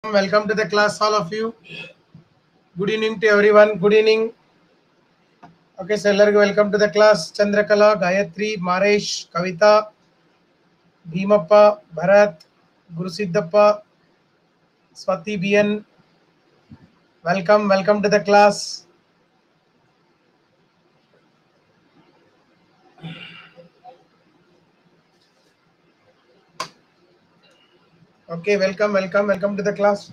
Welcome to the class, all of you. Good evening to everyone. Good evening. Okay, so ಎಲ್ಲರಿಗೂ welcome to the class Chandrakala Gayathri Maresh Kavitha Bheemappa Bharath Gurusiddappa Swathi B N welcome welcome to the class okay welcome welcome welcome to the class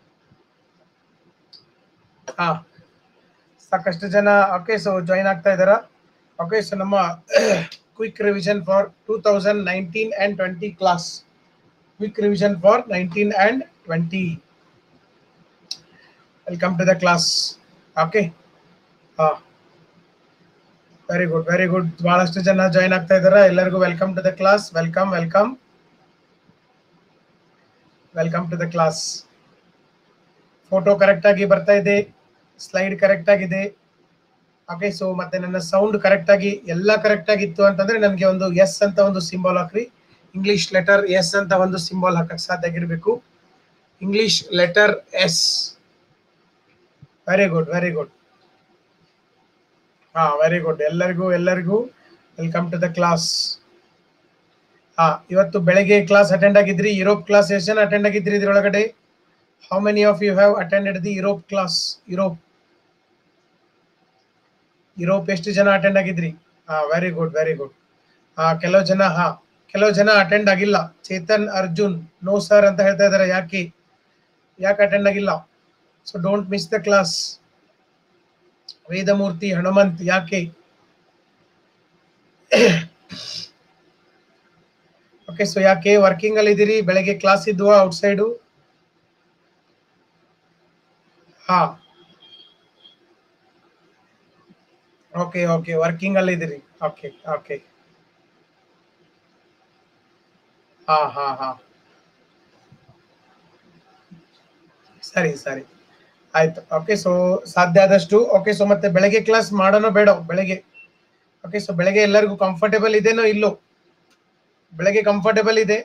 ಹಾ ಸಾಕಷ್ಟು ಜನ okay so join ಆಗ್ತಾ ಇದ್ದಾರಾ okay so ನಮ್ಮ quick revision for two thousand nineteen and twenty class quick revision for nineteen and twenty welcome to the class okay ಹಾ very good very good ಬಹಳಷ್ಟು ಜನ join ಆಗ್ತಾ ಇದ್ದಾರಾ ಎಲ್ಲರಿಗೂ welcome to the class welcome welcome welcome to the class photo correct ಆಗಿ ಬರ್ತಾ ಇದೆ slide correct ಆಗಿದೆ ಓಕೆ ಸೊ ಮತ್ತೆ ನನ್ನ ಸೌಂಡ್ ಕರೆಕ್ಟ್ ಆಗಿ ಎಲ್ಲ ಕರೆಕ್ಟ್ ಆಗಿತ್ತು ಅಂತಂದ್ರೆ ನನಗೆ ಒಂದು ಎಸ್ ಅಂತ ಒಂದು ಸಿಂಬಲ್ ಹಾಕ್ರಿ ಇಂಗ್ಲಿಷ್ ಲೆಟರ್ ಎಸ್ ಅಂತ ಒಂದು ಸಿಂಬಲ್ ಹಾಕಕ್ ಸಾಧ್ಯ ಆಗಿರ್ಬೇಕು English letter S very good very good ಹಾ ವೆರಿ ಗುಡ್ ಎಲ್ಲರಿಗೂ ಎಲ್ಲರಿಗೂ ವೆಲ್ಕಮ್ ಟು ದ ಕ್ಲಾಸ್ ಹಾ ಇವತ್ತು ಬೆಳಗ್ಗೆ ಕ್ಲಾಸ್ ಅಟೆಂಡ್ ಆಗಿದ್ರಿ ಯುರೋಪ್ ಕ್ಲಾಸ್ ಎಷ್ಟು ಜನ ಅಟೆಂಡ್ ಆಗಿದ್ರಿ ಇದ್ರೊಳಗಡೆ how many of you have attended the Europe class Europe Europe ಎಷ್ಟು ಜನ ಅಟೆಂಡ್ ಆಗಿದ್ರಿ ಹಾ ವೆರಿ ಗುಡ್ ವೆರಿ ಗುಡ್ ಹಾ ಕೆಲವು ಜನ ಹಾ ಕೆಲವು ಜನ ಅಟೆಂಡ್ ಆಗಿಲ್ಲ ಚೇತನ್ ಅರ್ಜುನ್ ನೋ ಸರ್ ಅಂತ ಹೇಳ್ತಾ ಇದಾರೆ ಯಾಕೆ ಯಾಕೆ ಅಟೆಂಡ್ ಆಗಿಲ್ಲ so don't miss the class Vedamurthy Hanumanth ಯಾಕೆ ಓಕೆ ಸೊ ಯಾಕೆ ವರ್ಕಿಂಗ್ ಅಲ್ಲಿ ಇದ್ದೀರಿ ಬೆಳಗ್ಗೆ ಕ್ಲಾಸ್ ಇದ್ವಾ ಔಟ್ ಸೈಡು ಹಾ ಓಕೆ ಓಕೆ ವರ್ಕಿಂಗ್ ಅಲ್ಲಿ ಇದ್ದೀರಿ ಓಕೆ ಓಕೆ ಹಾ ಹಾ ಹಾ ಸರಿ ಸರಿ ಆಯ್ತು ಓಕೆ ಸೊ ಸಾಧ್ಯ ಆದಷ್ಟು ಓಕೆ ಸೊ ಮತ್ತೆ ಬೆಳಗ್ಗೆ ಕ್ಲಾಸ್ ಮಾಡೋಣ ಬೇಡ ಬೆಳಗ್ಗೆ ಓಕೆ ಸೊ ಬೆಳಗ್ಗೆ ಎಲ್ಲರಿಗೂ ಕಂಫರ್ಟೇಬಲ್ ಇದೆನೋ ಇಲ್ಲೋ ಬೆಳಗ್ಗೆ ಕಂಫರ್ಟೇಬಲ್ ಇದೆ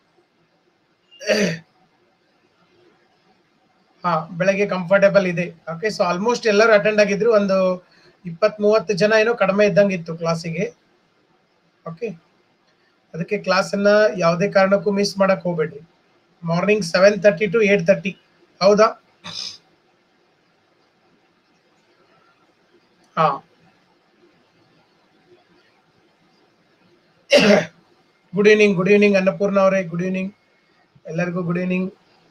ಹಾ ಬೆಳಗ್ಗೆ ಕಂಫರ್ಟೇಬಲ್ ಇದೆ ಓಕೆ ಸೊ ಆಲ್ಮೋಸ್ಟ್ ಎಲ್ಲರೂ ಅಟೆಂಡ್ ಆಗಿದ್ರು ಒಂದು ಇಪ್ಪತ್ ಮೂವತ್ತು ಜನ ಏನೋ ಕಡಿಮೆ ಇದ್ದಂಗಿತ್ತು ಕ್ಲಾಸಿಗೆ ಓಕೆ ಅದಕ್ಕೆ ಕ್ಲಾಸನ್ನ ಯಾವುದೇ ಕಾರಣಕ್ಕೂ ಮಿಸ್ ಮಾಡಕ್ ಹೋಗ್ಬೇಡ್ರಿ morning seven thirty to eight thirty ಹೌದಾ ಹಾ good evening good evening Annapurna ಅವರೇ ಗುಡ್ ಈವ್ನಿಂಗ್ ಎಲ್ಲರಿಗೂ ಗುಡ್ ಈವ್ನಿಂಗ್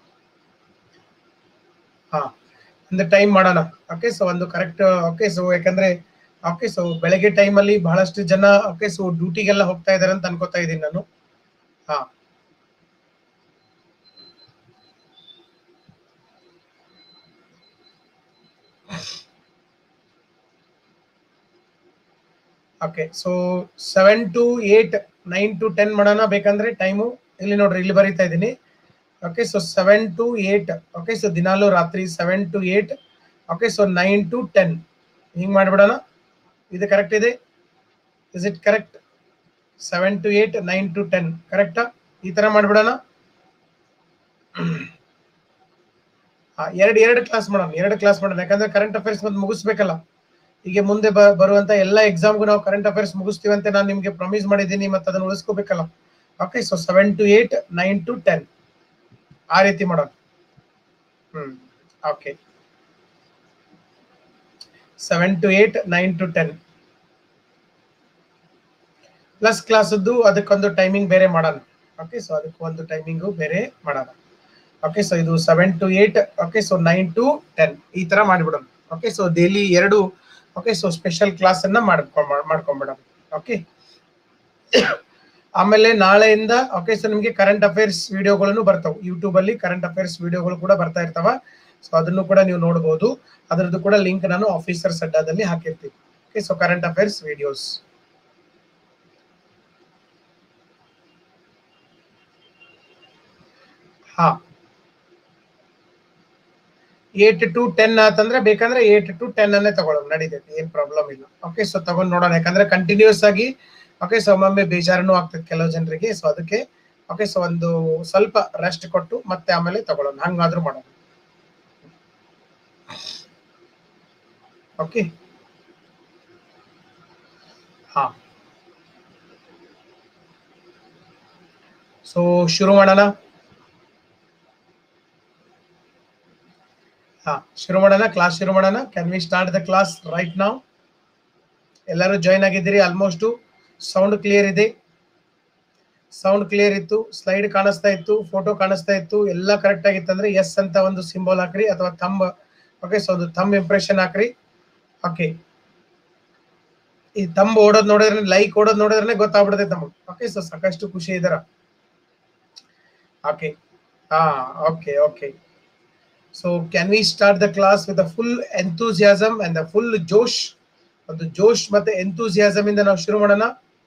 ಹಾ ಒಂದು ಟೈಮ್ ಮಾಡೋಣ ಓಕೆ ಸೊ ಒಂದು ಕರೆಕ್ಟ್ ಓಕೆ ಸೊ ಯಾಕಂದ್ರೆ ಓಕೆ ಸೊ ಬೆಳಗ್ಗೆ ಟೈಮಲ್ಲಿ ಬಹಳಷ್ಟು ಜನ ಓಕೆ ಸೊ ಡ್ಯೂಟಿಗೆಲ್ಲ ಹೋಗ್ತಾ ಇದಾರೆ ಅಂತ ಅನ್ಕೋತಾ ಇದ್ದೀನಿ ನಾನು ಹಾ okay so seven to eight nine to ten ಮಾಡೋಣ ಬೇಕಂದ್ರೆ ಟೈಮು ಇಲ್ಲಿ ನೋಡ್ರಿ ಇಲ್ಲಿ ಬರೀತಾ ಇದ್ದೀನಿ okay so seven to eight okay so ದಿನಾಲು ರಾತ್ರಿ seven to eight okay so nine to ten ಹಿಂಗೆ ಮಾಡಿಬಿಡೋಣ ಇದು ಕರೆಕ್ಟ್ ಇದೆ is it correct seven to eight nine to ten ಕರೆಕ್ಟಾ ಈ ಥರ ಮಾಡಿಬಿಡೋಣ ಎರಡು ಎರಡು ಕ್ಲಾಸ್ ಮಾಡೋಣ ಎರಡು ಕ್ಲಾಸ್ ಮಾಡೋಣ ಯಾಕಂದ್ರೆ ಕರೆಂಟ್ ಅಫೇರ್ಸ್ ಮತ್ತೆ ಮುಗಿಸ್ಬೇಕಲ್ಲ ಈಗ ಮುಂದೆ ಬ ಬರುವಂತ ಎಲ್ಲ ಎಕ್ಸಾಮ್ಗೂ ನಾವು ಕರೆಂಟ್ ಅಫೇರ್ಸ್ ಮುಗಿಸ್ತೀವಿ ಅಂತ ನಾನು ನಿಮಗೆ ಪ್ರೊಮಿಸ್ ಮಾಡಿದ್ದೀನಿ ಮತ್ತೆ ಅದನ್ನು ಉಳಿಸ್ಕೋಬೇಕಲ್ಲ okay so seven to eight nine to ten ಆ ರೀತಿ ಮಾಡೋಣ hmm okay seven to eight nine to ten plus ಕ್ಲಾಸದ್ದು ಅದಕ್ಕೊಂದು ಟೈಮಿಂಗ್ ಬೇರೆ ಮಾಡೋಣ ಓಕೆ ಸೊ ಅದಕ್ಕೆ ಒಂದು ಟೈಮಿಂಗು ಬೇರೆ ಮಾಡೋಣ ಓಕೆ ಸೊ ಇದು seven to eight okay so nine to ten ಈ ತರ ಮಾಡಿಬಿಡೋಣ ಓಕೆ ಸೊ ಡೈಲಿ ಎರಡು ಓಕೆ ಸೊ ಸ್ಪೆಷಲ್ ಕ್ಲಾಸ್ ಅನ್ನ ಮಾಡ್ಕೊಂಡ್ ಮಾಡ್ಕೊಂಡ್ಬಿಡೋಣ ಓಕೆ ಆಮೇಲೆ ನಾಳೆಯಿಂದ ಓಕೆ ಸೊ ನಿಮಗೆ ಕರೆಂಟ್ ಅಫೇರ್ಸ್ ವಿಡಿಯೋಗಳನ್ನು ಬರ್ತಾವೆ ಯೂಟ್ಯೂಬ್ ಅಲ್ಲಿ ಕರೆಂಟ್ ಅಫೇರ್ಸ್ ವಿಡಿಯೋಗಳು ಕೂಡ ಬರ್ತಾ ಇರ್ತಾವ ಸೊ ಅದನ್ನು ಕೂಡ ನೀವು ನೋಡಬಹುದು ಅದರದ್ದು ಕೂಡ ಲಿಂಕ್ ನಾನು ಆಫೀಸರ್ಸ್ ಅಡ್ಡಾದಲ್ಲಿ ಹಾಕಿರ್ತೀನಿ okay so current affairs videos ಹಾ ಏಟ್ ಟು ಟೆನ್ ಆತಂದ್ರೆ ಬೇಕಂದ್ರೆ ಏಟ್ ಟು ಟೆನ್ ಅನ್ನೇ ತಗೊಳ್ಳೋಣ ನಡೀತೈತೆ ಏನ್ ಪ್ರಾಬ್ಲಮ್ ಇಲ್ಲ ಓಕೆ ಸೊ ತಗೊಂಡ್ ನೋಡೋಣ ಯಾಕಂದ್ರೆ ಕಂಟಿನ್ಯೂಸ್ ಆಗಿ ಓಕೆ ಸೊ ಒಮ್ಮೊಮ್ಮೆ ಬೇಜಾರನು ಆಗ್ತದೆ ಕೆಲವು ಜನರಿಗೆ ಸೊ ಅದಕ್ಕೆ ಓಕೆ ಸೊ ಒಂದು ಸ್ವಲ್ಪ ರೆಸ್ಟ್ ಕೊಟ್ಟು ಮತ್ತೆ ಆಮೇಲೆ ತಗೊಳ್ಳೋಣ ಹಂಗಾದ್ರೂ ಮಾಡೋಣ ಓಕೆ ಹಾ ಸೊ ಶುರು ಮಾಡೋಣ ಹಾ ಶುರು ಮಾಡೋಣ ಕ್ಲಾಸ್ ಶುರು ಮಾಡೋಣ can we start the class right ನಾವು ಎಲ್ಲರೂ ಜಾಯ್ನ್ ಆಗಿದ್ದೀರಿ ಆಲ್ಮೋಸ್ಟ್ ಸೌಂಡ್ ಕ್ಲಿಯರ್ ಇದೆ ಸೌಂಡ್ ಕ್ಲಿಯರ್ ಇತ್ತು ಸ್ಲೈಡ್ ಕಾಣಿಸ್ತಾ ಇತ್ತು ಫೋಟೋ ಕಾಣಿಸ್ತಾ ಇತ್ತು ಎಲ್ಲ ಕರೆಕ್ಟ್ ಆಗಿತ್ತು ಅಂದ್ರೆ ಎಸ್ ಅಂತ ಒಂದು ಸಿಂಬಲ್ ಹಾಕ್ರಿ ಅಥವಾ ಥಂಬ್ ಓಕೆ ಸೊ ಒಂದು ಥಂಬ್ ಇಂಪ್ರೆಷನ್ ಹಾಕ್ರಿ ಓಕೆ ಈ ತಂಬ್ ಓಡೋದ್ ನೋಡಿದ್ರೆ ಲೈಕ್ ಓಡೋದ್ ನೋಡಿದ್ರೆ ಗೊತ್ತಾಗ್ಬಿಡುತ್ತೆ ತಮಗೆ ಓಕೆ ಸೊ ಸಾಕಷ್ಟು ಖುಷಿ ಇದಾರ ಓಕೆ ಹಾ okay okay so can we start the class with full enthusiasm and the full josh ಒಂದು ಜೋಶ್ ಮತ್ತೆ ಎಂತೂಸಿಯಾಸಮ್ ಇಂದ ನಾವು ಶುರು ಮಾಡೋಣ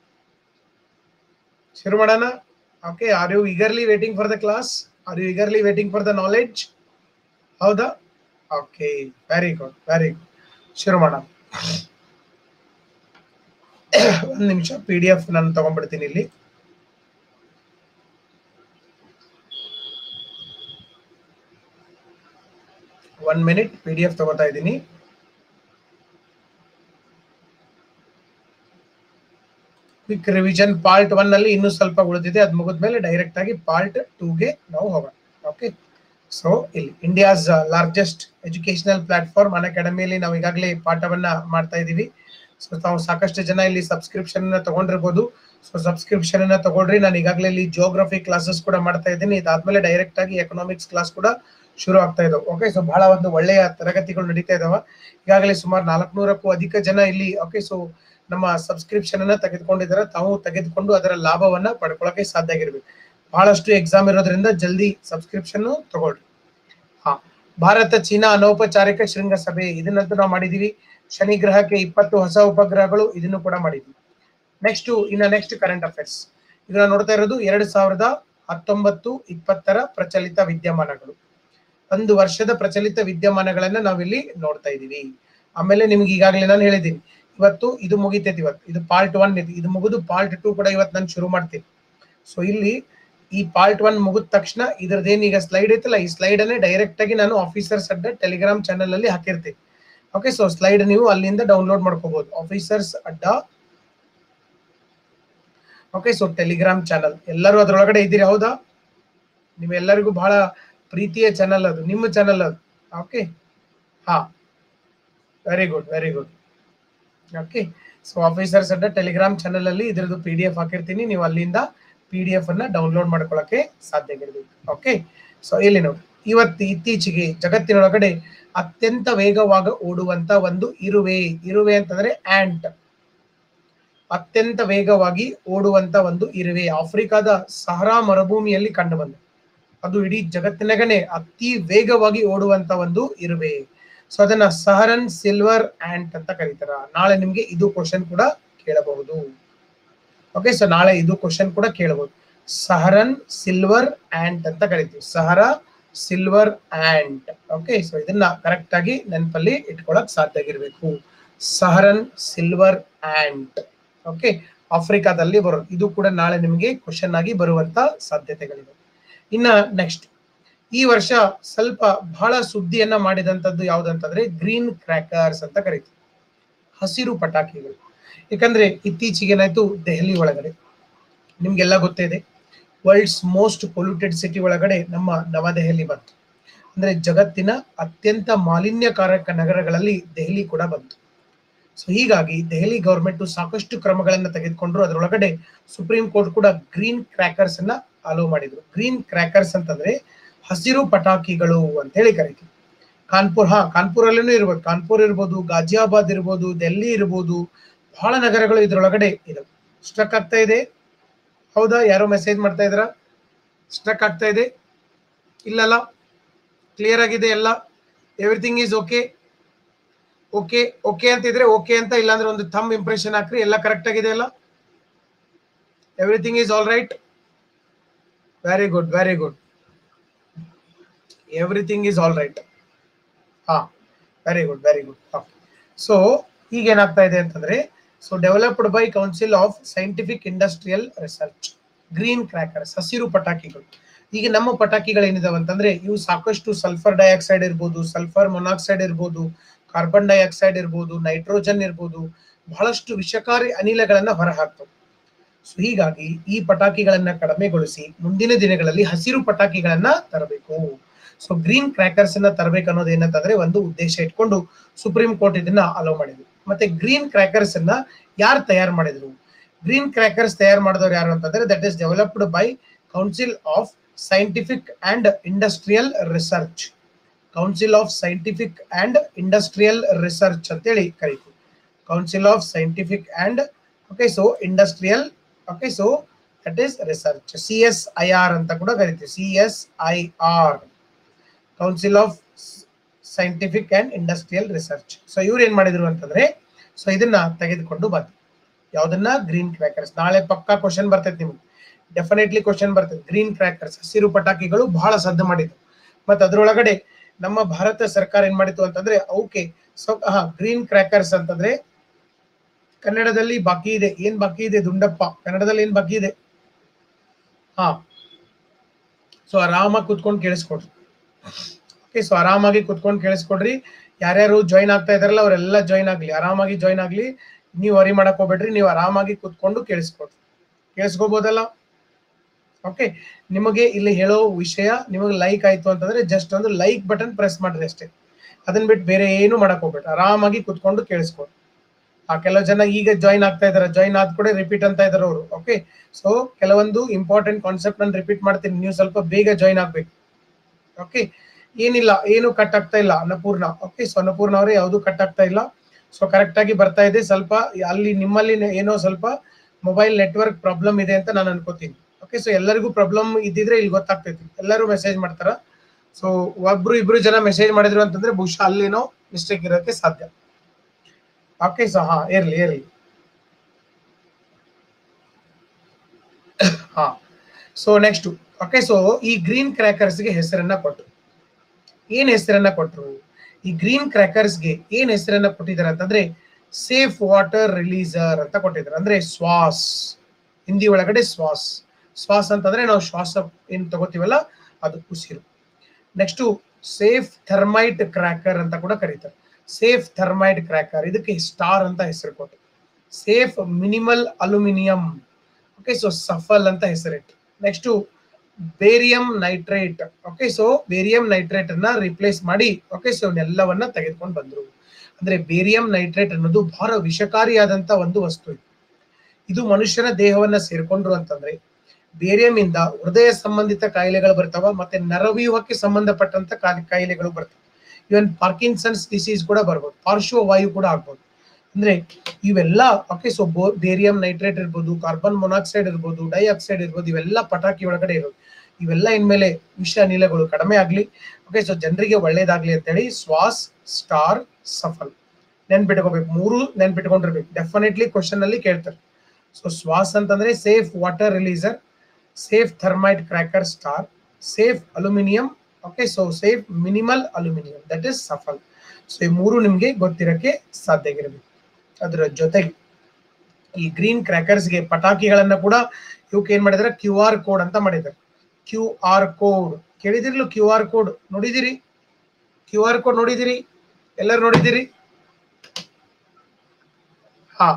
ಶುರು ಮಾಡೋಣ okay are you eagerly waiting for the class are you eagerly waiting for the knowledge ಹೌದಾ okay very good very good ಶುರು ಮಾಡೋಣ ಒಂದು ನಿಮಿಷ ಪಿ ಡಿ ಎಫ್ ನಾನು ತಗೊಂಡ್ಬಿಡ್ತೀನಿ ಇಲ್ಲಿ one minute P D F ತಗೋತಾ ಇದ್ದೀನಿ ಕ್ವಿಕ್ ರಿವಿಷನ್ ಪಾರ್ಟ್ ಒನ್ ಅಲ್ಲಿ ಇನ್ನೂ ಸ್ವಲ್ಪ ಉಳಿದಿದೆ ಅದು ಮುಗಿದ್ಮೇಲೆ ಡೈರೆಕ್ಟ್ ಆಗಿ ಪಾರ್ಟ್ ಟೂಗೆ ನಾವು ಹೋಗೋಣ ಓಕೆ ಸೊ ಇಲ್ಲಿ ಇಂಡಿಯಾಸ್ ಲಾರ್ಜೆಸ್ಟ್ ಎಜುಕೇಶನಲ್ ಪ್ಲಾಟ್ಫಾರ್ಮ್ ಅನ್ ಅಕಾಡೆಮಿಯಲ್ಲಿ ನಾವು ಈಗಾಗಲೇ ಪಾಠವನ್ನ ಮಾಡ್ತಾ ಇದ್ದೀವಿ ಸೊ ತಾವು ಸಾಕಷ್ಟು ಜನ ಇಲ್ಲಿ ಸಬ್ಸ್ಕ್ರಿಪ್ಷನ್ ಅನ್ನ ತಗೊಂಡಿರ್ಬೋದು ಸೊ ಸಬ್ಸ್ಕ್ರಿಪ್ಷನ್ ಅನ್ನ ತಗೊಳ್ರಿ ನಾನು ಈಗಾಗಲೇ ಇಲ್ಲಿ ಜಿಯೋಗ್ರಫಿ ಕ್ಲಾಸಸ್ ಕೂಡ ಮಾಡ್ತಾ ಇದ್ದೀನಿ ಇದಾದ್ಮೇಲೆ ಡೈರೆಕ್ಟ್ ಆಗಿ ಎಕನಾಮಿಕ್ಸ್ ಕ್ಲಾಸ್ ಕೂಡ ಶುರು ಆಗ್ತಾ ಇದಾವೆ ಓಕೆ ಸೊ ಬಹಳ ಒಂದು ಒಳ್ಳೆಯ ತರಗತಿಗಳು ನಡೀತಾ ಇದಾವ ಈಗಾಗಲೇ ಸುಮಾರು ನಾಲ್ಕುನೂರಕ್ಕೂ ಅಧಿಕ ಜನ ಇಲ್ಲಿ ಓಕೆ ಸೊ ನಮ್ಮ ಸಬ್ಸ್ಕ್ರಿಪ್ಷನ್ ಅನ್ನ ತೆಗೆದುಕೊಂಡಿದ್ದಾರೆ ತಾವು ತೆಗೆದುಕೊಂಡು ಅದರ ಲಾಭವನ್ನ ಪಡ್ಕೊಳ್ಳೋಕೆ ಸಾಧ್ಯ ಆಗಿರ್ಬೇಕು ಬಹಳಷ್ಟು ಎಕ್ಸಾಮ್ ಇರೋದ್ರಿಂದ ಜಲ್ದಿ ಸಬ್ಸ್ಕ್ರಿಪ್ಷನ್ ತಗೊಳ್ರಿ ಹಾ ಭಾರತ ಚೀನಾ ಅನೌಪಚಾರಿಕ ಶೃಂಗಸಭೆ ಇದನ್ನಂತೂ ನಾವು ಮಾಡಿದೀವಿ ಶನಿ ಗ್ರಹಕ್ಕೆ ಇಪ್ಪತ್ತು ಹೊಸ ಉಪಗ್ರಹಗಳು ಇದನ್ನು ಕೂಡ ಮಾಡಿದ್ವಿ ನೆಕ್ಸ್ಟ್ ಇನ್ನ ನೆಕ್ಸ್ಟ್ ಕರೆಂಟ್ ಅಫೇರ್ಸ್ ಈಗ ನಾವು ನೋಡ್ತಾ ಇರೋದು ಎರಡ್ ಸಾವಿರದ ಹತ್ತೊಂಬತ್ತು ಇಪ್ಪತ್ತರ ಪ್ರಚಲಿತ ವಿದ್ಯಮಾನಗಳು ಒಂದು ವರ್ಷದ ಪ್ರಚಲಿತ ವಿದ್ಯಮಾನಗಳನ್ನ ನಾವಿಲ್ಲಿ ನೋಡ್ತಾ ಇದೀವಿ ಆಮೇಲೆ ನಿಮ್ಗೆ ಈಗಾಗಲೇ ನಾನು ಹೇಳಿದ್ದೀನಿ ಇವತ್ತು ಇದು ಮುಗಿತೈತಿ ಇವತ್ತು ಇದು ಪಾರ್ಟ್ ಒನ್ ಇದು ಇದು ಮುಗಿದು ಪಾರ್ಟ್ ಟೂ ಕೂಡ ಇವತ್ತು ನಾನು ಶುರು ಮಾಡ್ತೀನಿ ಸೊ ಇಲ್ಲಿ ಈ ಪಾರ್ಟ್ ಒನ್ ಮುಗಿದ ತಕ್ಷಣ ಇದ್ರದ್ದೇನು ಈಗ ಸ್ಲೈಡ್ ಐತಲ್ಲ ಈ ಸ್ಲೈಡ್ ಅನ್ನೇ ಡೈರೆಕ್ಟ್ ಆಗಿ ನಾನು ಆಫೀಸರ್ಸ್ ಅಡ್ಡ ಟೆಲಿಗ್ರಾಮ್ ಚಾನಲ್ ಅಲ್ಲಿ ಹಾಕಿರ್ತೀನಿ ಓಕೆ ಸೊ ಸ್ಲೈಡ್ ನೀವು ಅಲ್ಲಿಂದ ಡೌನ್ಲೋಡ್ ಮಾಡ್ಕೋಬಹುದು ಆಫೀಸರ್ಸ್ ಅಡ್ಡ ಓಕೆ ಸೊ ಟೆಲಿಗ್ರಾಮ್ ಚಾನಲ್ ಎಲ್ಲರೂ ಅದ್ರೊಳಗಡೆ ಇದ್ದೀರಿ ಹೌದಾ ನಿಮ್ಮೆಲ್ಲರಿಗೂ ಬಹಳ ಪ್ರೀತಿಯ ಚಾನಲ್ ಅದು ನಿಮ್ಮ ಚಾನಲ್ ಅದು ಓಕೆ ಹಾ very good very good okay so officers Adda Telegram channel ಅಲ್ಲಿ ಇದ್ರದ್ದು ಪಿ ಡಿ ಎಫ್ ಹಾಕಿರ್ತೀನಿ ನೀವು ಅಲ್ಲಿಂದ ಪಿ ಡಿ ಎಫ್ ಅನ್ನ ಡೌನ್ಲೋಡ್ ಮಾಡ್ಕೊಳ್ಳಕ್ಕೆ ಸಾಧ್ಯ ಆಗಿರ್ಬೇಕು ಓಕೆ ಸೊ ಇಲ್ಲಿ ನೋಡಿ ಇವತ್ತು ಇತ್ತೀಚೆಗೆ ಜಗತ್ತಿನೊಳಗಡೆ ಅತ್ಯಂತ ವೇಗವಾಗಿ ಓಡುವಂತ ಒಂದು ಇರುವೆ ಇರುವೆ ಅಂತಂದ್ರೆ ಆಂಟ್ ಅತ್ಯಂತ ವೇಗವಾಗಿ ಓಡುವಂತ ಒಂದು ಇರುವೆ ಆಫ್ರಿಕಾದ ಸಹರಾ ಮರುಭೂಮಿಯಲ್ಲಿ ಕಂಡು ಬಂದ ಅದು ಇಡೀ ಜಗತ್ತಿನಗನೆ ಅತಿ ವೇಗವಾಗಿ ಓಡುವಂತ ಒಂದು ಇರುವೆ ಸೊ ಅದನ್ನ ಸಹರನ್ ಸಿಲ್ವರ್ ಆಂಟ್ ಅಂತ ಕರೀತಾರ ನಾಳೆ ನಿಮ್ಗೆ ಇದು ಕ್ವಶನ್ ಕೂಡ ಕೇಳಬಹುದು ಓಕೆ ಸೊ ನಾಳೆ ಇದು ಕ್ವಶನ್ ಕೂಡ ಕೇಳಬಹುದು ಸಹರನ್ ಸಿಲ್ವರ್ ಆಂಟ್ ಅಂತ ಕರಿತೀವಿ ಸಹರ ಸಿಲ್ವರ್ ಆಂಟ್ ಓಕೆ ಸೊ ಇದನ್ನ ಕರೆಕ್ಟ್ ಆಗಿ ನೆನಪಲ್ಲಿ ಇಟ್ಕೊಳಕ್ ಸಾಧ್ಯ ಆಗಿರ್ಬೇಕು ಸಹರನ್ ಸಿಲ್ವರ್ ಆಂಟ್ ಓಕೆ ಆಫ್ರಿಕಾದಲ್ಲಿ ಬರೋದು ಇದು ಕೂಡ ನಾಳೆ ನಿಮಗೆ ಕ್ವಶನ್ ಆಗಿ ಬರುವಂತ ಸಾಧ್ಯತೆಗಳಿವೆ ಇನ್ನ ನೆಕ್ಸ್ಟ್ ಈ ವರ್ಷ ಸ್ವಲ್ಪ ಬಹಳ ಸುದ್ದಿಯನ್ನ ಮಾಡಿದಂತದ್ದು ಯಾವ್ದಂತಂದ್ರೆ ಗ್ರೀನ್ ಕ್ರ್ಯಾಕರ್ಸ್ ಅಂತ ಕರಿತೀವಿ ಹಸಿರು ಪಟಾಕಿಗಳು ಯಾಕಂದ್ರೆ ಇತ್ತೀಚೆಗೆ ಏನಾಯ್ತು ದೆಹಲಿ ಒಳಗಡೆ ನಿಮ್ಗೆಲ್ಲ ಗೊತ್ತಿದೆ ವರ್ಲ್ಡ್ಸ್ ಮೋಸ್ಟ್ ಪೊಲ್ಯೂಟೆಡ್ ಸಿಟಿ ಒಳಗಡೆ ನಮ್ಮ ನವದೆಹಲಿ ಬಂತು ಅಂದ್ರೆ ಜಗತ್ತಿನ ಅತ್ಯಂತ ಮಾಲಿನ್ಯಕಾರಕ ನಗರಗಳಲ್ಲಿ ದೆಹಲಿ ಕೂಡ ಬಂತು ಸೊ ಹೀಗಾಗಿ ದೆಹಲಿ ಗವರ್ಮೆಂಟ್ ಸಾಕಷ್ಟು ಕ್ರಮಗಳನ್ನ ತೆಗೆದುಕೊಂಡ್ರು ಅದರೊಳಗಡೆ ಸುಪ್ರೀಂ ಕೋರ್ಟ್ ಕೂಡ ಗ್ರೀನ್ ಕ್ರ್ಯಾಕರ್ಸ್ ಅನ್ನ ಅಲೋ ಮಾಡಿದ್ರು ಗ್ರೀನ್ ಕ್ರ್ಯಾಕರ್ಸ್ ಅಂತಂದ್ರೆ ಹಸಿರು ಪಟಾಕಿಗಳು ಅಂತ ಹೇಳಿ ಕರಿತೀವಿ ಕಾನ್ಪುರ್ ಹಾ ಕಾನ್ಪುರ್ ಅಲ್ಲೂ ಇರ್ಬೋದು ಕಾನ್ಪುರ್ ಇರ್ಬೋದು ಗಾಜಿಯಾಬಾದ್ ಇರ್ಬೋದು ಡೆಲ್ಲಿ ಇರ್ಬೋದು ಬಹಳ ನಗರಗಳು ಇದ್ರೊಳಗಡೆ ಇದಾವೆ ಸ್ಟ್ರಕ್ ಆಗ್ತಾ ಇದೆ ಹೌದಾ ಯಾರೋ ಮೆಸೇಜ್ ಮಾಡ್ತಾ ಇದ್ರ ಸ್ಟ್ರಕ್ ಆಗ್ತಾ ಇದೆ ಇಲ್ಲಲ್ಲ ಕ್ಲಿಯರ್ ಆಗಿದೆ ಎಲ್ಲ everything is okay okay okay ಅಂತ ಇದ್ರೆ ಓಕೆ ಅಂತ ಇಲ್ಲಾಂದ್ರೆ ಒಂದು ಥಮ್ ಇಂಪ್ರೆಷನ್ ಹಾಕ್ರಿ ಎಲ್ಲ ಕರೆಕ್ಟ್ ಆಗಿದೆ ಅಲ್ಲ everything is all right very good very good everything is all right ಹಾ very good very good okay so ಈಗ ಏನಾಗ್ತಾ ಇದೆ ಅಂತಂದ್ರೆ so developed by Council of Scientific Industrial Research green crackers ಹಸಿರು ಪಟಾಕಿಗಳು ಈಗ ನಮ್ಮ ಪಟಾಕಿಗಳು ಏನಿದಾವೆ ಅಂತಂದ್ರೆ ಇವು ಸಾಕಷ್ಟು ಸಲ್ಫರ್ ಡೈಆಕ್ಸೈಡ್ ಇರ್ಬೋದು ಸಲ್ಫರ್ ಮೊನಾಕ್ಸೈಡ್ ಇರ್ಬೋದು ಕಾರ್ಬನ್ ಡೈಆಕ್ಸೈಡ್ ಇರ್ಬೋದು ನೈಟ್ರೋಜನ್ ಇರ್ಬೋದು ಬಹಳಷ್ಟು ವಿಷಕಾರಿ ಅನಿಲಗಳನ್ನ ಹೊರಹಾಕ್ತವೆ ಸೊ ಹೀಗಾಗಿ ಈ ಪಟಾಕಿಗಳನ್ನ ಕಡಿಮೆಗೊಳಿಸಿ ಮುಂದಿನ ದಿನಗಳಲ್ಲಿ ಹಸಿರು ಪಟಾಕಿಗಳನ್ನ ತರಬೇಕು ಸೊ ಗ್ರೀನ್ ಕ್ರ್ಯಾಕರ್ಸ್ ಅನ್ನ ತರಬೇಕು ಅನ್ನೋದು ಏನಂತಂದ್ರೆ ಒಂದು ಉದ್ದೇಶ ಇಟ್ಕೊಂಡು ಸುಪ್ರೀಂ ಕೋರ್ಟ್ ಇದನ್ನ ಅಲೋ ಮಾಡಿದ್ರು ಮತ್ತೆ ಗ್ರೀನ್ ಕ್ರ್ಯಾಕರ್ಸ್ ಅನ್ನ ಯಾರು ತಯಾರು ಮಾಡಿದ್ರು ಗ್ರೀನ್ ಕ್ರ್ಯಾಕರ್ಸ್ ತಯಾರು ಮಾಡಿದವರು ಯಾರು ಅಂತಂದ್ರೆ that is developed by Council of Scientific and Industrial Research Council of Scientific and Industrial Research ಅಂತೇಳಿ ಕರೀತೀವಿ Council of Scientific and okay so Industrial okay so that is Research C S I R ಅಂತ ಕೂಡ ಕರಿತೀವಿ C S I R Council of Scientific and Industrial Research so ಇವ್ರು ಏನ್ ಮಾಡಿದ್ರು ಅಂತಂದ್ರೆ so ಇದನ್ನ ತೆಗೆದುಕೊಂಡು ಬಂದ್ರು ಯಾವ್ದನ್ನ ಗ್ರೀನ್ ಕ್ರ್ಯಾಕರ್ಸ್ ನಾಳೆ ಪಕ್ಕಾ ಕ್ವಶನ್ ಬರ್ತೈತೆ ನಿಮ್ಗೆ ಡೆಫಿನೆಟ್ಲಿ ಕ್ವಶನ್ ಬರ್ತೈತೆ ಗ್ರೀನ್ ಕ್ರ್ಯಾಕರ್ಸ್ ಹಸಿರು ಪಟಾಕಿಗಳು ಬಹಳ ಸದ್ದು ಮಾಡಿದ್ರು ಮತ್ತೆ ಅದ್ರೊಳಗಡೆ ನಮ್ಮ ಭಾರತ ಸರ್ಕಾರ ಏನ್ ಮಾಡಿತ್ತು ಅಂತಂದ್ರೆ ಅವಕ್ಕೆ ಸೊ ಹಾ ಗ್ರೀನ್ ಕ್ರ್ಯಾಕರ್ಸ್ ಅಂತಂದ್ರೆ ಕನ್ನಡದಲ್ಲಿ ಬಾಕಿ ಇದೆ ಏನ್ ಬಾಕಿ ಇದೆ ದುಂಡಪ್ಪ ಕನ್ನಡದಲ್ಲಿ ಏನ್ ಬಾಕಿ ಇದೆ ಹಾ ಸೊ ಆರಾಮಾಗಿ ಕುತ್ಕೊಂಡು ಕೇಳಿಸ್ಕೊಡ್ರಿ ಓಕೆ ಸೊ ಆರಾಮಾಗಿ ಕುತ್ಕೊಂಡು ಕೇಳಿಸ್ಕೊಡ್ರಿ ಯಾರ್ಯಾರು ಜಾಯಿನ್ ಆಗ್ತಾ ಇದಾರಲ್ಲ ಅವರೆಲ್ಲ ಜಾಯಿನ್ ಆಗ್ಲಿ ಆರಾಮಾಗಿ ಜಾಯಿನ್ ಆಗ್ಲಿ ನೀವು ವರಿ ಮಾಡಕ್ ಹೋಗ್ಬೇಡ್ರಿ ನೀವು ಆರಾಮಾಗಿ ಕುತ್ಕೊಂಡು ಕೇಳಿಸ್ಕೊಡ್ರಿ ಕೇಳಿಸ್ಕೋಬಹುದಲ್ಲ ಓಕೆ ನಿಮಗೆ ಇಲ್ಲಿ ಹೇಳೋ ವಿಷಯ ನಿಮಗೆ ಲೈಕ್ ಆಯ್ತು ಅಂತಂದ್ರೆ ಜಸ್ಟ್ ಒಂದು ಲೈಕ್ ಬಟನ್ ಪ್ರೆಸ್ ಮಾಡ್ರಿ ಅಷ್ಟೇ ಅದನ್ನ ಬಿಟ್ಟು ಬೇರೆ ಏನು ಮಾಡಕ್ ಹೋಗ್ಬೇಡ್ರಿ ಆರಾಮಾಗಿ ಕುತ್ಕೊಂಡು ಕೇಳಿಸ್ಕೊಡ್ರಿ ಆ ಕೆಲವು ಜನ ಈಗ ಜಾಯಿನ್ ಆಗ್ತಾ ಇದಾರೆ ಜಾಯಿನ್ ಆದ ಕೂಡ ರಿಪೀಟ್ ಅಂತ ಇದಾರೆ ಅವರು ಓಕೆ ಸೊ ಕೆಲವೊಂದು ಇಂಪಾರ್ಟೆಂಟ್ ಕಾನ್ಸೆಪ್ಟ್ ನಾನು ರಿಪೀಟ್ ಮಾಡ್ತೀನಿ ನೀವು ಸ್ವಲ್ಪ ಬೇಗ ಜಾಯಿನ್ ಆಗ್ಬೇಕು ಓಕೆ ಏನಿಲ್ಲ ಏನು ಕಟ್ ಆಗ್ತಾ ಇಲ್ಲ ಅನ್ನಪೂರ್ಣ ಓಕೆ ಸೊ ಅನ್ನಪೂರ್ಣ ಅವರೇ ಯಾವುದು ಕಟ್ ಆಗ್ತಾ ಇಲ್ಲ ಸೊ ಕರೆಕ್ಟ್ ಆಗಿ ಬರ್ತಾ ಇದೆ ಸ್ವಲ್ಪ ಅಲ್ಲಿ ನಿಮ್ಮಲ್ಲಿ ಏನೋ ಸ್ವಲ್ಪ ಮೊಬೈಲ್ ನೆಟ್ವರ್ಕ್ ಪ್ರಾಬ್ಲಮ್ ಇದೆ ಅಂತ ನಾನು ಅನ್ಕೋತೀನಿ ಓಕೆ ಸೊ ಎಲ್ಲರಿಗೂ ಪ್ರಾಬ್ಲಮ್ ಇದ್ದಿದ್ರೆ ಇಲ್ಲಿ ಗೊತ್ತಾಗ್ತೈತಿ ಎಲ್ಲರೂ ಮೆಸೇಜ್ ಮಾಡ್ತಾರ ಸೊ ಒಬ್ರು ಇಬ್ರು ಜನ ಮೆಸೇಜ್ ಮಾಡಿದ್ರು ಅಂತಂದ್ರೆ ಬಹುಶಃ ಅಲ್ಲೇನೋ ಮಿಸ್ಟೇಕ್ ಇರೋಕ್ಕೆ ಸಾಧ್ಯ ಓಕೆ ಸೊ ಹಾ ಇರ್ಲಿ ಇರ್ಲಿ ಹಾ ಸೊ ನೆಕ್ಸ್ಟ್ ಓಕೆ ಸೊ ಈ ಗ್ರೀನ್ ಕ್ರ್ಯಾಕರ್ಸ್ಗೆ ಹೆಸರನ್ನ ಕೊಟ್ಟರು ಏನ್ ಹೆಸರನ್ನ ಕೊಟ್ರು ಈ ಗ್ರೀನ್ ಕ್ರ್ಯಾಕರ್ಸ್ಗೆ ಏನ್ ಹೆಸರನ್ನ ಕೊಟ್ಟಿದ್ದಾರೆ ಅಂತಂದ್ರೆ ಸೇಫ್ ವಾಟರ್ ರಿಲೀಸರ್ ಅಂತ ಕೊಟ್ಟಿದ್ದಾರೆ ಅಂದ್ರೆ ಶ್ವಾಸ್ ಹಿಂದಿ ಒಳಗಡೆ ಶ್ವಾಸ್ ಶ್ವಾಸ್ ಅಂತಂದ್ರೆ ನಾವು ಶ್ವಾಸ ಏನ್ ತಗೋತೀವಲ್ಲ ಅದು ಉಸಿರು ನೆಕ್ಸ್ಟ್ ಸೇಫ್ ಥರ್ಮೈಟ್ ಕ್ರ್ಯಾಕರ್ ಅಂತ ಕೂಡ ಕರೀತಾರೆ ಸೇಫ್ ಥರ್ಮೈಟ್ ಕ್ರ್ಯಾಕರ್ ಇದಕ್ಕೆ ಸ್ಟಾರ್ ಅಂತ ಹೆಸರು ಕೊಟ್ಟು safe minimal aluminium okay so SAFAL ಅಂತ ಹೆಸರಿಟ್ಟು next barium nitrate okay so barium nitrate ಅನ್ನ ರಿಪ್ಲೇಸ್ ಮಾಡಿ ಓಕೆ ಸೊ ಇವನ್ನೆಲ್ಲವನ್ನ ತೆಗೆದುಕೊಂಡು ಬಂದ್ರು ಅಂದ್ರೆ ಬೇರಿಯಂ ನೈಟ್ರೇಟ್ ಅನ್ನೋದು ಬಹಳ ವಿಷಕಾರಿಯಾದಂತ ಒಂದು ವಸ್ತು ಇದು ಇದು ಮನುಷ್ಯನ ದೇಹವನ್ನ ಸೇರ್ಕೊಂಡ್ರು ಅಂತಂದ್ರೆ ಬೇರಿಯಂ ಇಂದ ಹೃದಯ ಸಂಬಂಧಿತ ಕಾಯಿಲೆಗಳು ಬರ್ತಾವ ಮತ್ತೆ ನರವ್ಯೂಹಕ್ಕೆ ಸಂಬಂಧಪಟ್ಟಂತ ಕಾಯಿ- ಕಾಯಿಲೆಗಳು ಬರ್ತವೆ ಇವನ್ ಪಾರ್ಕಿನ್ಸನ್ಸ್ ಡಿಸೀಸ್ ಕೂಡ ಬರ್ಬೋದು ಪಾರ್ಶ್ವವಾಯು ಕೂಡ ಆಗ್ಬೋದು ಅಂದ್ರೆ ಇವೆಲ್ಲ ಓಕೆ ಸೊ ಬೇರಿಯಂ ನೈಟ್ರೇಟ್ ಇರ್ಬೋದು ಕಾರ್ಬನ್ ಮೊನಾಕ್ಸೈಡ್ ಇರ್ಬೋದು ಡೈಆಕ್ಸೈಡ್ ಇರ್ಬೋದು ಇವೆಲ್ಲ ಪಟಾಕಿ ಒಳಗಡೆ ಇರೋದು ಇವೆಲ್ಲ ಇನ್ಮೇಲೆ ವಿಷ ಅನಿಲಗಳು ಕಡಿಮೆ ಆಗ್ಲಿ ಓಕೆ ಸೊ ಜನರಿಗೆ ಒಳ್ಳೇದಾಗ್ಲಿ ಅಂತೇಳಿ ಶ್ವಾಸ್ ಸ್ಟಾರ್ ಸಫಲ್ ನೆನ್ಪಿಟ್ಕೋಬೇಕು ಮೂರು ನೆನ್ಪಿಟ್ಕೊಂಡಿರ್ಬೇಕು ಡೆಫಿನೆಟ್ಲಿ ಕ್ವಶನ್ ಅಲ್ಲಿ ಕೇಳ್ತಾರೆ ಸೊ ಶ್ವಾಸ್ ಅಂತಂದ್ರೆ safe water releaser safe thermite cracker star safe aluminium okay so safe minimal aluminium that is SAFAL so ಈ ಮೂರು ನಿಮ್ಗೆ ಗೊತ್ತಿರಕ್ಕೆ ಸಾಧ್ಯ ಆಗಿರಬೇಕು ಅದರ ಜೊತೆಗೆ ಈ ಗ್ರೀನ್ ಕ್ರ್ಯಾಕರ್ಸ್ಗೆ ಪಟಾಕಿಗಳನ್ನ ಕೂಡ ಇವಕ್ಕೆ ಏನ್ ಮಾಡಿದಾರೆ ಕ್ಯೂ ಆರ್ ಕೋಡ್ ಅಂತ ಮಾಡಿದ್ದಾರೆ ಕ್ಯೂ ಆರ್ ಕೋಡ್ ಕೇಳಿದಿರ್ಲು ಕ್ಯೂ ಆರ್ ಕೋಡ್ ನೋಡಿದಿರಿ ಕ್ಯೂ ಆರ್ ಕೋಡ್ ನೋಡಿದಿರಿ ಎಲ್ಲರೂ ನೋಡಿದಿರಿ ಹಾ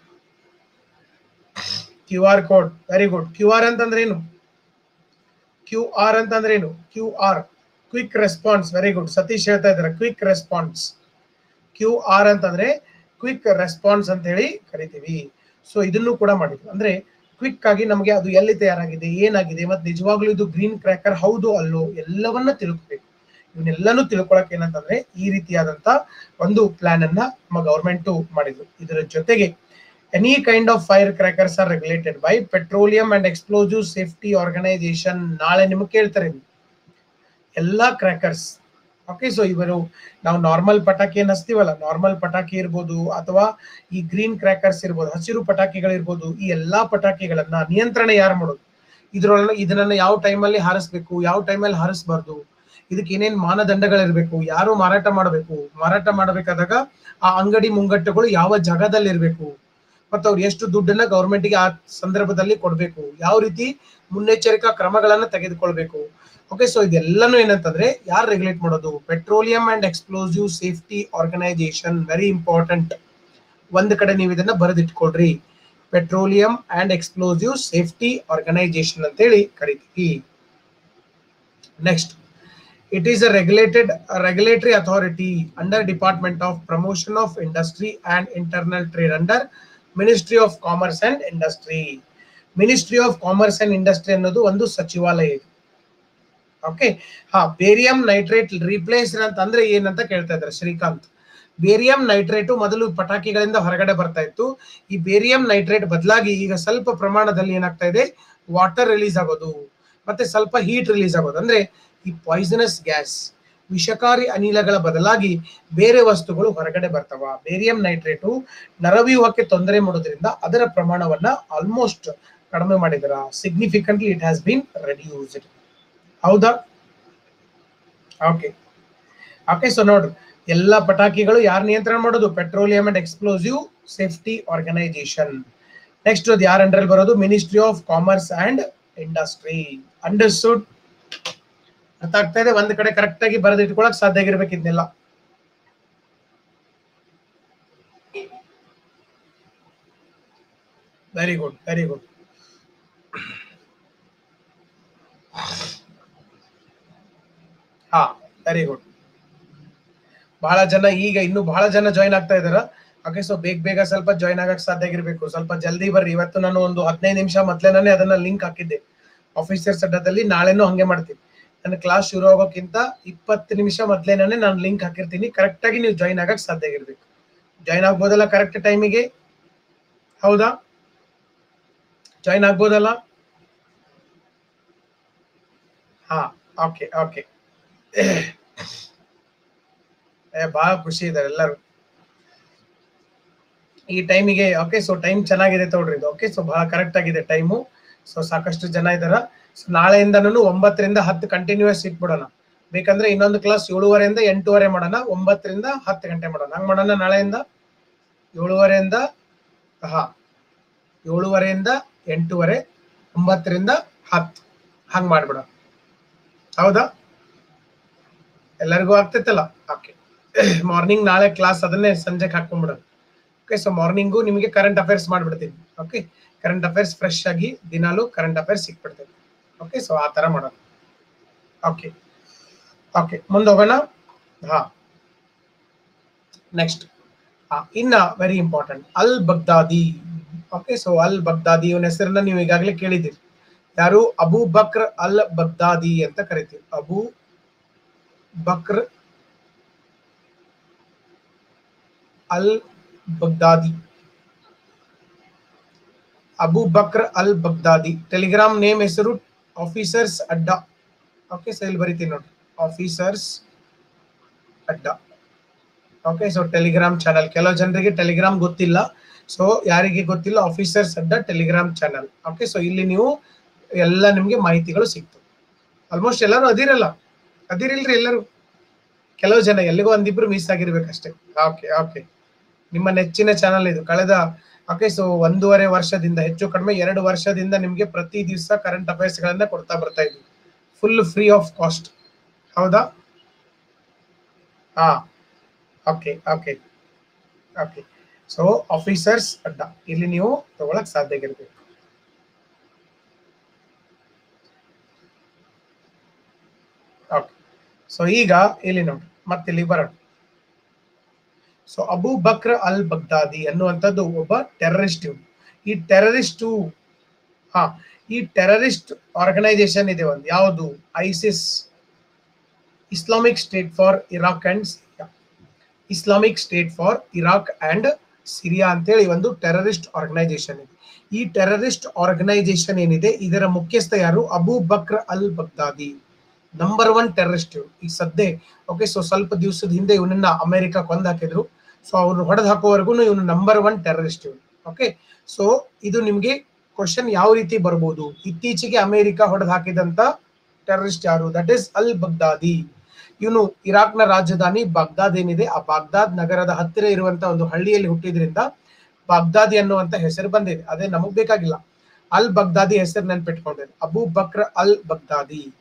Q R code very good Q R ಅಂತಂದ್ರೆ ಏನು ಕ್ಯೂ ಆರ್ ಅಂತಂದ್ರೆ ಏನು Q R quick response very good Satish ಹೇಳ್ತಾ ಇದ್ದಾರೆ ಕ್ವಿಕ್ ರೆಸ್ಪಾನ್ಸ್ ಕ್ಯೂ ಆರ್ ಅಂತಂದ್ರೆ ಕ್ವಿಕ್ ರೆಸ್ಪಾನ್ಸ್ ಅಂತ ಹೇಳಿ ಕರಿತೀವಿ ಸೊ ಇದನ್ನು ಕೂಡ ಮಾಡಿದ್ವಿ ಅಂದ್ರೆ ಕ್ವಿಕ್ ಆಗಿ ನಮಗೆ ಅದು ಎಲ್ಲಿ ತಯಾರಾಗಿದೆ ಏನಾಗಿದೆ ಮತ್ತೆ ನಿಜವಾಗ್ಲೂ ಇದು ಗ್ರೀನ್ ಕ್ರ್ಯಾಕರ್ ಹೌದು ಅಲ್ಲೋ ಎಲ್ಲವನ್ನ ತಿಳ್ಕೊಬೇಕು ಇವನ್ನೆಲ್ಲಾನು ತಿಳ್ಕೊಳಕ್ ಏನಂತಂದ್ರೆ ಈ ರೀತಿಯಾದಂತ ಒಂದು ಪ್ಲಾನ್ ಅನ್ನ ನಮ್ಮ ಗವರ್ಮೆಂಟ್ ಮಾಡಿದ್ರು ಇದರ ಜೊತೆಗೆ any kind of fire crackers are regulated by Petroleum and Explosive Safety Organisation ನಾಳೆ ನಿಮಗೆ ಕೇಳ್ತಾರೆ ನೀವು. ಎಲ್ಲಾ ಕ್ರ್ಯಾಕರ್ಸ್ ಓಕೆ ಸೊ ಇವರು ನಾವು ನಾರ್ಮಲ್ ಪಟಾಕಿ ಏನ್ ಹಚ್ತೀವಲ್ಲ ನಾರ್ಮಲ್ ಪಟಾಕಿ ಇರ್ಬೋದು ಅಥವಾ ಈ ಗ್ರೀನ್ ಕ್ರ್ಯಾಕರ್ಸ್ ಇರ್ಬೋದು ಹಸಿರು ಪಟಾಕಿಗಳಿರ್ಬೋದು ಈ ಎಲ್ಲಾ ಪಟಾಕಿಗಳನ್ನ ನಿಯಂತ್ರಣ ಯಾರು ಮಾಡೋದು ಇದ್ರೊಳಗೆ ಇದನ್ನ ಯಾವ ಟೈಮಲ್ಲಿ ಹಾರಿಸ್ಬೇಕು ಯಾವ ಟೈಮಲ್ಲಿ ಹಾರಿಸ್ಬಾರ್ದು ಇದಕ್ಕೆ ಏನೇನ್ ಮಾನದಂಡಗಳಿರ್ಬೇಕು ಯಾರು ಮಾರಾಟ ಮಾಡಬೇಕು ಮಾರಾಟ ಮಾಡಬೇಕಾದಾಗ ಆ ಅಂಗಡಿ ಮುಂಗಟ್ಟುಗಳು ಯಾವ ಜಾಗದಲ್ಲಿ ಇರಬೇಕು ಮತ್ತು ಅವ್ರು ಎಷ್ಟು ದುಡ್ಡನ್ನ ಗೌರ್ಮೆಂಟ್ಗೆ ಆ ಸಂದರ್ಭದಲ್ಲಿ ಕೊಡಬೇಕು ಯಾವ ರೀತಿ ಮುನ್ನೆಚ್ಚರಿಕಾ ಕ್ರಮಗಳನ್ನ ತೆಗೆದುಕೊಳ್ಬೇಕು ಓಕೆ ಸೊ ಇದೆಲ್ಲನೂ ಏನಂತಂದ್ರೆ ಯಾರು ರೆಗ್ಯುಲೇಟ್ ಮಾಡೋದು Petroleum and Explosive Safety Organisation very important ಒಂದ್ ಕಡೆ ನೀವು ಇದನ್ನ ಬರೆದಿಟ್ಕೊಳ್ರಿ Petroleum and Explosive Safety Organisation ಅಂತೇಳಿ ಕರಿತೀವಿ next it is a regulated regulatory authority under Department of Promotion of Industry and Internal Trade under Ministry of Commerce and Industry Ministry of Commerce and Industry ಅನ್ನೋದು ಒಂದು ಸಚಿವಾಲಯ ಇದೆ okay ಹಾ barium nitrate replace ಅಂತ ಅಂದ್ರೆ ಏನಂತ ಕೇಳ್ತಾ ಇದ್ದಾರೆ ಶ್ರೀಕಾಂತ್ ಬೇರಿಯಂ ನೈಟ್ರೇಟು ಮೊದಲು ಪಟಾಕಿಗಳಿಂದ ಹೊರಗಡೆ ಬರ್ತಾ ಇತ್ತು ಈ ಬೇರಿಯಂ ನೈಟ್ರೇಟ್ ಬದಲಾಗಿ ಈಗ ಸ್ವಲ್ಪ ಪ್ರಮಾಣದಲ್ಲಿ ಏನಾಗ್ತಾ ಇದೆ ವಾಟರ್ ರಿಲೀಸ್ ಆಗೋದು ಮತ್ತೆ ಸ್ವಲ್ಪ ಹೀಟ್ ರಿಲೀಸ್ ಆಗೋದು ಅಂದ್ರೆ ಈ ಪಾಯ್ಸನಸ್ ಗ್ಯಾಸ್ ವಿಷಕಾರಿ ಅನಿಲಗಳ ಬದಲಾಗಿ ಬೇರೆ ವಸ್ತುಗಳು ಹೊರಗಡೆ ಬರ್ತಾವ ಬೇರಿಯಂ ನೈಟ್ರೇಟು ನರವ್ಯೂಹಕ್ಕೆ ತೊಂದರೆ ಮಾಡೋದ್ರಿಂದ ಅದರ ಪ್ರಮಾಣವನ್ನ ಆಲ್ಮೋಸ್ಟ್ ಕಡಿಮೆ ಮಾಡಿದಾರ significantly it has been reduced ಹೌದಾ ಓಕೆ ಓಕೆ ಸೊ ನೋಡ್ರಿ ಎಲ್ಲ ಪಟಾಕಿಗಳು ಯಾರು ನಿಯಂತ್ರಣ ಮಾಡೋದು Petroleum and Explosive Safety Organisation next ಅದು ಯಾರ ಅಂಡರ್ ಬರೋದು Ministry of Commerce and Industry understood ಅರ್ಥ ಆಗ್ತಾ ಇದೆ ಒಂದ್ ಕಡೆ ಕರೆಕ್ಟ್ ಆಗಿ ಬರೆದಿಟ್ಕೊಳಕ್ ಸಾಧ್ಯ ಆಗಿರ್ಬೇಕು ಇದನ್ನೆಲ್ಲ ವೆರಿ ಗುಡ್ ವೆರಿ ಗುಡ್ ಹಾ ವೆರಿ ಗುಡ್ ಬಹಳ ಜನ ಈಗ ಇನ್ನು ಬಹಳ ಜನ ಜಾಯಿನ್ ಆಗ್ತಾ ಇದಾರ ಓಕೆ ಸೊ ಬೇಗ ಬೇಗ ಸ್ವಲ್ಪ ಜಾಯಿನ್ ಆಗಕ್ ಸಾಧ್ಯ ಆಗಿರ್ಬೇಕು ಸ್ವಲ್ಪ ಜಲ್ದಿ ಬರ್ರಿ ಇವತ್ತು ನಾನು ಒಂದು ಹದಿನೈದು ನಿಮಿಷ ಮೊದ್ಲೇನೆ ಅದನ್ನ ಲಿಂಕ್ ಹಾಕಿದ್ದೆ ಆಫೀಸರ್ಸ್ ಅಡ್ಡದಲ್ಲಿ ನಾಳೆನೂ ಹಂಗೆ ಮಾಡ್ತೀನಿ ನನ್ನ ಕ್ಲಾಸ್ ಶುರು ಆಗೋಕ್ಕಿಂತ ಇಪ್ಪತ್ತು ನಿಮಿಷ ಮೊದ್ಲೇನೆ ನಾನು ಲಿಂಕ್ ಹಾಕಿರ್ತೀನಿ ಕರೆಕ್ಟ್ ಆಗಿ ನೀವು ಜಾಯಿನ್ ಆಗಕ್ ಸಾಧ್ಯ ಆಗಿರ್ಬೇಕು ಜಾಯಿನ್ ಆಗ್ಬೋದಲ್ಲ ಕರೆಕ್ಟ್ ಟೈಮಿಗೆ ಹೌದಾ ಜಾಯಿನ್ ಆಗ್ಬೋದಲ್ಲ ಹಾ ಓಕೆ ಓಕೆ ಬಹಳ ಖುಷಿ ಇದಾರೆ ಎಲ್ಲರೂ ಈ ಟೈಮಿಗೆ ಓಕೆ ಸೊ ಟೈಮ್ ಚೆನ್ನಾಗಿದೆ ತಗೊಳ್ರಿ ಇದು ಓಕೆ ಸೊ ಬಹಳ ಕರೆಕ್ಟ್ ಆಗಿದೆ ಟೈಮು ಸೊ ಸಾಕಷ್ಟು ಜನ ಇದಾರ ಸೊ ನಾಳೆಯಿಂದನೂ ಒಂಬತ್ತರಿಂದ ಹತ್ತು ಕಂಟಿನ್ಯೂಸ್ ಇಟ್ಬಿಡೋಣ ಬೇಕಂದ್ರೆ ಇನ್ನೊಂದು ಕ್ಲಾಸ್ ಏಳುವರೆಯಿಂದ ಎಂಟೂವರೆ ಮಾಡೋಣ ಒಂಬತ್ತರಿಂದ ಹತ್ತು ಗಂಟೆ ಮಾಡೋಣ ಹಂಗ್ ಮಾಡೋಣ ನಾಳೆಯಿಂದ ಏಳುವರೆಯಿಂದ ಹಾ ಏಳುವರೆಯಿಂದ ಎಂಟೂವರೆ ಒಂಬತ್ತರಿಂದ ಹತ್ತು ಹಂಗ್ ಮಾಡ್ಬಿಡ ಹೌದಾ ಎಲ್ಲರಿಗೂ ಆಗ್ತೈತಲ್ಲ ಓಕೆ ಮಾರ್ನಿಂಗ್ ನಾಳೆ ಕ್ಲಾಸ್ ಅದನ್ನೇ ಸಂಜೆಗೆ ಹಾಕೊಂಡ್ಬಿಡೋಣ ಓಕೆ ಸೊ ಮಾರ್ನಿಂಗು ನಿಮಗೆ ಕರೆಂಟ್ ಅಫೇರ್ಸ್ ಮಾಡ್ಬಿಡ್ತೀನಿ ಓಕೆ ಕರೆಂಟ್ ಅಫೇರ್ಸ್ ಫ್ರೆಶ್ ಆಗಿ ದಿನಾಲು ಕರೆಂಟ್ ಅಫೇರ್ಸ್ ಸಿಕ್ಬಿಡ್ತೈತೆ ಓಕೆ ಸೊ ಆ ತರ ಮಾಡೋಣ ಓಕೆ ಓಕೆ ಮುಂದೆ ಹೋಗೋಣ ಹಾ ನೆಕ್ಸ್ಟ್ ಹಾ ಇನ್ನ very important al Baghdadi okay so al Baghdadi ಇವನ ಹೆಸರನ್ನ ನೀವು ಈಗಾಗಲೇ ಕೇಳಿದ್ದೀರಿ ಯಾರು ಅಬು ಬಕ್ರ್ ಅಲ್ ಬಗ್ದಾದಿ ಅಂತ ಕರಿತೀವಿ Abu Bakr al Baghdadi Abu Bakr al Baghdadi Telegram name ಹೆಸರು ಆಫೀಸರ್ಸ್ ಅಡ್ಡ ಓಕೆ ಸೊ ಇಲ್ಲಿ ಬರಿತೀನಿ ನೋಡಿ ಆಫೀಸರ್ಸ್ ಅಡ್ಡ ಓಕೆ ಸೊ ಟೆಲಿಗ್ರಾಮ್ ಚಾನಲ್ ಕೆಲವು ಜನರಿಗೆ ಟೆಲಿಗ್ರಾಮ್ ಗೊತ್ತಿಲ್ಲ ಸೊ ಯಾರಿಗೆ ಗೊತ್ತಿಲ್ಲ officers Adda Telegram channel okay so ಇಲ್ಲಿ ನೀವು ಎಲ್ಲ ನಿಮ್ಗೆ ಮಾಹಿತಿಗಳು ಸಿಗ್ತವೆ ಆಲ್ಮೋಸ್ಟ್ ಎಲ್ಲರೂ ಅದಿರಲ್ಲ ಅದಿರಿಲ್ರಿ ಎಲ್ಲರೂ ಕೆಲವು ಜನ ಎಲ್ಲಿಗೋ ಒಂದಿಬ್ರು ಮಿಸ್ ಆಗಿರ್ಬೇಕಷ್ಟೇ ಓಕೆ ಓಕೆ ನಿಮ್ಮ ನೆಚ್ಚಿನ ಚಾನಲ್ ಇದು ಕಳೆದ ಓಕೆ ಸೊ ಒಂದೂವರೆ ವರ್ಷದಿಂದ ಹೆಚ್ಚು ಕಡಿಮೆ ಎರಡು ವರ್ಷದಿಂದ ನಿಮ್ಗೆ ಪ್ರತಿ ದಿವಸ ಕರೆಂಟ್ ಅಫೇರ್ಸ್ ಗಳನ್ನ ಕೊಡ್ತಾ ಬರ್ತಾ ಇದ್ವಿ ಫುಲ್ ಫ್ರೀ ಆಫ್ ಕಾಸ್ಟ್ ಹೌದಾ ಹಾ okay okay okay so officers ಅಡ್ಡ ಇಲ್ಲಿ ನೀವು ತಗೊಳಕ್ ಸಾಧ್ಯ ಆಗಿರ್ಬೇಕು ಓಕೆ ಸೊ ಈಗ ಇಲ್ಲಿ ನೋಡಿ ಮತ್ತೆ ಇಲ್ಲಿ ಬರೋಣ so Abu Bakr al Baghdadi ಅನ್ನುವಂಥದ್ದು ಒಬ್ಬ ಟೆರರಿಸ್ಟ್ ಇವನು ಈ ಟೆರರಿಸ್ಟು ಹಾ ಈ ಟೆರರಿಸ್ಟ್ ಆರ್ಗನೈಸೇಷನ್ ಇದೆ ಒಂದು ಯಾವುದು ISIS Islamic State for Iraq and Syria Islamic State for Iraq and Syria ಅಂತೇಳಿ ಒಂದು ಟೆರರಿಸ್ಟ್ ಆರ್ಗನೈಸೇಷನ್ ಇದೆ ಈ ಟೆರರಿಸ್ಟ್ ಆರ್ಗನೈಸೇಷನ್ ಏನಿದೆ ಇದರ ಮುಖ್ಯಸ್ಥ ಯಾರು Abu Bakr al Baghdadi number one terrorist ಇವ್ರು ಈಗ ಸದ್ಯ ಓಕೆ ಸೊ ಸ್ವಲ್ಪ ದಿವಸದ ಹಿಂದೆ ಇವನನ್ನ ಅಮೆರಿಕ ಕೊಂದ್ ಹಾಕಿದ್ರು ಸೊ ಅವ್ರು ಹೊಡೆದು ಹಾಕೋವರೆಗೂ ಇವನು ನಂಬರ್ ಒನ್ ಟೆರರಿಸ್ಟ್ ಇವನು ಓಕೆ ಸೊ ಇದು ನಿಮ್ಗೆ ಕ್ವಶನ್ ಯಾವ ರೀತಿ ಬರ್ಬೋದು ಇತ್ತೀಚೆಗೆ ಅಮೆರಿಕ ಹೊಡೆದು ಹಾಕಿದಂತ ಟೆರರಿಸ್ಟ್ ಯಾರು ದಟ್ ಇಸ್ ಅಲ್ ಬಗ್ದಾದಿ ಇವನು ಇರಾಕ್ನ ರಾಜಧಾನಿ ಬಾಗ್ದಾದ್ ಏನಿದೆ ಆ ಬಾಗ್ದಾದ್ ನಗರದ ಹತ್ತಿರ ಇರುವಂತ ಒಂದು ಹಳ್ಳಿಯಲ್ಲಿ ಹುಟ್ಟಿದ್ರಿಂದ ಬಾಗ್ದಾದಿ ಅನ್ನುವಂತ ಹೆಸರು ಬಂದಿದೆ ಅದೇ ನಮಗ್ ಬೇಕಾಗಿಲ್ಲ ಅಲ್ ಬಗ್ದಾದಿ ಹೆಸರು ನೆನ್ಪಿಟ್ಕೊಂಡಿದೆ Abu Bakr al Baghdadi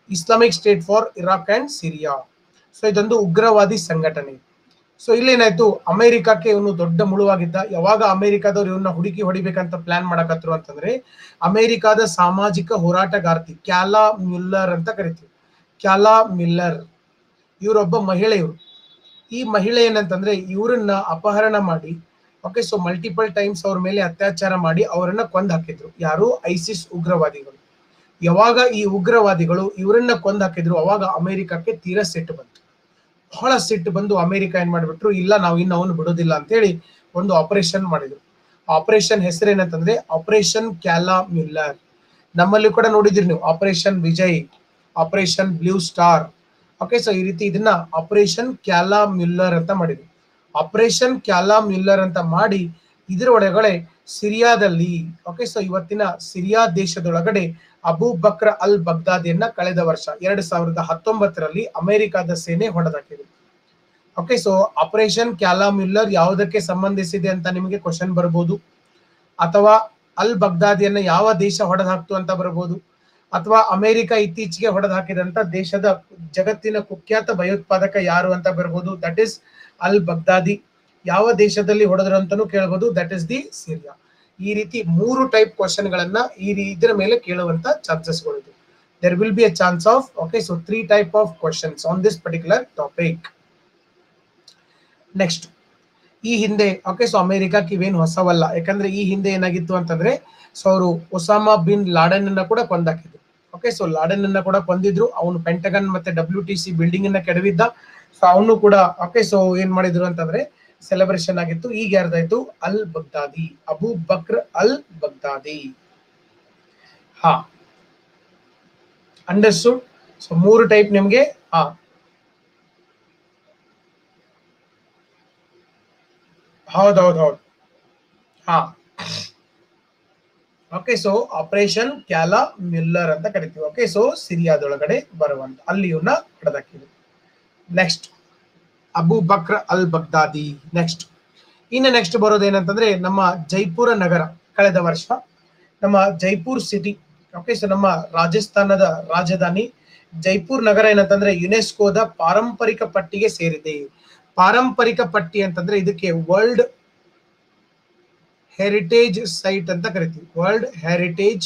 Islamic State for Iraq and Syria so ಇದೊಂದು ಉಗ್ರವಾದಿ ಸಂಘಟನೆ ಸೊ ಇಲ್ಲೇನಾಯ್ತು ಅಮೆರಿಕಕ್ಕೆ ಇವನು ದೊಡ್ಡ ಮುಳುವಾಗಿದ್ದ ಯಾವಾಗ ಅಮೆರಿಕದವ್ರು ಇವನ್ನ ಹುಡುಕಿ ಹೊಡಿಬೇಕಂತ ಪ್ಲಾನ್ ಮಾಡಕತ್ರು ಅಂತಂದ್ರೆ ಅಮೆರಿಕಾದ ಸಾಮಾಜಿಕ ಹೋರಾಟಗಾರ್ತಿ ಕ್ಯಾಲಾ ಮ್ಯುಲ್ಲರ್ ಅಂತ ಕರಿತೀವಿ ಕ್ಯಾಲಾ ಮಿಲ್ಲರ್ ಇವರೊಬ್ಬ ಮಹಿಳೆ ಇವರು ಈ ಮಹಿಳೆ ಏನಂತಂದ್ರೆ ಇವರನ್ನ ಅಪಹರಣ ಮಾಡಿ ಓಕೆ ಸೊ ಮಲ್ಟಿಪಲ್ ಟೈಮ್ಸ್ ಅವ್ರ ಮೇಲೆ ಅತ್ಯಾಚಾರ ಮಾಡಿ ಅವರನ್ನ ಕೊಂದ್ ಹಾಕಿದ್ರು ಯಾರು ಐಸಿಸ್ ಉಗ್ರವಾದಿಗಳು ಯಾವಾಗ ಈ ಉಗ್ರವಾದಿಗಳು ಇವರನ್ನ ಕೊಂದ್ ಹಾಕಿದ್ರು ಅವಾಗ ಅಮೆರಿಕಕ್ಕೆ ತೀರಾ ಸಿಟ್ಟು ಬಂತು ಬಹಳ ಸಿಟ್ಟು ಬಂದು ಅಮೆರಿಕ ಏನ್ ಮಾಡ್ಬಿಟ್ರು ಇಲ್ಲ ನಾವು ಇನ್ನು ಅವನು ಬಿಡೋದಿಲ್ಲ ಅಂತ ಹೇಳಿ ಒಂದು ಆಪರೇಷನ್ ಮಾಡಿದ್ರು ಆಪರೇಷನ್ ಹೆಸರೇನಂತಂದ್ರೆ ಆಪರೇಷನ್ ಕ್ಯಾಲಾ ಮ್ಯುಲ್ಲರ್ ನಮ್ಮಲ್ಲಿ ಕೂಡ ನೋಡಿದಿರಿ ನೀವು operation Vijay operation blue star okay so ಈ ರೀತಿ ಇದನ್ನ ಆಪರೇಷನ್ ಕ್ಯಾಲಾ ಮ್ಯುಲ್ಲರ್ ಅಂತ ಮಾಡಿದ್ರು ಆಪರೇಷನ್ ಕ್ಯಾಲಾ ಮ್ಯುಲ್ಲರ್ ಅಂತ ಮಾಡಿ ಇದರ ಒಳಗಡೆ ಸಿರಿಯಾದಲ್ಲಿ ಓಕೆ ಸೊ ಇವತ್ತಿನ ಸಿರಿಯಾ ದೇಶದೊಳಗಡೆ ಅಬು ಬಕ್ರ ಅಲ್ ಬಗ್ದಾದಿಯನ್ನ ಕಳೆದ ವರ್ಷ ಎರಡ್ ಸಾವಿರದ ಹತ್ತೊಂಬತ್ತರಲ್ಲಿ ಅಮೆರಿಕದ ಸೇನೆ ಹೊಡೆದಾಕಿದೆ okay so operation Kayla Mueller ಯಾವುದಕ್ಕೆ ಸಂಬಂಧಿಸಿದೆ ಅಂತ ನಿಮಗೆ ಕ್ವಶನ್ ಬರಬಹುದು ಅಥವಾ ಅಲ್ ಬಗ್ದಾದಿಯನ್ನ ಯಾವ ದೇಶ ಹೊಡೆದು ಹಾಕ್ತು ಅಂತ ಬರಬಹುದು ಅಥವಾ ಅಮೆರಿಕ ಇತ್ತೀಚೆಗೆ ಹೊಡೆದು ಹಾಕಿದಂತ ದೇಶದ ಜಗತ್ತಿನ ಕುಖ್ಯಾತ ಭಯೋತ್ಪಾದಕ ಯಾರು ಅಂತ ಬರ್ಬೋದು ದಟ್ ಇಸ್ ಅಲ್ ಬಗ್ದಾದಿ ಯಾವ ದೇಶದಲ್ಲಿ ಹೊಡೆದ್ರು ಅಂತಾನು ಕೇಳಬಹುದು ದಟ್ ಇಸ್ ದಿ ಸಿರಿಯಾ ಈ ರೀತಿ ಮೂರು ಟೈಪ್ ಕ್ವಶನ್ ಗಳನ್ನ ಈ ರೀ- ಇದರ ಮೇಲೆ ಕೇಳುವಂತ ಚಾನ್ಸಸ್ ಗಳಿದೆ there will be a chance of okay so three type of questions on this particular topic next ಈ ಹಿಂದೆ ಓಕೆ ಸೊ ಅಮೆರಿಕಕ್ಕೆ ಇವೇನು ಹೊಸವಲ್ಲ ಯಾಕಂದ್ರೆ ಈ ಹಿಂದೆ ಏನಾಗಿತ್ತು ಅಂತಂದ್ರೆ ಸೊ ಅವರು ಒಸಾಮಾ ಬಿನ್ ಲಾಡೆನ್ ಅನ್ನ ಕೂಡ ಕೊಂದಾಕಿದ್ರು ಓಕೆ ಸೊ ಲಾಡೆನ್ ಅನ್ನ ಕೂಡ ಕೊಂದಿದ್ರು ಅವನು ಪೆಂಟಗನ್ ಮತ್ತೆ ಡಬ್ಲ್ಯೂ ಟಿ ಸಿ ಬಿಲ್ಡಿಂಗ್ ಅನ್ನ ಕೆಡವಿದ್ದ ಸೊ ಅವನು ಕೂಡ ಓಕೆ ಸೊ ಏನ್ ಮಾಡಿದ್ರು ಅಂತಂದ್ರೆ ಸೆಲೆಬ್ರೇಷನ್ ಆಗಿತ್ತು ಈಗ ಯಾರ್ದಾಯ್ತು ಅಲ್ Baghdadi Abu Bakr al Baghdadi ಹಾ ಅಂಡರ್ಸ್ಟುಡ್ ಸೊ ಮೂರು ಟೈಪ್ ನಿಮ್ಗೆ ಹಾ ಹೌದೌದು ಹೌದು ಹಾ okay so operation Kayla Miller ಅಂತ ಕರಿತೀವಿ ಓಕೆ ಸೊ ಸಿರಿಯಾದೊಳಗಡೆ ಬರುವಂತ ಅಲ್ಲಿ ಇವನ್ನ ಹೊಡೆದಾಕಿದ್ರು next Abu Bakr al Baghdadi next ಇನ್ನು ನೆಕ್ಸ್ಟ್ ಬರೋದೇನಂತಂದ್ರೆ ನಮ್ಮ ಜೈಪುರ ನಗರ ಕಳೆದ ವರ್ಷ ನಮ್ಮ ಜೈಪುರ್ ಸಿಟಿ ಓಕೆ ಸೊ ನಮ್ಮ ರಾಜಸ್ಥಾನದ ರಾಜಧಾನಿ ಜೈಪುರ್ ನಗರ ಏನಂತಂದ್ರೆ ಯುನೆಸ್ಕೋದ ಪಾರಂಪರಿಕ ಪಟ್ಟಿಗೆ ಸೇರಿದೆ ಪಾರಂಪರಿಕ ಪಟ್ಟಿ ಅಂತಂದ್ರೆ ಇದಕ್ಕೆ ವರ್ಲ್ಡ್ ಹೆರಿಟೇಜ್ ಸೈಟ್ ಅಂತ ಕರಿತೀವಿ world heritage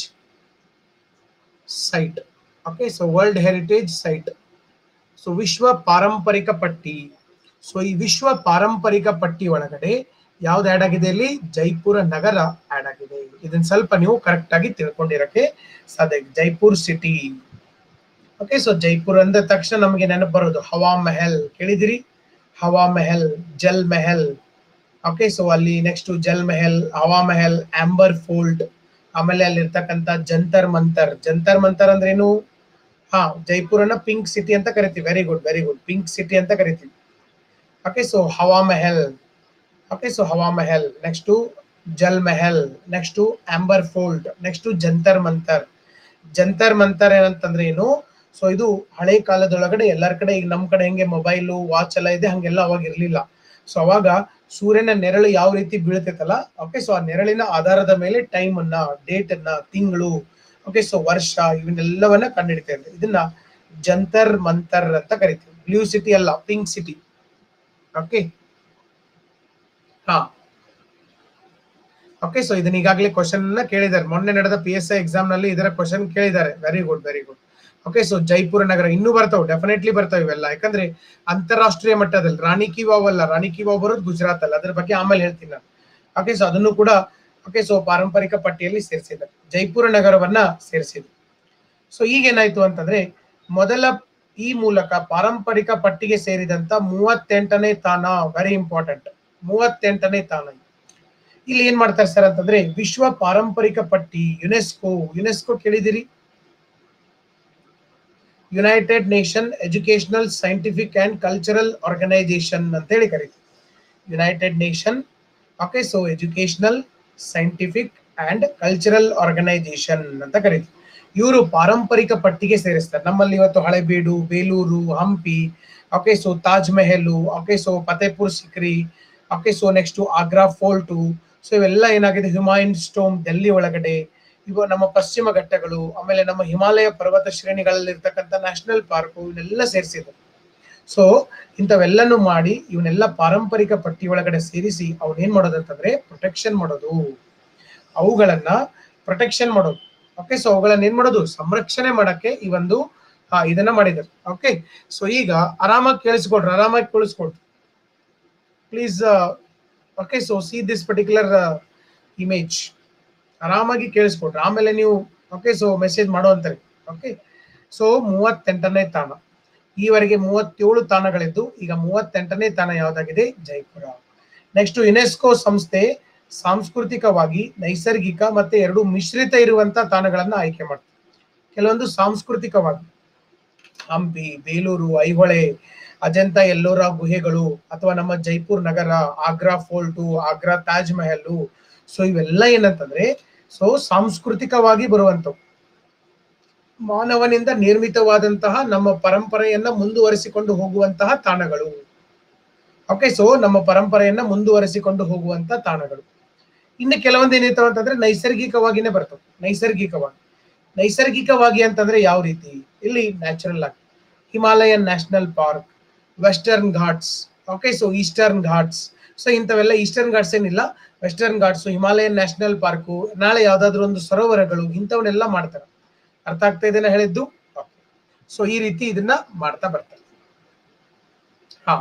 site okay so world heritage site so ವಿಶ್ವ ಪಾರಂಪರಿಕ ಪಟ್ಟಿ ಸೊ ಈ ವಿಶ್ವ ಪಾರಂಪರಿಕ ಪಟ್ಟಿ ಒಳಗಡೆ ಯಾವ್ದು ಆಡ್ ಆಗಿದೆ ಇಲ್ಲಿ ಜೈಪುರ ನಗರ ಆಡ್ ಆಗಿದೆ ಇದನ್ನ ಸ್ವಲ್ಪ ನೀವು ಕರೆಕ್ಟ್ ಆಗಿ ತಿಳ್ಕೊಂಡಿರಕ್ಕೆ ಸಾಧ್ಯ Jaipur city okay so Jaipur ಅಂದ ತಕ್ಷಣ ನಮಗೆ ನೆನಪು ಬರೋದು ಹವಾ ಮೆಹಲ್ ಕೇಳಿದಿರಿ ಹವಾ ಮೆಹಲ್ ಜಲ್ ಮೆಹಲ್ ಓಕೆ ಸೊ ಅಲ್ಲಿ ನೆಕ್ಸ್ಟ್ ಜಲ್ ಮೆಹಲ್ ಹವಾ ಮೆಹಲ್ ಆಂಬರ್ ಫೋಲ್ಟ್ ಆಮೇಲೆ ಅಲ್ಲಿರ್ತಕ್ಕಂಥ ಜಂತರ್ ಮಂತರ್ ಜಂತರ್ ಮಂತರ್ ಅಂದ್ರೆ ಏನು ಹಾ ಜೈಪುರನ ಪಿಂಕ್ ಸಿಟಿ ಅಂತ ಕರಿತೀವಿ very good very good pink city ಅಂತ ಕರಿತೀವಿ okay so Hawa Mahal okay so Hawa Mahal next Jal Mahal next Amber fort next Jantar Mantar Jantar Mantar ಏನಂತಂದ್ರೆ ಏನು ಸೊ ಇದು ಹಳೆ ಕಾಲದೊಳಗಡೆ ಎಲ್ಲರ ಕಡೆ ಈಗ ನಮ್ ಕಡೆ ಹೆಂಗೆ ಮೊಬೈಲು ವಾಚ್ ಎಲ್ಲ ಇದೆ ಹಂಗೆಲ್ಲ ಅವಾಗ ಇರ್ಲಿಲ್ಲ ಸೊ ಅವಾಗ ಸೂರ್ಯನ ನೆರಳು ಯಾವ ರೀತಿ ಬೀಳ್ತೈತಲ್ಲ ಓಕೆ ಸೊ ಆ ನೆರಳಿನ ಆಧಾರದ ಮೇಲೆ ಟೈಮ್ ಅನ್ನ ಡೇಟ್ ಅನ್ನ ತಿಂಗಳು ಓಕೆ ಸೊ ವರ್ಷ ಇವನ್ನೆಲ್ಲವನ್ನ ಕಂಡುಹಿಡಿತಾ ಇದ್ದಾರೆ ಇದನ್ನ ಜಂತರ್ ಮಂತರ್ ಅಂತ ಕರಿತೀವಿ ಬ್ಲೂ ಸಿಟಿ ಅಲ್ಲ ಪಿಂಕ್ ಸಿಟಿ ಓಕೆ ಹಾ ಓಕೆ ಸೊ ಇದನ್ನ ಈಗಾಗಲೇ ಕ್ವಶನ್ ಅನ್ನ ಕೇಳಿದ್ದಾರೆ ಮೊನ್ನೆ ನಡೆದ ಪಿ ಎಸ್ ಐ ಎಕ್ಸಾಮ್ ನಲ್ಲಿ ಇದರ ಕ್ವಶನ್ ಕೇಳಿದ್ದಾರೆ very good very good okay so Jaipur ನಗರ ಇನ್ನೂ ಬರ್ತಾವೆ ಡೆಫಿನೆಟ್ಲಿ ಬರ್ತಾವೆ ಇವೆಲ್ಲ ಯಾಕಂದ್ರೆ ಅಂತಾರಾಷ್ಟ್ರೀಯ ಮಟ್ಟದಲ್ಲಿ ರಾಣಿ ಕಿ ವಾವ್ ಅಲ್ಲ ರಾಣಿ ಕಿ ವಾವ್ ಬರೋದು ಗುಜರಾತ್ ಅಲ್ಲ ಅದ್ರ ಬಗ್ಗೆ ಆಮೇಲೆ ಹೇಳ್ತೀನಿ ನಾನು ಓಕೆ ಸೊ ಅದನ್ನು ಕೂಡ ಓಕೆ ಸೊ ಪಾರಂಪರಿಕ ಪಟ್ಟಿಯಲ್ಲಿ ಸೇರಿಸಿದ್ದಾರೆ ಜೈಪುರ ನಗರವನ್ನ ಸೇರಿಸಿದ್ರು ಸೊ ಈಗೇನಾಯ್ತು ಅಂತಂದ್ರೆ ಮೊದಲ ಈ ಮೂಲಕ ಪಾರಂಪರಿಕ ಪಟ್ಟಿಗೆ ಸೇರಿದಂತ ಮೂವತ್ತೆಂಟನೇ ತಾಣ ವೆರಿ ಇಂಪಾರ್ಟೆಂಟ್ ಮೂವತ್ತೆಂಟನೇ ತಾಣ ಇಲ್ಲಿ ಏನ್ ಮಾಡ್ತಾರೆ ಸರ್ ಅಂತಂದ್ರೆ ವಿಶ್ವ ಪಾರಂಪರಿಕ ಪಟ್ಟಿ ಯುನೆಸ್ಕೋ ಯುನೆಸ್ಕೋ ಕೇಳಿದಿರಿ United Nation Educational Scientific and Cultural Organisation ಅಂತ ಹೇಳಿ ಕರೀತೀವಿ United Nation okay so Educational Scientific and Cultural Organisation ಅಂತ ಕರೀತೀವಿ ಇವರು ಪಾರಂಪರಿಕ ಪಟ್ಟಿಗೆ ಸೇರಿಸ್ತಾರೆ ನಮ್ಮಲ್ಲಿ ಇವತ್ತು Halebidu Belur Hampi okay so Taj Mahal okay so Fatehpur Sikri okay so next Agra fort so ಇವೆಲ್ಲ ಏನಾಗಿದೆ ಹ್ಯುಮಾಯಿನ್ ಸ್ಟೋಮ್ ಡೆಲ್ಲಿ ಒಳಗಡೆ ಇವ ನಮ್ಮ ಪಶ್ಚಿಮ ಘಟ್ಟಗಳು ಆಮೇಲೆ ನಮ್ಮ ಹಿಮಾಲಯ ಪರ್ವತ ಶ್ರೇಣಿಗಳಲ್ಲಿ ಇರ್ತಕ್ಕಂಥ ನ್ಯಾಷನಲ್ ಪಾರ್ಕು ಇವನ್ನೆಲ್ಲ ಸೇರಿಸಿದ್ರು ಸೊ ಇಂಥವೆಲ್ಲನೂ ಮಾಡಿ ಇವನ್ನೆಲ್ಲ ಪಾರಂಪರಿಕ ಪಟ್ಟಿ ಒಳಗಡೆ ಸೇರಿಸಿ ಅವನೇನ್ ಮಾಡೋದು ಅಂತಂದ್ರೆ ಪ್ರೊಟೆಕ್ಷನ್ ಮಾಡೋದು ಅವುಗಳನ್ನ ಪ್ರೊಟೆಕ್ಷನ್ ಮಾಡೋದು ಓಕೆ ಸೊ ಅವುಗಳನ್ನ ಏನ್ ಮಾಡೋದು ಸಂರಕ್ಷಣೆ ಮಾಡಕ್ಕೆ ಈ ಒಂದು ಹಾ ಇದನ್ನ ಮಾಡಿದ್ರು ಓಕೆ ಸೊ ಈಗ ಆರಾಮಾಗಿ ಕೇಳಿಸ್ಕೊಡ್ರಿ ಆರಾಮಾಗಿ ಕೇಳಿಸ್ಕೊಡ್ರಿ please okay so see this particular image ಆರಾಮಾಗಿ ಕೇಳಿಸ್ಕೊಡ್ರಿ ಆಮೇಲೆ ನೀವು ಓಕೆ ಸೊ ಮೆಸೇಜ್ ಮಾಡುವಂತಾರೆ ಓಕೆ ಸೊ ಮೂವತ್ತೆಂಟನೇ ತಾಣ ಈವರೆಗೆ ಮೂವತ್ತೇಳು ತಾಣಗಳಿದ್ದು ಈಗ ಮೂವತ್ತೆಂಟನೇ ತಾಣ ಯಾವ್ದಾಗಿದೆ ಜೈಪುರ ನೆಕ್ಸ್ಟ್ ಯುನೆಸ್ಕೋ ಸಂಸ್ಥೆ ಸಾಂಸ್ಕೃತಿಕವಾಗಿ ನೈಸರ್ಗಿಕ ಮತ್ತೆ ಎರಡು ಮಿಶ್ರಿತ ಇರುವಂತ ತಾಣಗಳನ್ನ ಆಯ್ಕೆ ಮಾಡ್ತಾರೆ ಕೆಲವೊಂದು ಸಾಂಸ್ಕೃತಿಕವಾಗಿ ಹಂಪಿ ಬೇಲೂರು ಐಹೊಳೆ ಅಜಂತ ಎಲ್ಲೋರ ಗುಹೆಗಳು ಅಥವಾ ನಮ್ಮ ಜೈಪುರ್ ನಗರ ಆಗ್ರಾ ಫೋರ್ಟು ಆಗ್ರಾ ತಾಜ್ ಮಹಲ್ ಸೊ ಇವೆಲ್ಲ ಏನಂತಂದ್ರೆ ಸೊ ಸಾಂಸ್ಕೃತಿಕವಾಗಿ ಬರುವಂತವು ಮಾನವನಿಂದ ನಿರ್ಮಿತವಾದಂತಹ ನಮ್ಮ ಪರಂಪರೆಯನ್ನ ಮುಂದುವರಿಸಿಕೊಂಡು ಹೋಗುವಂತಹ ತಾಣಗಳು ಓಕೆ ಸೊ ನಮ್ಮ ಪರಂಪರೆಯನ್ನ ಮುಂದುವರಿಸಿಕೊಂಡು ಹೋಗುವಂತ ತಾಣಗಳು ಇನ್ನು ಕೆಲವೊಂದು ಏನಿರ್ತಾವ ಅಂತಂದ್ರೆ ನೈಸರ್ಗಿಕವಾಗಿನೇ ಬರ್ತವೆ ನೈಸರ್ಗಿಕವಾಗಿ ನೈಸರ್ಗಿಕವಾಗಿ ಅಂತಂದ್ರೆ ಯಾವ ರೀತಿ ಇಲ್ಲಿ ನ್ಯಾಚುರಲ್ ಆಗಿ Himalayan National Park Western Ghats okay so Eastern Ghats so ಇಂಥವೆಲ್ಲ ಈಸ್ಟರ್ನ್ ಘಾಟ್ಸ್ ಏನಿಲ್ಲ Western Ghats Himalayan National Park ನಾಳೆ ಯಾವ್ದಾದ್ರು ಒಂದು ಸರೋವರಗಳು ಇಂಥವನ್ನೆಲ್ಲ ಮಾಡ್ತಾರೆ ಅರ್ಥ ಆಗ್ತಾ ಇದೆನಾ ಹೇಳಿದ್ದು ಸೊ ಈ ರೀತಿ ಇದನ್ನ ಮಾಡ್ತಾ ಬರ್ತಾರೆ ಹಾ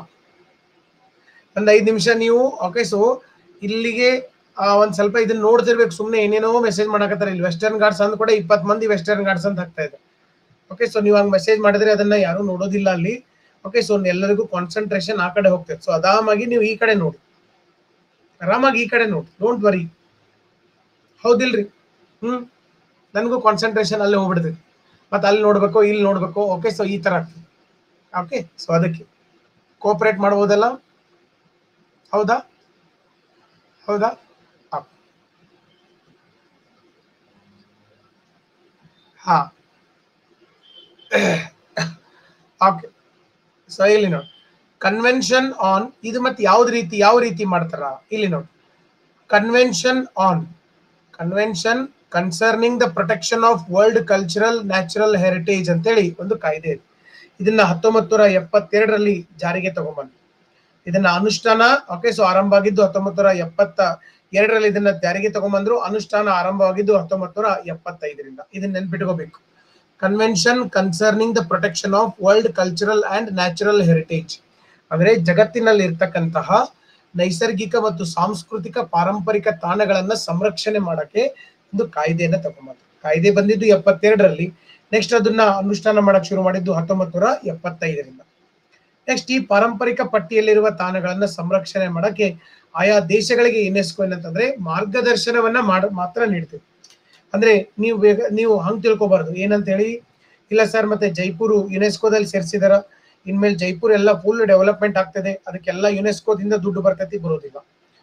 ಒಂದ್ ಐದ್ ನಿಮಿಷ ನೀವು ಓಕೆ ಸೊ ಇಲ್ಲಿಗೆ ಆ, ಒಂದ್ ಸ್ವಲ್ಪ ಇದನ್ನ ನೋಡ್ತಿರ್ಬೇಕು ಸುಮ್ನೆ ಏನೇನೋ ಮೆಸೇಜ್ ಮಾಡಕತ್ತಾರ ಇಲ್ಲಿ ವೆಸ್ಟರ್ನ್ ಗಾರ್ಡ್ಸ್ ಅಂದ್ ಕೂಡ ಇಪ್ಪತ್ ಮಂದಿ ವೆಸ್ಟರ್ನ್ ಗಾರ್ಡ್ಸ್ ಅಂತ ಹಾಕ್ತಾ ಇದೆ ಓಕೆ ಸೊ ನೀವು ಹಂಗ್ ಮೆಸೇಜ್ ಮಾಡಿದ್ರೆ ಅದನ್ನ ಯಾರು ನೋಡೋದಿಲ್ಲ ಅಲ್ಲಿ ಓಕೆ ಸೊ ಎಲ್ಲರಿಗೂ ಕಾನ್ಸಂಟ್ರೇಷನ್ ಆ ಕಡೆ ಹೋಗ್ತದೆ ಸೊ ಆರಾಮಾಗಿ ನೀವು ಈ ಕಡೆ ನೋಡಿ ಆರಾಮಾಗಿ ಈ ಕಡೆ ನೋಡಿ ಡೋಂಟ್ ವರಿ ಹೌದಿಲ್ರಿ ಹ್ಮ್ ನನಗೂ ಕಾನ್ಸಂಟ್ರೇಷನ್ ಅಲ್ಲೇ ಹೋಗ್ಬಿಡ್ತೈತಿ ಮತ್ತೆ ಅಲ್ಲಿ ನೋಡ್ಬೇಕು ಇಲ್ಲಿ ನೋಡ್ಬೇಕು ಓಕೆ ಸೊ ಈ ತರ ಆಗ್ತದೆ ಓಕೆ ಸೊ ಅದಕ್ಕೆ ಕೋಪರೇಟ್ ಮಾಡ್ಬೋದಲ್ಲ ಹೌದಾ ಹೌದಾ ಹಾ ಓಕೆ ಸೊ ಇಲ್ಲಿ ನೋಡಿ ಕನ್ವೆನ್ಷನ್ ಆನ್ ಇದು ಮತ್ತೆ ಯಾವ್ದು ರೀತಿ ಯಾವ ರೀತಿ ಮಾಡ್ತಾರ ಇಲ್ಲಿ ನೋಡಿ convention on convention concerning the protection of world cultural natural heritage ಅಂತೇಳಿ ಒಂದು ಕಾಯ್ದೆ ಇದೆ ಇದನ್ನ ಹತ್ತೊಂಬತ್ತು ನೂರ ಎಪ್ಪತ್ತೆರಡರಲ್ಲಿ ಜಾರಿಗೆ ತಗೊಂಬಂದ್ರು ಇದನ್ನ ಅನುಷ್ಠಾನ ಓಕೆ ಸೊ ಆರಂಭ ಆಗಿದ್ದು ಹತ್ತೊಂಬತ್ತು ನೂರ ಎಪ್ಪತ್ತ ಎರಡರಲ್ಲಿ ಇದನ್ನ ಜಾರಿಗೆ ತಗೊಂಬಂದ್ರು ಅನುಷ್ಠಾನ ಆರಂಭವಾಗಿದ್ದು ಹತ್ತೊಂಬತ್ತು ನೂರ ಎಪ್ಪತ್ತೈದರಿಂದ ಇದನ್ನ ನೆನ್ಪಿಟ್ಕೋಬೇಕು convention concerning the protection of world cultural and natural heritage ಅಂದ್ರೆ ಜಗತ್ತಿನಲ್ಲಿ ಇರ್ತಕ್ಕಂತಹ ನೈಸರ್ಗಿಕ ಮತ್ತು ಸಾಂಸ್ಕೃತಿಕ ಪಾರಂಪರಿಕ ತಾಣಗಳನ್ನ ಸಂರಕ್ಷಣೆ ಮಾಡಕ್ಕೆ ಒಂದು ಕಾಯ್ದೆಯನ್ನ ತಗೊಂಬಂದ್ರು ಕಾಯ್ದೆ ಬಂದಿದ್ದು ಎಪ್ಪತ್ತೆರಡರಲ್ಲಿ ನೆಕ್ಸ್ಟ್ ಅದನ್ನ ಅನುಷ್ಠಾನ ಮಾಡಕ್ ಶುರು ಮಾಡಿದ್ದು ಹತ್ತೊಂಬತ್ತು ನೂರ ಎಪ್ಪತ್ತೈದರಿಂದ ನೆಕ್ಸ್ಟ್ ಈ ಪಾರಂಪರಿಕ ಪಟ್ಟಿಯಲ್ಲಿರುವ ತಾಣಗಳನ್ನ ಸಂರಕ್ಷಣೆ ಮಾಡಕ್ಕೆ ಆಯಾ ದೇಶಗಳಿಗೆ ಯುನೆಸ್ಕೋ ಏನಂತಂದ್ರೆ ಮಾರ್ಗದರ್ಶನವನ್ನ ಮಾಡ ಮಾತ್ರ ನೀಡ್ತೀವಿ ಅಂದ್ರೆ ನೀವು ಬೇಗ ನೀವು ಹಂಗ್ ತಿಳ್ಕೊಬಾರ್ದು ಏನಂತ ಹೇಳಿ ಇಲ್ಲ ಸರ್ ಮತ್ತೆ ಜೈಪುರ್ ಯುನೆಸ್ಕೋದಲ್ಲಿ ಸೇರಿಸಿದಾರ ಇನ್ಮೇಲೆ ಜೈಪುರ್ ಎಲ್ಲ ಫುಲ್ ಡೆವಲಪ್ಮೆಂಟ್ ಆಗ್ತದೆ ಅದಕ್ಕೆಲ್ಲ ಯುನೆಸ್ಕೋದಿಂದ ದುಡ್ಡು ಬರ್ತೈತಿ ಬರೋದಿಲ್ಲ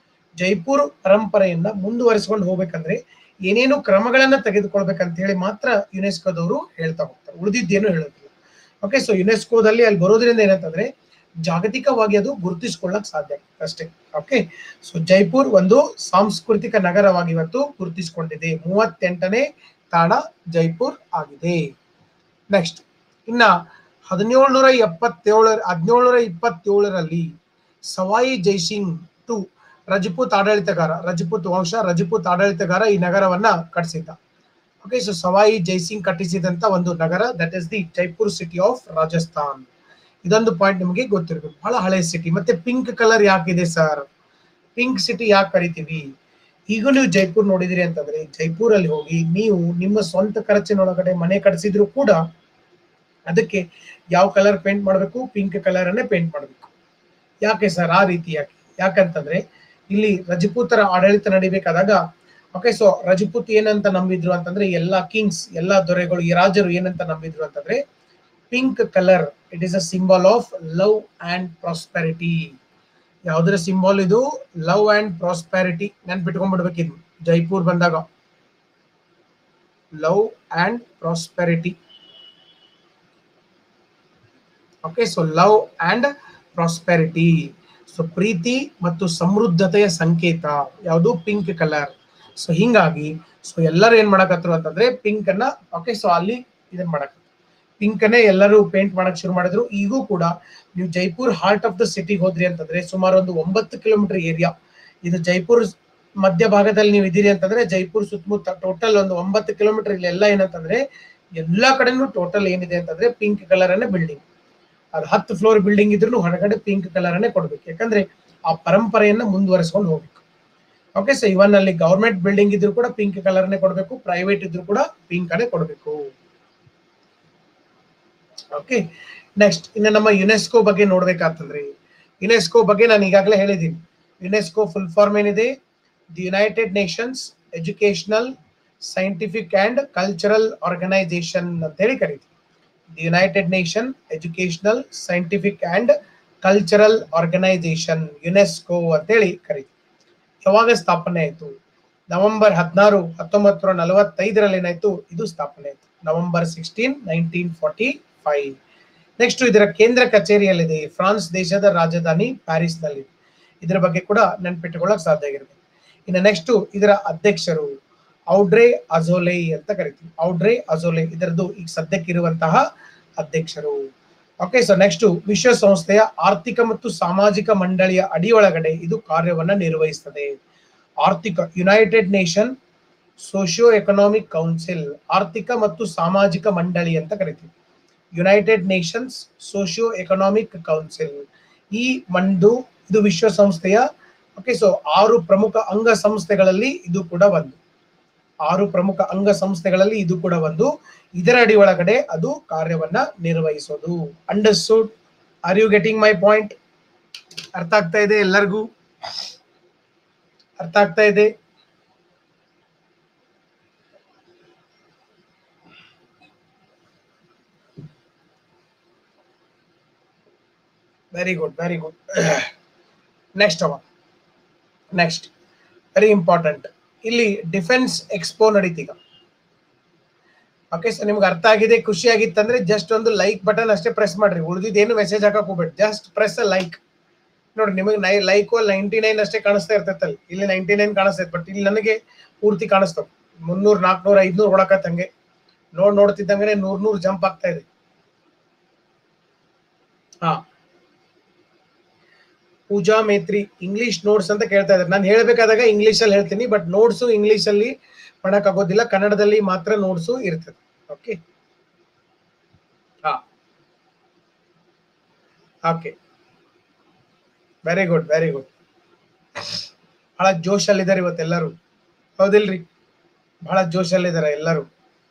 ಜೈಪುರ್ ಪರಂಪರೆಯನ್ನ ಮುಂದುವರಿಸಿಕೊಂಡು ಹೋಗ್ಬೇಕಂದ್ರೆ ಏನೇನು ಕ್ರಮಗಳನ್ನ ತೆಗೆದುಕೊಳ್ಬೇಕಂತ ಹೇಳಿ ಮಾತ್ರ ಯುನೆಸ್ಕೋದವರು ಹೇಳ್ತಾ ಹೋಗ್ತಾರೆ ಉಳಿದಿದ್ದೇನು ಹೇಳೋದಿಲ್ಲ ಓಕೆ ಸೊ ಯುನೆಸ್ಕೋದಲ್ಲಿ ಅಲ್ಲಿ ಬರೋದ್ರಿಂದ ಏನಂತಂದ್ರೆ ಜಾಗತಿಕವಾಗಿ ಅದು ಗುರುತಿಸಿಕೊಳ್ಳಕ್ ಸಾಧ್ಯ ಅಷ್ಟೇ ಓಕೆ ಸೊ ಜೈಪುರ್ ಒಂದು ಸಾಂಸ್ಕೃತಿಕ ನಗರವಾಗಿ ಇವತ್ತು ಗುರುತಿಸಿಕೊಂಡಿದೆ ಮೂವತ್ತೆಂಟನೇ ತಾಣ ಜೈಪುರ್ ಆಗಿದೆ ನೆಕ್ಸ್ಟ್ ಇನ್ನ ಹದಿನೇಳುನೂರ ಎಪ್ಪತ್ತೇಳ ಹದಿನೇಳುನೂರ ಇಪ್ಪತ್ತೇಳರಲ್ಲಿ ಸವಾಯಿ ಜೈಸಿಂಗ್ ಟು ರಜಪೂತ್ ಆಡಳಿತಗಾರ ರಜಪೂತ್ ವಂಶ ರಜಪೂತ್ ಆಡಳಿತಗಾರ ಈ ನಗರವನ್ನ ಕಟ್ಟಿಸಿದ್ದ ಓಕೆ ಸೊ ಸವಾಯಿ ಜೈಸಿಂಗ್ ಕಟ್ಟಿಸಿದಂತ ಒಂದು ನಗರ that is the Jaipur city of Rajasthan ಇದೊಂದು ಪಾಯಿಂಟ್ ನಿಮಗೆ ಗೊತ್ತಿರಬೇಕು ಬಹಳ ಹಳೆ ಸಿಟಿ ಮತ್ತೆ ಪಿಂಕ್ ಕಲರ್ ಯಾಕಿದೆ ಸರ್ ಪಿಂಕ್ ಸಿಟಿ ಯಾಕೆ ಕರಿತೀವಿ ಈಗ ನೀವು ಜೈಪುರ್ ನೋಡಿದಿರಿ ಅಂತಂದ್ರೆ ಜೈಪುರ್ ಅಲ್ಲಿ ಹೋಗಿ ನೀವು ನಿಮ್ಮ ಸ್ವಂತ ಖರ್ಚಿನೊಳಗಡೆ ಮನೆ ಕಟ್ಸಿದ್ರು ಕೂಡ ಅದಕ್ಕೆ ಯಾವ ಕಲರ್ ಪೇಂಟ್ ಮಾಡಬೇಕು ಪಿಂಕ್ ಕಲರ್ ಅನ್ನೇ ಪೇಂಟ್ ಮಾಡಬೇಕು ಯಾಕೆ ಸರ್ ಆ ರೀತಿ ಯಾಕೆ ಯಾಕಂತಂದ್ರೆ ಇಲ್ಲಿ ರಜಪೂತರ ಆಡಳಿತ ನಡಿಬೇಕಾದಾಗ ಓಕೆ ಸೊ ರಜಪೂತ್ ಏನಂತ ನಂಬಿದ್ರು ಅಂತಂದ್ರೆ ಎಲ್ಲಾ ಕಿಂಗ್ಸ್ ಎಲ್ಲಾ ದೊರೆಗಳು ಈ ರಾಜರು ಏನಂತ ನಂಬಿದ್ರು ಅಂತಂದ್ರೆ pink colour it is a symbol of love and prosperity ಯಾವ್ದ್ರ ಸಿಂಬಲ್ ಇದು ಲವ್ ಅಂಡ್ ಪ್ರಾಸ್ಪೆರಿಟಿ ನೆನ್ಪಿಟ್ಕೊಂಡ್ಬಿಡ್ಬೇಕಿದು ಜೈಪುರ್ ಬಂದಾಗ love and prosperity okay so love and prosperity so ಪ್ರೀತಿ ಮತ್ತು ಸಮೃದ್ಧತೆಯ ಸಂಕೇತ ಯಾವುದು ಪಿಂಕ್ ಕಲರ್ ಸೊ ಹಿಂಗಾಗಿ ಸೊ ಎಲ್ಲರೂ ಏನ್ ಮಾಡಕತ್ರು ಅಂತಂದ್ರೆ ಪಿಂಕ್ ಅನ್ನ ಓಕೆ ಸೊ ಅಲ್ಲಿ ಇದನ್ನ ಮಾಡಕ್ ಪಿಂಕ್ ಅನ್ನೇ ಎಲ್ಲರೂ ಪೇಂಟ್ ಮಾಡಕ್ ಶುರು ಮಾಡಿದ್ರು ಈಗೂ ಕೂಡ ನೀವು Jaipur heart of the city ಹೋದ್ರಿ ಅಂತಂದ್ರೆ ಸುಮಾರು ಒಂದು ಒಂಬತ್ತು ಕಿಲೋಮೀಟರ್ ಏರಿಯಾ ಇದು ಜೈಪುರ್ ಮಧ್ಯ ಭಾಗದಲ್ಲಿ ನೀವು ಇದೀರಿ ಅಂತಂದ್ರೆ ಜೈಪುರ್ ಸುತ್ತಮುತ್ತ ಟೋಟಲ್ ಒಂದು ಒಂಬತ್ತು ಕಿಲೋಮೀಟರ್ ಇಲ್ಲೆಲ್ಲ ಏನಂತಂದ್ರೆ ಎಲ್ಲಾ ಕಡೆನೂ ಟೋಟಲ್ ಏನಿದೆ ಅಂತಂದ್ರೆ ಪಿಂಕ್ ಕಲರ್ ಅನ್ನೇ ಬಿಲ್ಡಿಂಗ್ ಅದು ಹತ್ತು ಫ್ಲೋರ್ ಬಿಲ್ಡಿಂಗ್ ಇದ್ರೂ ಹೊರಗಡೆ ಪಿಂಕ್ ಕಲರ್ ಅನ್ನೇ ಕೊಡ್ಬೇಕು ಯಾಕಂದ್ರೆ ಆ ಪರಂಪರೆಯನ್ನ ಮುಂದುವರಿಸ್ಕೊಂಡು ಹೋಗ್ಬೇಕು ಓಕೆ ಸೊ ಇವನ್ ಅಲ್ಲಿ ಗವರ್ಮೆಂಟ್ ಬಿಲ್ಡಿಂಗ್ ಇದ್ರು ಕೂಡ ಪಿಂಕ್ ಕಲರ್ನೇ ಕೊಡಬೇಕು ಪ್ರೈವೇಟ್ ಇದ್ರು ಕೂಡ ಪಿಂಕ್ ಅನ್ನೇ ಕೊಡಬೇಕು ಓಕೆ ನೆಕ್ಸ್ಟ್ ಇನ್ನು ನಮ್ಮ ಯುನೆಸ್ಕೋ ಬಗ್ಗೆ ನೋಡ್ಬೇಕಾಗ್ತದ್ರಿ ಯುನೆಸ್ಕೋ ಬಗ್ಗೆ ನಾನು ಈಗಾಗಲೇ ಹೇಳಿದ್ದೀನಿ ಯುನೆಸ್ಕೋ ಫುಲ್ ಫಾರ್ಮ್ ಏನಿದೆ the United Nations Educational Scientific and Cultural Organisation ಅಂತ ಹೇಳಿ ಕರೀತೀವಿ the United Nation Educational Scientific and Cultural Organisation UNESCO ಅಂತೇಳಿ ಕರೀತೀವಿ ಯಾವಾಗ ಸ್ಥಾಪನೆ ಆಯಿತು ನವೆಂಬರ್ ಹದಿನಾರು ಹತ್ತೊಂಬತ್ತು ನಲವತ್ತೈದರಲ್ಲಿ ಏನಾಯ್ತು ಇದು ಸ್ಥಾಪನೆ ಆಯಿತು November sixteen nineteen forty five next ಇದರ ಕೇಂದ್ರ ಕಚೇರಿಯಲ್ಲಿದೆ ಫ್ರಾನ್ಸ್ ದೇಶದ ರಾಜಧಾನಿ ಪ್ಯಾರಿಸ್ ನಲ್ಲಿ ಇದರ ಬಗ್ಗೆ ಕೂಡ ನೆನ್ಪಿಟ್ಟುಕೊಳ್ಳಕ್ ಸಾಧ್ಯ ಆಗಿರುತ್ತೆ ಇನ್ನು ನೆಕ್ಸ್ಟ್ ಇದರ ಅಧ್ಯಕ್ಷರು ಔಡ್ರೆ ಅಜೋಲೆ ಅಂತ ಕರಿತೀವಿ ಔಡ್ರೆ ಅಜೋಲೆ ಇದರದ್ದು ಈಗ ಸದ್ಯಕ್ಕಿರುವಂತಹ ಅಧ್ಯಕ್ಷರು ಓಕೆ ಸೊ ನೆಕ್ಸ್ಟ್ ವಿಶ್ವಸಂಸ್ಥೆಯ ಆರ್ಥಿಕ ಮತ್ತು ಸಾಮಾಜಿಕ ಮಂಡಳಿಯ ಅಡಿಯೊಳಗಡೆ ಇದು ಕಾರ್ಯವನ್ನ ನಿರ್ವಹಿಸ್ತದೆ ಆರ್ಥಿಕ United Nation socio economic council ಆರ್ಥಿಕ ಮತ್ತು ಸಾಮಾಜಿಕ ಮಂಡಳಿ ಅಂತ ಕರಿತೀವಿ United Nations socio economic council ಈ ಮಂಡು ಇದು ವಿಶ್ವಸಂಸ್ಥೆಯ ಓಕೆ ಸೊ ಆರು ಪ್ರಮುಖ ಅಂಗ ಸಂಸ್ಥೆಗಳಲ್ಲಿ ಇದು ಕೂಡ ಒಂದು ಆರು ಪ್ರಮುಖ ಅಂಗ ಸಂಸ್ಥೆಗಳಲ್ಲಿ ಇದು ಕೂಡ ಒಂದು ಇದರ ಅಡಿ ಒಳಗಡೆ ಅದು ಕಾರ್ಯವನ್ನ ನಿರ್ವಹಿಸೋದು understood are you getting my point ಅರ್ಥ ಆಗ್ತಾ ಇದೆ ಎಲ್ಲರಿಗೂ ಅರ್ಥ ಆಗ್ತಾ ಇದೆ very good very good next ಅವ ನೆಕ್ಸ್ಟ್ ವೆರಿ ಇಂಪಾರ್ಟೆಂಟ್ ಇಲ್ಲಿ ಡಿಫೆನ್ಸ್ ಎಕ್ಸ್ಪೋ ನಡೀತೀಗ ಓಕೆ ಸರ್ ನಿಮ್ಗೆ ಅರ್ಥ ಆಗಿದೆ ಖುಷಿ ಆಗಿತ್ತಂದ್ರೆ ಜಸ್ಟ್ ಒಂದು ಲೈಕ್ ಬಟನ್ ಅಷ್ಟೇ ಪ್ರೆಸ್ ಮಾಡ್ರಿ ಉಳಿದಿದ್ದೇನು ಮೆಸೇಜ್ ಹಾಕಕ್ ಹೋಗ್ಬೇಡಿ ಜಸ್ಟ್ ಪ್ರೆಸ್ ಲೈಕ್ ನೋಡ್ರಿ ನಿಮಗೆ ನೈ ಲೈಕ್ ನೈಂಟಿ ನೈನ್ ಅಷ್ಟೇ ಕಾಣಿಸ್ತಾ ಇರ್ತೈತಲ್ಲ ಇಲ್ಲಿ ನೈಂಟಿ ನೈನ್ ಕಾಣಿಸ್ತೈತೆ ಬಟ್ ಇಲ್ಲಿ ನನಗೆ ಪೂರ್ತಿ ಕಾಣಿಸ್ತಾವ ಮುನ್ನೂರ್ ನಾಲ್ಕನೂರ ಐದ್ನೂರ್ ಹೊಡಕತ್ತಂಗೆ ನೋಡ್ ನೋಡ್ತಿದ್ದಂಗೆ ನೂರ್ ನೂರ್ ಜಂಪ್ ಆಗ್ತಾ ಇದೆ ಹಾ ಪೂಜಾ ಮೇತ್ರಿ ಇಂಗ್ಲಿಷ್ ನೋಟ್ಸ್ ಅಂತ ಕೇಳ್ತಾ ಇದ್ದಾರೆ ನಾನು ಹೇಳ್ಬೇಕಾದಾಗ ಇಂಗ್ಲಿಷ್ ಅಲ್ಲಿ ಹೇಳ್ತೀನಿ ಬಟ್ ನೋಟ್ಸು ಇಂಗ್ಲಿಷ್ ಅಲ್ಲಿ ಮಾಡಕ್ ಆಗೋದಿಲ್ಲ ಕನ್ನಡದಲ್ಲಿ ಮಾತ್ರ ನೋಟ್ಸು ಇರ್ತದೆ ಓಕೆ ಹಾ okay very good very good ಬಹಳ ಜೋಶಲ್ಲಿದ್ದಾರೆ ಇವತ್ತೆಲ್ಲರೂ ಹೌದಿಲ್ರಿ ಬಹಳ ಜೋಶಲ್ಲಿದ್ದಾರೆ ಎಲ್ಲರೂ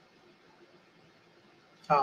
ಹಾ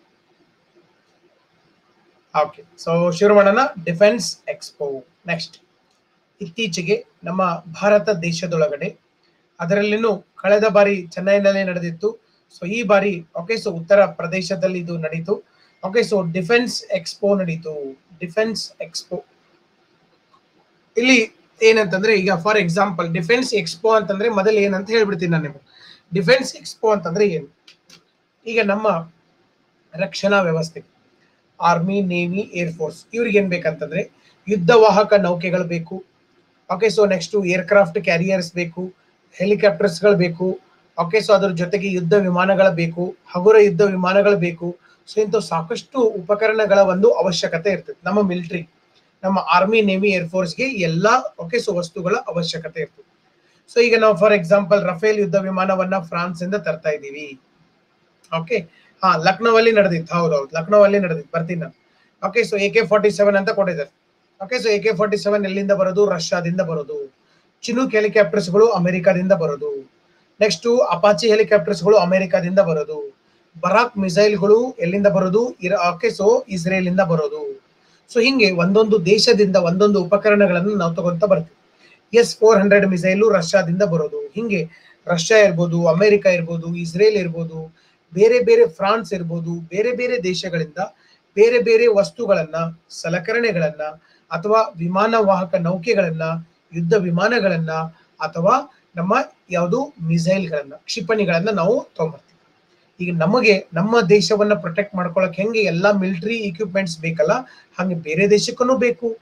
ಓಕೆ ಸೊ ಶುರು ಮಾಡೋಣ ಡಿಫೆನ್ಸ್ ಎಕ್ಸ್ಪೋ ನೆಕ್ಸ್ಟ್ ಇತ್ತೀಚೆಗೆ ನಮ್ಮ ಭಾರತ ದೇಶದೊಳಗಡೆ ಅದರಲ್ಲಿನೂ ಕಳೆದ ಬಾರಿ ಚೆನ್ನೈನಲ್ಲಿ ನಡೆದಿತ್ತು ಸೊ ಈ ಬಾರಿ ಓಕೆ ಸೊ ಉತ್ತರ ಪ್ರದೇಶದಲ್ಲಿ ಇದು ನಡೀತು ಓಕೆ ಸೊ ಡಿಫೆನ್ಸ್ ಎಕ್ಸ್ಪೋ ನಡೀತು ಡಿಫೆನ್ಸ್ ಎಕ್ಸ್ಪೋ ಇಲ್ಲಿ ಏನಂತಂದ್ರೆ ಈಗ ಫಾರ್ ಎಕ್ಸಾಂಪಲ್ ಡಿಫೆನ್ಸ್ ಎಕ್ಸ್ಪೋ ಅಂತಂದ್ರೆ ಮೊದಲು ಏನಂತ ಹೇಳ್ಬಿಡ್ತೀನಿ ನಾನು ನಿಮಗೆ ಡಿಫೆನ್ಸ್ ಎಕ್ಸ್ಪೋ ಅಂತಂದ್ರೆ ಏನು ಈಗ ನಮ್ಮ ರಕ್ಷಣಾ ವ್ಯವಸ್ಥೆ ಆರ್ಮಿ ನೇವಿ ಏರ್ ಫೋರ್ಸ್ ಇವ್ರಿಗೆ ಏನ್ ಬೇಕಂತಂದ್ರೆ ಯುದ್ಧ ವಾಹಕ ನೌಕೆಗಳು ಬೇಕು okay so next aircraft carriers ಬೇಕು ಹೆಲಿಕಾಪ್ಟರ್ಸ್ಗಳು ಬೇಕು ಓಕೆ ಸೊ ಅದ್ರ ಜೊತೆಗೆ ಯುದ್ಧ ವಿಮಾನಗಳು ಬೇಕು ಹಗುರ ಯುದ್ಧ ವಿಮಾನಗಳು ಬೇಕು ಸೊ ಇಂಥ ಸಾಕಷ್ಟು ಉಪಕರಣಗಳ ಒಂದು ಅವಶ್ಯಕತೆ ಇರ್ತದೆ ನಮ್ಮ ಮಿಲಿಟರಿ ನಮ್ಮ ಆರ್ಮಿ ನೇವಿ ಏರ್ ಫೋರ್ಸ್ಗೆ ಎಲ್ಲಾ ಓಕೆ ಸೊ ವಸ್ತುಗಳ ಅವಶ್ಯಕತೆ ಇರ್ತದೆ ಸೊ ಈಗ ನಾವು ಫಾರ್ ಎಕ್ಸಾಂಪಲ್ ರಫೇಲ್ ಯುದ್ಧ ವಿಮಾನವನ್ನ ಫ್ರಾನ್ಸ್ ಇಂದ ತರ್ತಾ ಇದೀವಿ ಓಕೆ ಹಾ ಲಕ್ನೋ ಅಲ್ಲಿ ನಡೆದಿತ್ತು ಹೌದೌದು ಲಕ್ನೋ ಅಲ್ಲಿ ನಡೆದಿತ್ತು ಬರ್ತೀನಿ ನಾನು okay so A K forty seven ಅಂತ ಕೊಟ್ಟಿದ್ದಾರೆ okay so A K forty seven ಎಲ್ಲಿಂದ ಬರೋದು ರಷ್ಯಾದಿಂದ ಬರೋದು ಚಿನೂಕ್ ಹೆಲಿಕಾಪ್ಟರ್ಸ್ಗಳು ಅಮೆರಿಕಾದಿಂದ ಬರೋದು ನೆಕ್ಸ್ಟ್ ಅಪಾಚಿ ಹೆಲಿಕಾಪ್ಟರ್ಸ್ಗಳು ಅಮೆರಿಕಾದಿಂದ ಬರೋದು ಬರಾಕ್ ಮಿಸೈಲ್ಗಳು ಎಲ್ಲಿಂದ ಬರೋದು ಇರ ಓಕೆ ಸೊ ಇಸ್ರೇಲ್ ಇಂದ ಬರೋದು ಸೊ ಹಿಂಗೆ ಒಂದೊಂದು ದೇಶದಿಂದ ಒಂದೊಂದು ಉಪಕರಣಗಳನ್ನು ನಾವು ತಗೊಂತ ಬರ್ತೀವಿ ಎಸ್ ಫೋರ್ ಹಂಡ್ರೆಡ್ ಮಿಸೈಲು ರಷ್ಯಾದಿಂದ ಬರೋದು ಹಿಂಗೆ ರಷ್ಯಾ ಇರ್ಬೋದು ಅಮೆರಿಕ ಇರ್ಬೋದು ಇಸ್ರೇಲ್ ಇರ್ಬೋದು ಬೇರೆ ಬೇರೆ ಫ್ರಾನ್ಸ್ ಇರ್ಬೋದು ಬೇರೆ ಬೇರೆ ದೇಶಗಳಿಂದ ಬೇರೆ ಬೇರೆ ವಸ್ತುಗಳನ್ನ ಸಲಕರಣೆಗಳನ್ನ ಅಥವಾ ವಿಮಾನ ವಾಹಕ ನೌಕೆಗಳನ್ನ ಯುದ್ಧ ವಿಮಾನಗಳನ್ನ ಅಥವಾ ನಮ್ಮ ಯಾವುದು ಮಿಸೈಲ್ಗಳನ್ನ ಕ್ಷಿಪಣಿಗಳನ್ನ ನಾವು ತಗೊಂಬರ್ತೀವಿ ಈಗ ನಮಗೆ ನಮ್ಮ ದೇಶವನ್ನ ಪ್ರೊಟೆಕ್ಟ್ ಮಾಡ್ಕೊಳಕ್ ಹೆಂಗೆ ಎಲ್ಲಾ ಮಿಲಿಟರಿ ಇಕ್ವಿಪ್ಮೆಂಟ್ಸ್ ಬೇಕಲ್ಲ ಹಂಗೆ ಬೇರೆ ದೇಶಕ್ಕೂ ಬೇಕು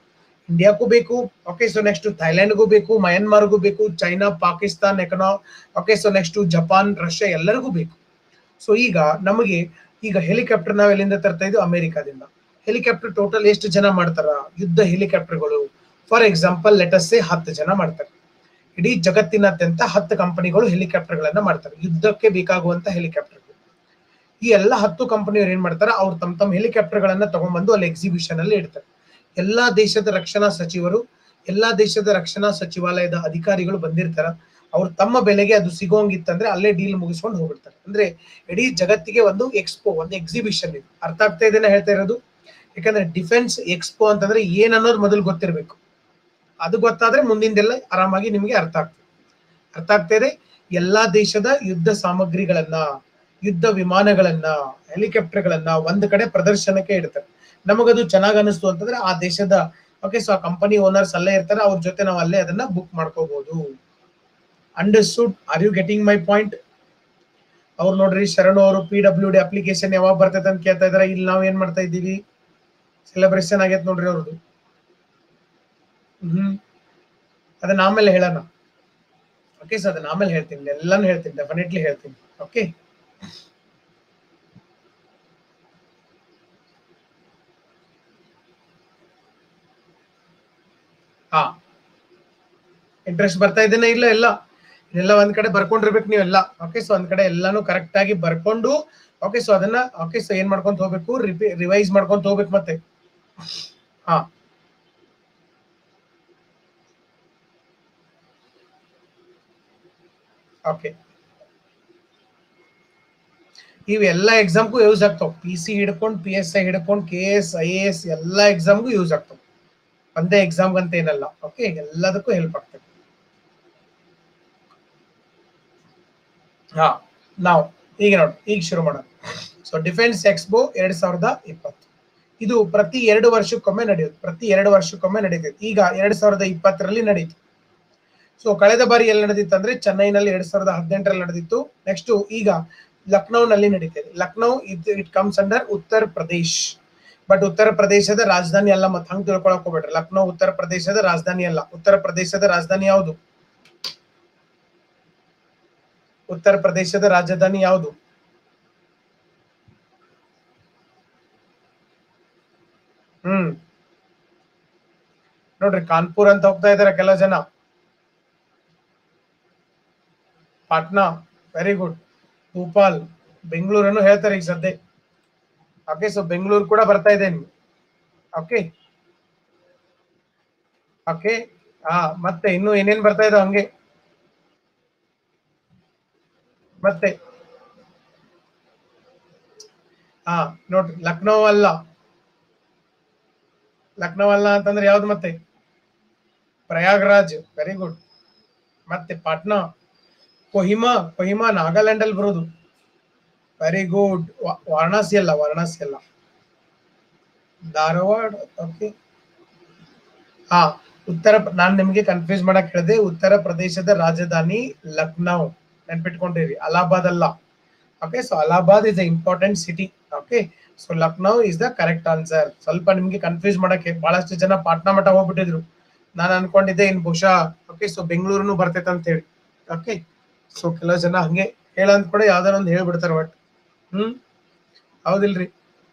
ಇಂಡಿಯಾಕ್ಕೂ ಬೇಕು ಓಕೆ ಸೊ ನೆಕ್ಸ್ಟ್ ಥೈಲ್ಯಾಂಡ್ಗೂ ಬೇಕು ಮಯನ್ಮಾರ್ಗೂ ಬೇಕು ಚೈನಾ ಪಾಕಿಸ್ತಾನ್ ಎಕನಾ okay so next Japan Russia ಎಲ್ಲರಿಗೂ ಬೇಕು ಸೊ ಈಗ ನಮಗೆ ಈಗ ಹೆಲಿಕಾಪ್ಟರ್ ನಾವು ಎಲ್ಲಿಂದ ತರ್ತಾ ಇದ್ವಿ ಅಮೆರಿಕಾದಿಂದ ಹೆಲಿಕಾಪ್ಟರ್ ಟೋಟಲ್ ಎಷ್ಟು ಜನ ಮಾಡ್ತಾರ ಯುದ್ಧ ಹೆಲಿಕಾಪ್ಟರ್ಗಳು ಫಾರ್ ಎಕ್ಸಾಂಪಲ್ ಲೆಟಸ್ ಹತ್ತು ಜನ ಮಾಡ್ತಾರೆ ಇಡೀ ಜಗತ್ತಿನಾದ್ಯಂತ ಹತ್ತು ಕಂಪನಿಗಳು ಹೆಲಿಕಾಪ್ಟರ್ಗಳನ್ನ ಮಾಡ್ತಾರೆ ಯುದ್ಧಕ್ಕೆ ಬೇಕಾಗುವಂತ ಹೆಲಿಕಾಪ್ಟರ್ಗಳು ಈ ಎಲ್ಲ ಹತ್ತು ಕಂಪನಿಯವರು ಏನ್ ಮಾಡ್ತಾರೆ ಅವ್ರು ತಮ್ಮ ತಮ್ಮ ಹೆಲಿಕಾಪ್ಟರ್ಗಳನ್ನ ತಗೊಂಡ್ಬಂದು ಅಲ್ಲಿ ಎಕ್ಸಿಬಿಷನ್ ಅಲ್ಲಿ ಇಡ್ತಾರೆ ಎಲ್ಲಾ ದೇಶದ ರಕ್ಷಣಾ ಸಚಿವರು ಎಲ್ಲಾ ದೇಶದ ರಕ್ಷಣಾ ಸಚಿವಾಲಯದ ಅಧಿಕಾರಿಗಳು ಬಂದಿರ್ತಾರ ಅವ್ರು ತಮ್ಮ ಬೆಲೆಗೆ ಅದು ಸಿಗೋಂಗಿತ್ತಂದ್ರೆ ಅಲ್ಲೇ ಡೀಲ್ ಮುಗಿಸ್ಕೊಂಡು ಹೋಗ್ಬಿಡ್ತಾರೆ ಅಂದ್ರೆ ಇಡೀ ಜಗತ್ತಿಗೆ ಒಂದು ಎಕ್ಸ್ಪೋ ಒಂದು ಎಕ್ಸಿಬಿಷನ್ ಇದು ಅರ್ಥ ಆಗ್ತಾ ಇದೆನ ಹೇಳ್ತಾ ಇರೋದು ಯಾಕಂದ್ರೆ ಡಿಫೆನ್ಸ್ ಎಕ್ಸ್ಪೋ ಅಂತಂದ್ರೆ ಏನ್ ಅನ್ನೋದು ಮೊದಲು ಗೊತ್ತಿರಬೇಕು ಅದು ಗೊತ್ತಾದ್ರೆ ಮುಂದಿಂದೆಲ್ಲ ಆರಾಮಾಗಿ ನಿಮಗೆ ಅರ್ಥ ಆಗ್ತದೆ ಅರ್ಥ ಆಗ್ತಾ ಇದೆ ಎಲ್ಲಾ ದೇಶದ ಯುದ್ಧ ಸಾಮಗ್ರಿಗಳನ್ನ ಯುದ್ಧ ವಿಮಾನಗಳನ್ನ ಹೆಲಿಕಾಪ್ಟರ್ಗಳನ್ನ ಒಂದ್ ಕಡೆ ಪ್ರದರ್ಶನಕ್ಕೆ ಇಡ್ತಾರೆ ನಮಗದು ಚೆನ್ನಾಗ್ ಅನಿಸ್ತು ಅಂತಂದ್ರೆ ಆ ದೇಶದ ಓಕೆ ಸೊ ಆ ಕಂಪನಿ ಓನರ್ಸ್ ಅಲ್ಲೇ ಇರ್ತಾರೆ ಅವ್ರ ಜೊತೆ ನಾವು ಅಲ್ಲೇ ಅದನ್ನ ಬುಕ್ ಮಾಡ್ಕೋಬಹುದು understood are you getting my point ಅವ್ರು ನೋಡ್ರಿ ಶರಣು ಅವರು ಪಿ ಡಬ್ಲ್ಯೂ ಡಿ ಅಪ್ಲಿಕೇಶನ್ ಯಾವಾಗ ಬರ್ತೈತೆ ಅಂತ ಕೇಳ್ತಾ ಇದಾರೆ ಇಲ್ಲಿ ನಾವ್ ಏನ್ ಮಾಡ್ತಾ ಇದ್ದೀವಿ ಸೆಲೆಬ್ರೇಷನ್ ಆಗೈತೆ ನೋಡ್ರಿ ಅವ್ರದ್ದು ಹ್ಮ್ ಅದನ್ನ ಆಮೇಲೆ ಹೇಳೋಣ ಓಕೆ ಸೊ ಅದನ್ನ ಆಮೇಲೆ ಹೇಳ್ತೀನಿ ಎಲ್ಲಾನು ಹೇಳ್ತೀನಿ ಡೆಫಿನೆಟ್ಲಿ ಹೇಳ್ತೀನಿ ಓಕೆ ಹಾ ಇಂಟ್ರೆಸ್ಟ್ ಬರ್ತಾ ಇದ್ದೇನೆ ಇಲ್ಲ ಎಲ್ಲ ಇದೆಲ್ಲ ಒಂದ್ ಕಡೆ ಬರ್ಕೊಂಡಿರ್ಬೇಕು ನೀವೆಲ್ಲ ಓಕೆ ಸೊ ಒಂದ್ ಕಡೆ ಎಲ್ಲಾನು ಕರೆಕ್ಟ್ ಆಗಿ ಬರ್ಕೊಂಡು ಓಕೆ ಸೊ ಅದನ್ನ ಓಕೆ ಸೊ ಏನ್ ಮಾಡ್ಕೊಂತ ಹೋಗ್ಬೇಕು ರಿಪಿ ರಿವೈಸ್ ಮಾಡ್ಕೊಂತ ಹೋಗ್ಬೇಕು ಮತ್ತೆ ಹಾ ಓಕೆ ಇವೆಲ್ಲ ಎಕ್ಸಾಮ್ಗೂ ಯೂಸ್ ಆಗ್ತಾವ ಪಿ ಸಿ ಹಿಡ್ಕೊಂಡು ಪಿ ಎಸ್ ಐ ಹಿಡ್ಕೊಂಡು K S I A S ಎಲ್ಲ ಎಕ್ಸಾಮ್ಗೂ ಯೂಸ್ ಆಗ್ತಾವ ಒಂದೇ ಎಕ್ಸಾಮ್ ಅಂತ ಏನಲ್ಲ ಓಕೆ ಎಲ್ಲದಕ್ಕೂ ಹೆಲ್ಪ್ ಆಗ್ತದೆ ಹಾ ನಾವು ಈಗ ನೋಡಿ ಈಗ ಶುರು ಮಾಡೋಣ ಸೊ ಡಿಫೆನ್ಸ್ ಎಕ್ಸ್ಪೋ ಎರಡ್ ಸಾವಿರದ ಇಪ್ಪತ್ತು ಇದು ಪ್ರತಿ ಎರಡು ವರ್ಷಕ್ಕೊಮ್ಮೆ ನಡೆಯುತ್ತೆ ಪ್ರತಿ ಎರಡು ವರ್ಷಕ್ಕೊಮ್ಮೆ ನಡೀತೈತೆ ಈಗ ಎರಡ್ ಸಾವಿರದ ಇಪ್ಪತ್ತರಲ್ಲಿ ನಡೀತು ಸೊ ಕಳೆದ ಬಾರಿ ಎಲ್ಲಿ ನಡೆದಿತ್ತು ಅಂದ್ರೆ ಚೆನ್ನೈನಲ್ಲಿ ಎರಡ್ ಸಾವಿರದ ಹದಿನೆಂಟರಲ್ಲಿ ನಡೆದಿತ್ತು ನೆಕ್ಸ್ಟ್ ಈಗ ಲಕ್ನೋನಲ್ಲಿ ನಡೀತಿದೆ Lucknow it it comes under Uttar Pradesh but ಉತ್ತರ ಪ್ರದೇಶದ ರಾಜಧಾನಿ ಅಲ್ಲ ಮತ್ತೆ ಹಂಗ್ ತಿಳ್ಕೊಳಕ್ ಹೋಗ್ಬೇಡ್ರಿ ಲಕ್ನೋ ಉತ್ತರ ಪ್ರದೇಶದ ರಾಜಧಾನಿ ಅಲ್ಲ ಉತ್ತರ ಪ್ರದೇಶದ ರಾಜಧಾನಿ ಯಾವುದು ಉತ್ತರ ಪ್ರದೇಶದ ರಾಜಧಾನಿ ಯಾವುದು ಹ್ಮ್ ನೋಡ್ರಿ ಕಾನ್ಪುರ್ ಅಂತ ಹೋಗ್ತಾ ಇದಾರೆ ಕೆಲವು ಜನ ಪಾಟ್ನಾ ವೆರಿ ಗುಡ್ ಭೂಪಾಲ್ ಬೆಂಗಳೂರನ್ನು ಹೇಳ್ತಾರೆ ಈಗ ಸದ್ಯ ಓಕೆ ಸೊ ಬೆಂಗಳೂರು ಕೂಡ ಬರ್ತಾ ಇದ್ದೇನೆ ಓಕೆ ಓಕೆ ಹಾ ಮತ್ತೆ ಇನ್ನು ಏನೇನ್ ಬರ್ತಾ ಇದಾವ ಹಂಗೆ ಮತ್ತೆ ಹಾ ನೋಡ್ರಿ ಲಕ್ನೋ ಅಲ್ಲ ಲಕ್ನೋ ಅಲ್ಲ ಅಂತಂದ್ರೆ ಯಾವ್ದು ಮತ್ತೆ ಪ್ರಯಾಗ್ರಾಜ್ ವೆರಿ ಗುಡ್ ಮತ್ತೆ ಪಾಟ್ನಾ ಕೊಹಿಮಾ ಕೊಹಿಮಾ ನಾಗಾಲ್ಯಾಂಡ್ ಅಲ್ಲಿ ಬರೋದು ವೆರಿ ಗುಡ್ ವಾರಣಾಸಿ ಅಲ್ಲ ವಾರಣಾಸಿ ಅಲ್ಲ ಧಾರವಾಡ ಓಕೆ ಹಾ ಉತ್ತರ ನಾನು ನಿಮಗೆ ಕನ್ಫ್ಯೂಸ್ ಮಾಡಕ್ ಹೇಳಿದೆ ಉತ್ತರ ಪ್ರದೇಶದ ರಾಜಧಾನಿ ಲಕ್ನೋ ನೆನ್ಪಿಟ್ಕೊಂಡಿರಿ ಅಲಹಾಬಾದ್ ಅಲ್ಲ okay so Allahabad is a important city okay so Lucknow is the correct answer ಸ್ವಲ್ಪ ನಿಮ್ಗೆ ಕನ್ಫ್ಯೂಸ್ ಮಾಡಕ್ಕೆ ಬಹಳಷ್ಟು ಜನ ಪಾಟ್ನಾ ಮಠ ಹೋಗ್ಬಿಟ್ಟಿದ್ರು ನಾನು ಅನ್ಕೊಂಡಿದ್ದೆ ಇನ್ ಬಹುಶಃ ಓಕೆ ಸೊ ಬೆಂಗಳೂರುನು ಬರ್ತೈತೆ ಅಂತ ಹೇಳಿ ಓಕೆ ಸೊ ಕೆಲವು ಜನ ಹಂಗೆ ಹೇಳಂದ್ ಕೂಡ ಯಾವ್ದಾರ ಒಂದು ಹೇಳ್ಬಿಡ್ತಾರೆ ಬಟ್ ಹ್ಮ್ ಹೌದಿಲ್ರಿ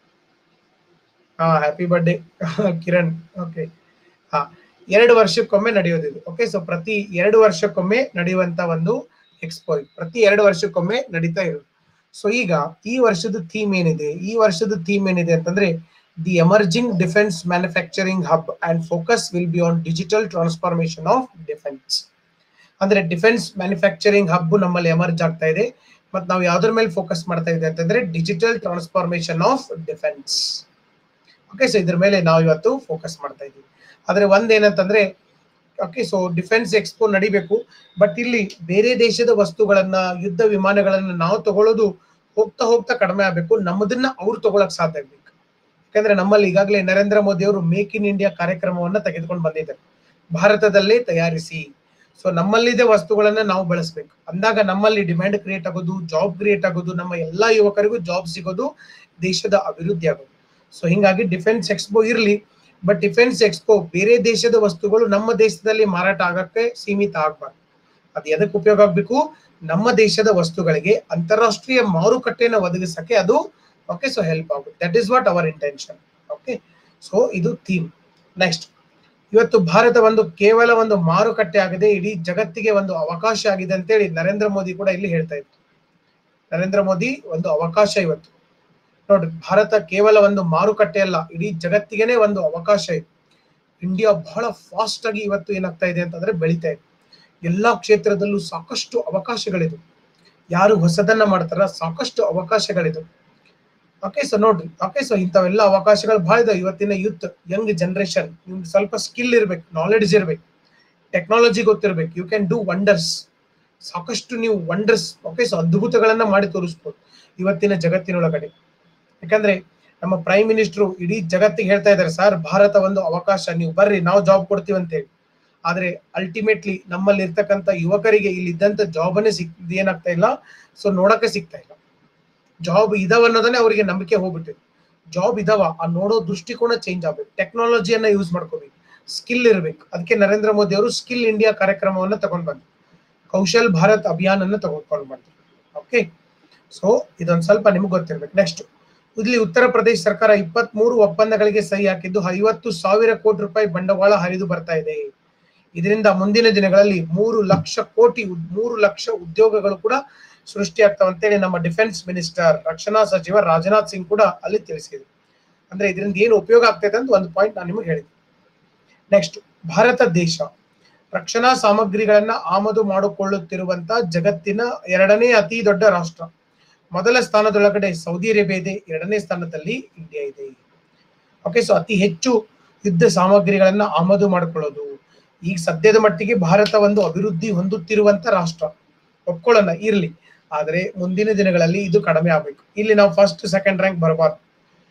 ಹಾ ಹ್ಯಾಪಿ ಬರ್ಡೇ ಕಿರಣ್ ಓಕೆ ಹಾ ಎರಡು ವರ್ಷಕ್ಕೊಮ್ಮೆ ನಡೆಯೋದಿದು ಓಕೆ ಸೊ ಪ್ರತಿ ಎರಡು ವರ್ಷಕ್ಕೊಮ್ಮೆ ನಡೆಯುವಂತ ಒಂದು ಎಕ್ಸ್ಪೋ ಪ್ರತಿ ಎರಡು ವರ್ಷಕ್ಕೊಮ್ಮೆ ನಡೀತಾ ಇರೋದು ಸೊ ಈಗ ಈ ವರ್ಷದ ಥೀಮ್ ಏನಿದೆ ಈ ವರ್ಷದ ಥೀಮ್ ಏನಿದೆ ಅಂತಂದ್ರೆ the emerging defence manufacturing hub and focus will be on digital transformation of defence ಅಂದ್ರೆ ಡಿಫೆನ್ಸ್ ಮ್ಯಾನುಫ್ಯಾಕ್ಚರಿಂಗ್ ಹಬ್ ನಮ್ಮಲ್ಲಿ ಎಮರ್ಜ್ ಆಗ್ತಾ ಇದೆ ಮತ್ತೆ ನಾವು ಯಾವ್ದ್ರ ಮೇಲೆ ಫೋಕಸ್ ಮಾಡ್ತಾ ಇದೆ ಅಂತಂದ್ರೆ digital transformation of defence okay so ಇದ್ರ ಮೇಲೆ ನಾವು ಇವತ್ತು ಫೋಕಸ್ ಮಾಡ್ತಾ ಇದೀವಿ ಆದ್ರೆ ಒಂದ್ ಏನಂತಂದ್ರೆ ಓಕೆ ಸೊ ಡಿಫೆನ್ಸ್ ಎಕ್ಸ್ಪೋ ನಡಿಬೇಕು ಬಟ್ ಇಲ್ಲಿ ಬೇರೆ ದೇಶದ ವಸ್ತುಗಳನ್ನ ಯುದ್ಧ ವಿಮಾನಗಳನ್ನ ನಾವು ತಗೊಳ್ಳೋದು ಹೋಗ್ತಾ ಹೋಗ್ತಾ ಕಡಿಮೆ ಆಗ್ಬೇಕು ನಮ್ಮದನ್ನ ಅವ್ರು ತಗೊಳಕ್ ಸಾಧ್ಯ ಆಗ್ಬೇಕು ಯಾಕಂದ್ರೆ ನಮ್ಮಲ್ಲಿ ಈಗಾಗಲೇ ನರೇಂದ್ರ ಮೋದಿ ಅವರು ಮೇಕ್ ಇನ್ ಇಂಡಿಯಾ ಕಾರ್ಯಕ್ರಮವನ್ನ ತೆಗೆದುಕೊಂಡು ಬಂದಿದ್ದಾರೆ ಭಾರತದಲ್ಲೇ ತಯಾರಿಸಿ ಸೊ ನಮ್ಮಲ್ಲಿದೆ ವಸ್ತುಗಳನ್ನ ನಾವು ಬಳಸಬೇಕು ಅಂದಾಗ ನಮ್ಮಲ್ಲಿ ಡಿಮ್ಯಾಂಡ್ ಕ್ರಿಯೇಟ್ ಆಗೋದು ಜಾಬ್ ಕ್ರಿಯೇಟ್ ಆಗೋದು ನಮ್ಮ ಎಲ್ಲಾ ಯುವಕರಿಗೂ ಜಾಬ್ ಸಿಗೋದು ದೇಶದ ಅಭಿವೃದ್ಧಿ ಆಗೋದು ಸೊ ಹಿಂಗಾಗಿ ಡಿಫೆನ್ಸ್ ಎಕ್ಸ್ಪೋ ಇರ್ಲಿ ಬಟ್ ಡಿಫೆನ್ಸ್ ಎಕ್ಸ್ಪೋ ಬೇರೆ ದೇಶದ ವಸ್ತುಗಳು ನಮ್ಮ ದೇಶದಲ್ಲಿ ಮಾರಾಟ ಆಗಕ್ಕೆ ಸೀಮಿತ ಆಗ್ಬಾರ್ದು ಅದು ಎದಕ್ಕೆ ಉಪಯೋಗ ಆಗ್ಬೇಕು ನಮ್ಮ ದೇಶದ ವಸ್ತುಗಳಿಗೆ ಅಂತಾರಾಷ್ಟ್ರೀಯ ಮಾರುಕಟ್ಟೆಯನ್ನು ಒದಗಿಸಕ್ಕೆ ಅದು ಓಕೆ ಸೊ ಹೆಲ್ಪ್ ಆಗುತ್ತೆ that is what our intention okay so ಇದು ಥೀಮ್ ನೆಕ್ಸ್ಟ್ ಇವತ್ತು ಭಾರತ ಒಂದು ಕೇವಲ ಒಂದು ಮಾರುಕಟ್ಟೆ ಆಗಿದೆ ಇಡೀ ಜಗತ್ತಿಗೆ ಒಂದು ಅವಕಾಶ ಆಗಿದೆ ಅಂತೇಳಿ ನರೇಂದ್ರ ಮೋದಿ ಕೂಡ ಇಲ್ಲಿ ಹೇಳ್ತಾ ಇದ್ರು ನರೇಂದ್ರ ಮೋದಿ ಒಂದು ಅವಕಾಶ ಇವತ್ತು ನೋಡ್ರಿ ಭಾರತ ಕೇವಲ ಒಂದು ಮಾರುಕಟ್ಟೆ ಅಲ್ಲ ಇಡೀ ಜಗತ್ತಿಗೆನೆ ಒಂದು ಅವಕಾಶ ಇದೆ ಇಂಡಿಯಾ ಬಹಳ ಫಾಸ್ಟ್ ಆಗಿ ಇವತ್ತು ಏನಾಗ್ತಾ ಇದೆ ಅಂತಂದ್ರೆ ಬೆಳಿತಾ ಇದೆ ಎಲ್ಲಾ ಕ್ಷೇತ್ರದಲ್ಲೂ ಸಾಕಷ್ಟು ಅವಕಾಶಗಳಿದೆ ಯಾರು ಹೊಸದನ್ನ ಮಾಡ್ತಾರ ಸಾಕಷ್ಟು ಅವಕಾಶಗಳಿದೆ ಓಕೆ ಸೊ ನೋಡ್ರಿ ಓಕೆ ಸೊ ಇಂಥವೆಲ್ಲ ಅವಕಾಶಗಳು ಬಹಳ ಇದಾವೆ ಇವತ್ತಿನ ಯೂತ್ ಯಂಗ್ ಜನರೇಷನ್ ನಿಮ್ಗೆ ಸ್ವಲ್ಪ ಸ್ಕಿಲ್ ಇರ್ಬೇಕು ನಾಲೆಡ್ಜ್ ಇರ್ಬೇಕು ಟೆಕ್ನಾಲಜಿ ಗೊತ್ತಿರ್ಬೇಕು ಯು ಕ್ಯಾನ್ ಡೂ ವಂಡರ್ಸ್ ಸಾಕಷ್ಟು ನೀವು ವಂಡರ್ಸ್ ಓಕೆ ಸೊ ಅದ್ಭುತಗಳನ್ನ ಮಾಡಿ ತೋರಿಸ್ಬೋದು ಇವತ್ತಿನ ಜಗತ್ತಿನೊಳಗಡೆ ಯಾಕಂದ್ರೆ ನಮ್ಮ ಪ್ರೈಮ್ ಮಿನಿಸ್ಟ್ರು ಇಡೀ ಜಗತ್ತಿಗೆ ಹೇಳ್ತಾ ಇದ್ದಾರೆ ಸರ್ ಭಾರತ ಒಂದು ಅವಕಾಶ ನೀವು ಬರ್ರಿ ನಾವು ಜಾಬ್ ಕೊಡ್ತೀವಿ ಅಂತ ಹೇಳಿ ಆದ್ರೆ ಅಲ್ಟಿಮೇಟ್ಲಿ ನಮ್ಮಲ್ಲಿ ಇರ್ತಕ್ಕಂಥ ಯುವಕರಿಗೆ ಇಲ್ಲಿ ಇದ್ದಂತ ಜಾಬನೇ ಸಿಕ್ ಏನಾಗ್ತಾ ಇಲ್ಲ ಸೊ ನೋಡಕ್ಕೆ ಸಿಗ್ತಾ ಇಲ್ಲ ಜಾಬ್ ಇದಾವ ಅನ್ನೋದನ್ನೇ ಅವರಿಗೆ ನಂಬಿಕೆ ಹೋಗ್ಬಿಟ್ಟಿದೆ ಜಾಬ್ ಇದಾವ ಆ ನೋಡೋ ದೃಷ್ಟಿಕೋನ ಚೇಂಜ್ ಆಗ್ಬೇಕು ಟೆಕ್ನಾಲಜಿಯನ್ನ ಯೂಸ್ ಮಾಡ್ಕೋಬೇಕು ಸ್ಕಿಲ್ ಇರಬೇಕು ಅದಕ್ಕೆ ನರೇಂದ್ರ ಮೋದಿ ಅವರು ಸ್ಕಿಲ್ ಇಂಡಿಯಾ ಕಾರ್ಯಕ್ರಮವನ್ನ ತಗೊಂಡ್ ಬಂದ್ರು ಕೌಶಲ್ ಭಾರತ್ ಅಭಿಯಾನ್ ಅನ್ನ ತಗೊಂಡ್ಕೊಂಡು ಬಂದ್ರು ಓಕೆ ಸೊ ಇದೊಂದ್ ಸ್ವಲ್ಪ ನಿಮ್ಗೆ ಗೊತ್ತಿರ್ಬೇಕು ನೆಕ್ಸ್ಟ್ ಇಲ್ಲಿ ಉತ್ತರ ಪ್ರದೇಶ ಸರ್ಕಾರ ಇಪ್ಪತ್ತ್ ಮೂರು ಒಪ್ಪಂದಗಳಿಗೆ ಸಹಿ ಹಾಕಿದ್ದು ಐವತ್ತು ಸಾವಿರ ಕೋಟಿ ರೂಪಾಯಿ ಬಂಡವಾಳ ಹರಿದು ಬರ್ತಾ ಇದೆ ಇದರಿಂದ ಮುಂದಿನ ದಿನಗಳಲ್ಲಿ ಮೂರು ಲಕ್ಷ ಕೋಟಿ ಉದ್- ಮೂರು ಲಕ್ಷ ಉದ್ಯೋಗಗಳು ಕೂಡ ಸೃಷ್ಟಿಯಾಗ್ತಾವ ಅಂತೇಳಿ ನಮ್ಮ ಡಿಫೆನ್ಸ್ ಮಿನಿಸ್ಟರ್ ರಕ್ಷಣಾ ಸಚಿವ ರಾಜನಾಥ್ ಸಿಂಗ್ ಕೂಡ ಅಲ್ಲಿ ತಿಳಿಸಿದ್ರು ಅಂದ್ರೆ ಇದರಿಂದ ಏನು ಉಪಯೋಗ ಆಗ್ತೈತೆ ಅಂತ ಒಂದು ಪಾಯಿಂಟ್ ನಾನು ನಿಮಗೆ ಹೇಳಿದೆ ನೆಕ್ಸ್ಟ್ ಭಾರತ ದೇಶ ರಕ್ಷಣಾ ಸಾಮಗ್ರಿಗಳನ್ನ ಆಮದು ಮಾಡಿಕೊಳ್ಳುತ್ತಿರುವಂತ ಜಗತ್ತಿನ ಎರಡನೇ ಅತಿ ದೊಡ್ಡ ರಾಷ್ಟ್ರ ಮೊದಲ ಸ್ಥಾನದೊಳಗಡೆ ಸೌದಿ ಅರೇಬಿಯಾ ಇದೆ ಎರಡನೇ ಸ್ಥಾನದಲ್ಲಿ ಇಂಡಿಯಾ ಇದೆ ಓಕೆ ಸೊ ಅತಿ ಹೆಚ್ಚು ಯುದ್ಧ ಸಾಮಗ್ರಿಗಳನ್ನ ಆಮದು ಮಾಡಿಕೊಳ್ಳೋದು ಈಗ ಸದ್ಯದ ಮಟ್ಟಿಗೆ ಭಾರತ ಒಂದು ಅಭಿವೃದ್ಧಿ ಹೊಂದುತ್ತಿರುವಂತ ರಾಷ್ಟ್ರ ಒಪ್ಕೊಳ್ಳೋಣ ಇರ್ಲಿ ಆದ್ರೆ ಮುಂದಿನ ದಿನಗಳಲ್ಲಿ ಇದು ಕಡಿಮೆ ಆಗ್ಬೇಕು ಇಲ್ಲಿ ನಾವು ಫಸ್ಟ್ ಸೆಕೆಂಡ್ ರ್ಯಾಂಕ್ ಬರಬಾರ್ದು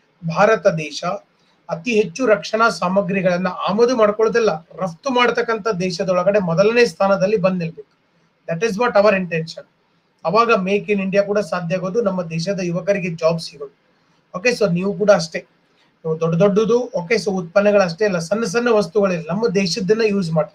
ಭಾರತ ದೇಶ ಅತಿ ಹೆಚ್ಚು ರಕ್ಷಣಾ ಸಾಮಗ್ರಿಗಳನ್ನ ಆಮದು ಮಾಡ್ಕೊಳ್ಳೋದಿಲ್ಲ ರಫ್ತು ಮಾಡತಕ್ಕಂತ ದೇಶದೊಳಗಡೆ ಮೊದಲನೇ ಸ್ಥಾನದಲ್ಲಿ ಬಂದ್ ನಿಲ್ಬೇಕು that is what our intention ಅವಾಗ ಮೇಕ್ ಇನ್ ಇಂಡಿಯಾ ಕೂಡ ಸಾಧ್ಯ ಆಗೋದು ನಮ್ಮ ದೇಶದ ಯುವಕರಿಗೆ ಜಾಬ್ ಸಿಗೋದು ಓಕೆ ಸೊ ನೀವು ಕೂಡ ಅಷ್ಟೇ ನೀವು ದೊಡ್ಡ ದೊಡ್ಡದು ಓಕೆ ಸೊ ಉತ್ಪನ್ನಗಳು ಅಷ್ಟೇ ಅಲ್ಲ ಸಣ್ಣ ಸಣ್ಣ ವಸ್ತುಗಳಿಲ್ಲ ನಮ್ಮ ದೇಶದನ್ನ ಯೂಸ್ ಮಾಡಿ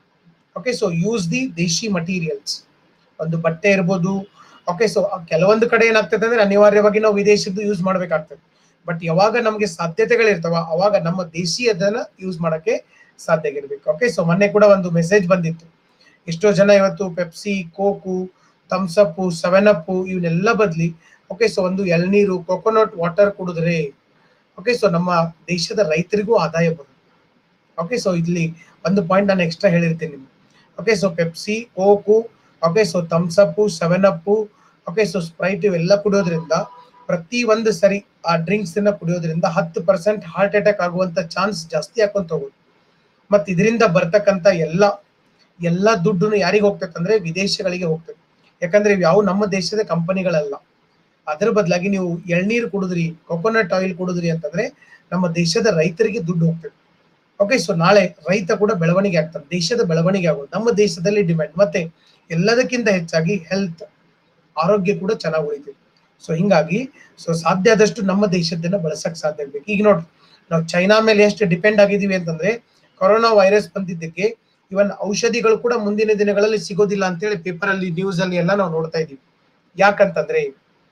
okay so use the desi materials ಒಂದು ಬಟ್ಟೆ ಇರ್ಬೋದು ಓಕೆ ಸೊ ಕೆಲವೊಂದು ಕಡೆ ಏನಾಗ್ತದೆ ಅಂದ್ರೆ ಅನಿವಾರ್ಯವಾಗಿ ನಾವು ವಿದೇಶದ್ದು ಯೂಸ್ ಮಾಡ್ಬೇಕಾಗ್ತದೆ ಬಟ್ ಯಾವಾಗ ನಮಗೆ ಸಾಧ್ಯತೆಗಳಿರ್ತಾವ ಅವಾಗ ನಮ್ಮ ದೇಶೀಯದನ್ನ ಯೂಸ್ ಮಾಡಕ್ಕೆ ಸಾಧ್ಯ ಆಗಿರ್ಬೇಕು ಓಕೆ ಸೊ ಮೊನ್ನೆ ಕೂಡ ಒಂದು ಮೆಸೇಜ್ ಬಂದಿತ್ತು ಎಷ್ಟೋ ಜನ ಇವತ್ತು Pepsi Coke Thums Up Seven Up ಇವನ್ನೆಲ್ಲ ಬದ್ಲಿ ಓಕೆ ಸೊ ಒಂದು ಎಳ್ನೀರು ಕೊಕೊನಟ್ ವಾಟರ್ ಕುಡಿದ್ರೆ ಓಕೆ ಸೊ ನಮ್ಮ ದೇಶದ ರೈತರಿಗೂ ಆದಾಯ ಬರುತ್ತೆ ಓಕೆ ಸೊ ಇಲ್ಲಿ ಒಂದು ಪಾಯಿಂಟ್ ನಾನು ಎಕ್ಸ್ಟ್ರಾ ಹೇಳಿರ್ತೀನಿ ನಿಮ್ಗೆ okay so Pepsi Coke okay so Thums Up Seven Up okay so Sprite ಇವೆಲ್ಲ ಕುಡಿಯೋದ್ರಿಂದ ಪ್ರತಿ ಒಂದು ಸರಿ ಆ ಡ್ರಿಂಕ್ಸ್ ಅನ್ನ ಕುಡಿಯೋದ್ರಿಂದ ಹತ್ತು ಪರ್ಸೆಂಟ್ ಹಾರ್ಟ್ ಅಟ್ಯಾಕ್ ಆಗುವಂತ ಚಾನ್ಸ್ ಜಾಸ್ತಿ ಹಾಕೊಂತ ಹೋಗೋದು ಮತ್ ಇದರಿಂದ ಬರ್ತಕ್ಕಂತ ಎಲ್ಲ ಎಲ್ಲ ದುಡ್ಡು ಯಾರಿಗೆ ಹೋಗ್ತೈತೆ ಅಂದ್ರೆ ವಿದೇಶಗಳಿಗೆ ಹೋಗ್ತದೆ ಯಾಕಂದ್ರೆ ಇವು ಯಾವ ನಮ್ಮ ದೇಶದ ಕಂಪನಿಗಳಲ್ಲ ಅದರ ಬದಲಾಗಿ ನೀವು ಎಳ್ನೀರು ಕುಡಿದ್ರಿ ಕೊಕೊನಟ್ ಆಯಿಲ್ ಕುಡಿದ್ರಿ ಅಂತಂದ್ರೆ ನಮ್ಮ ದೇಶದ ರೈತರಿಗೆ ದುಡ್ಡು ಹೋಗ್ತದೆ ಓಕೆ ಸೊ ನಾಳೆ ರೈತ ಕೂಡ ಬೆಳವಣಿಗೆ ಆಗ್ತಾನೆ ದೇಶದ ಬೆಳವಣಿಗೆ ಆಗೋದು ನಮ್ಮ ದೇಶದಲ್ಲಿ ಡಿಮ್ಯಾಂಡ್ ಮತ್ತೆ ಎಲ್ಲದಕ್ಕಿಂತ ಹೆಚ್ಚಾಗಿ ಹೆಲ್ತ್ ಆರೋಗ್ಯ ಕೂಡ ಚೆನ್ನಾಗಿ ಉಳಿತೈತಿ ಸೊ ಹಿಂಗಾಗಿ ಸೊ ಸಾಧ್ಯ ಆದಷ್ಟು ನಮ್ಮ ದೇಶದನ್ನ ಬಳಸಕ್ ಸಾಧ್ಯ ಆಗ್ಬೇಕು ಈಗ ನೋಡ್ರಿ ನಾವು ಚೈನಾ ಮೇಲೆ ಎಷ್ಟು ಡಿಪೆಂಡ್ ಆಗಿದೀವಿ ಅಂತಂದ್ರೆ ಕೊರೋನಾ ವೈರಸ್ ಬಂದಿದ್ದಕ್ಕೆ ಇವನ್ ಔಷಧಿಗಳು ಕೂಡ ಮುಂದಿನ ದಿನಗಳಲ್ಲಿ ಸಿಗೋದಿಲ್ಲ ಅಂತೇಳಿ ಪೇಪರ್ ಅಲ್ಲಿ ನ್ಯೂಸ್ ಅಲ್ಲಿ ಎಲ್ಲ ನಾವು ನೋಡ್ತಾ ಇದೀವಿ ಯಾಕಂತಂದ್ರೆ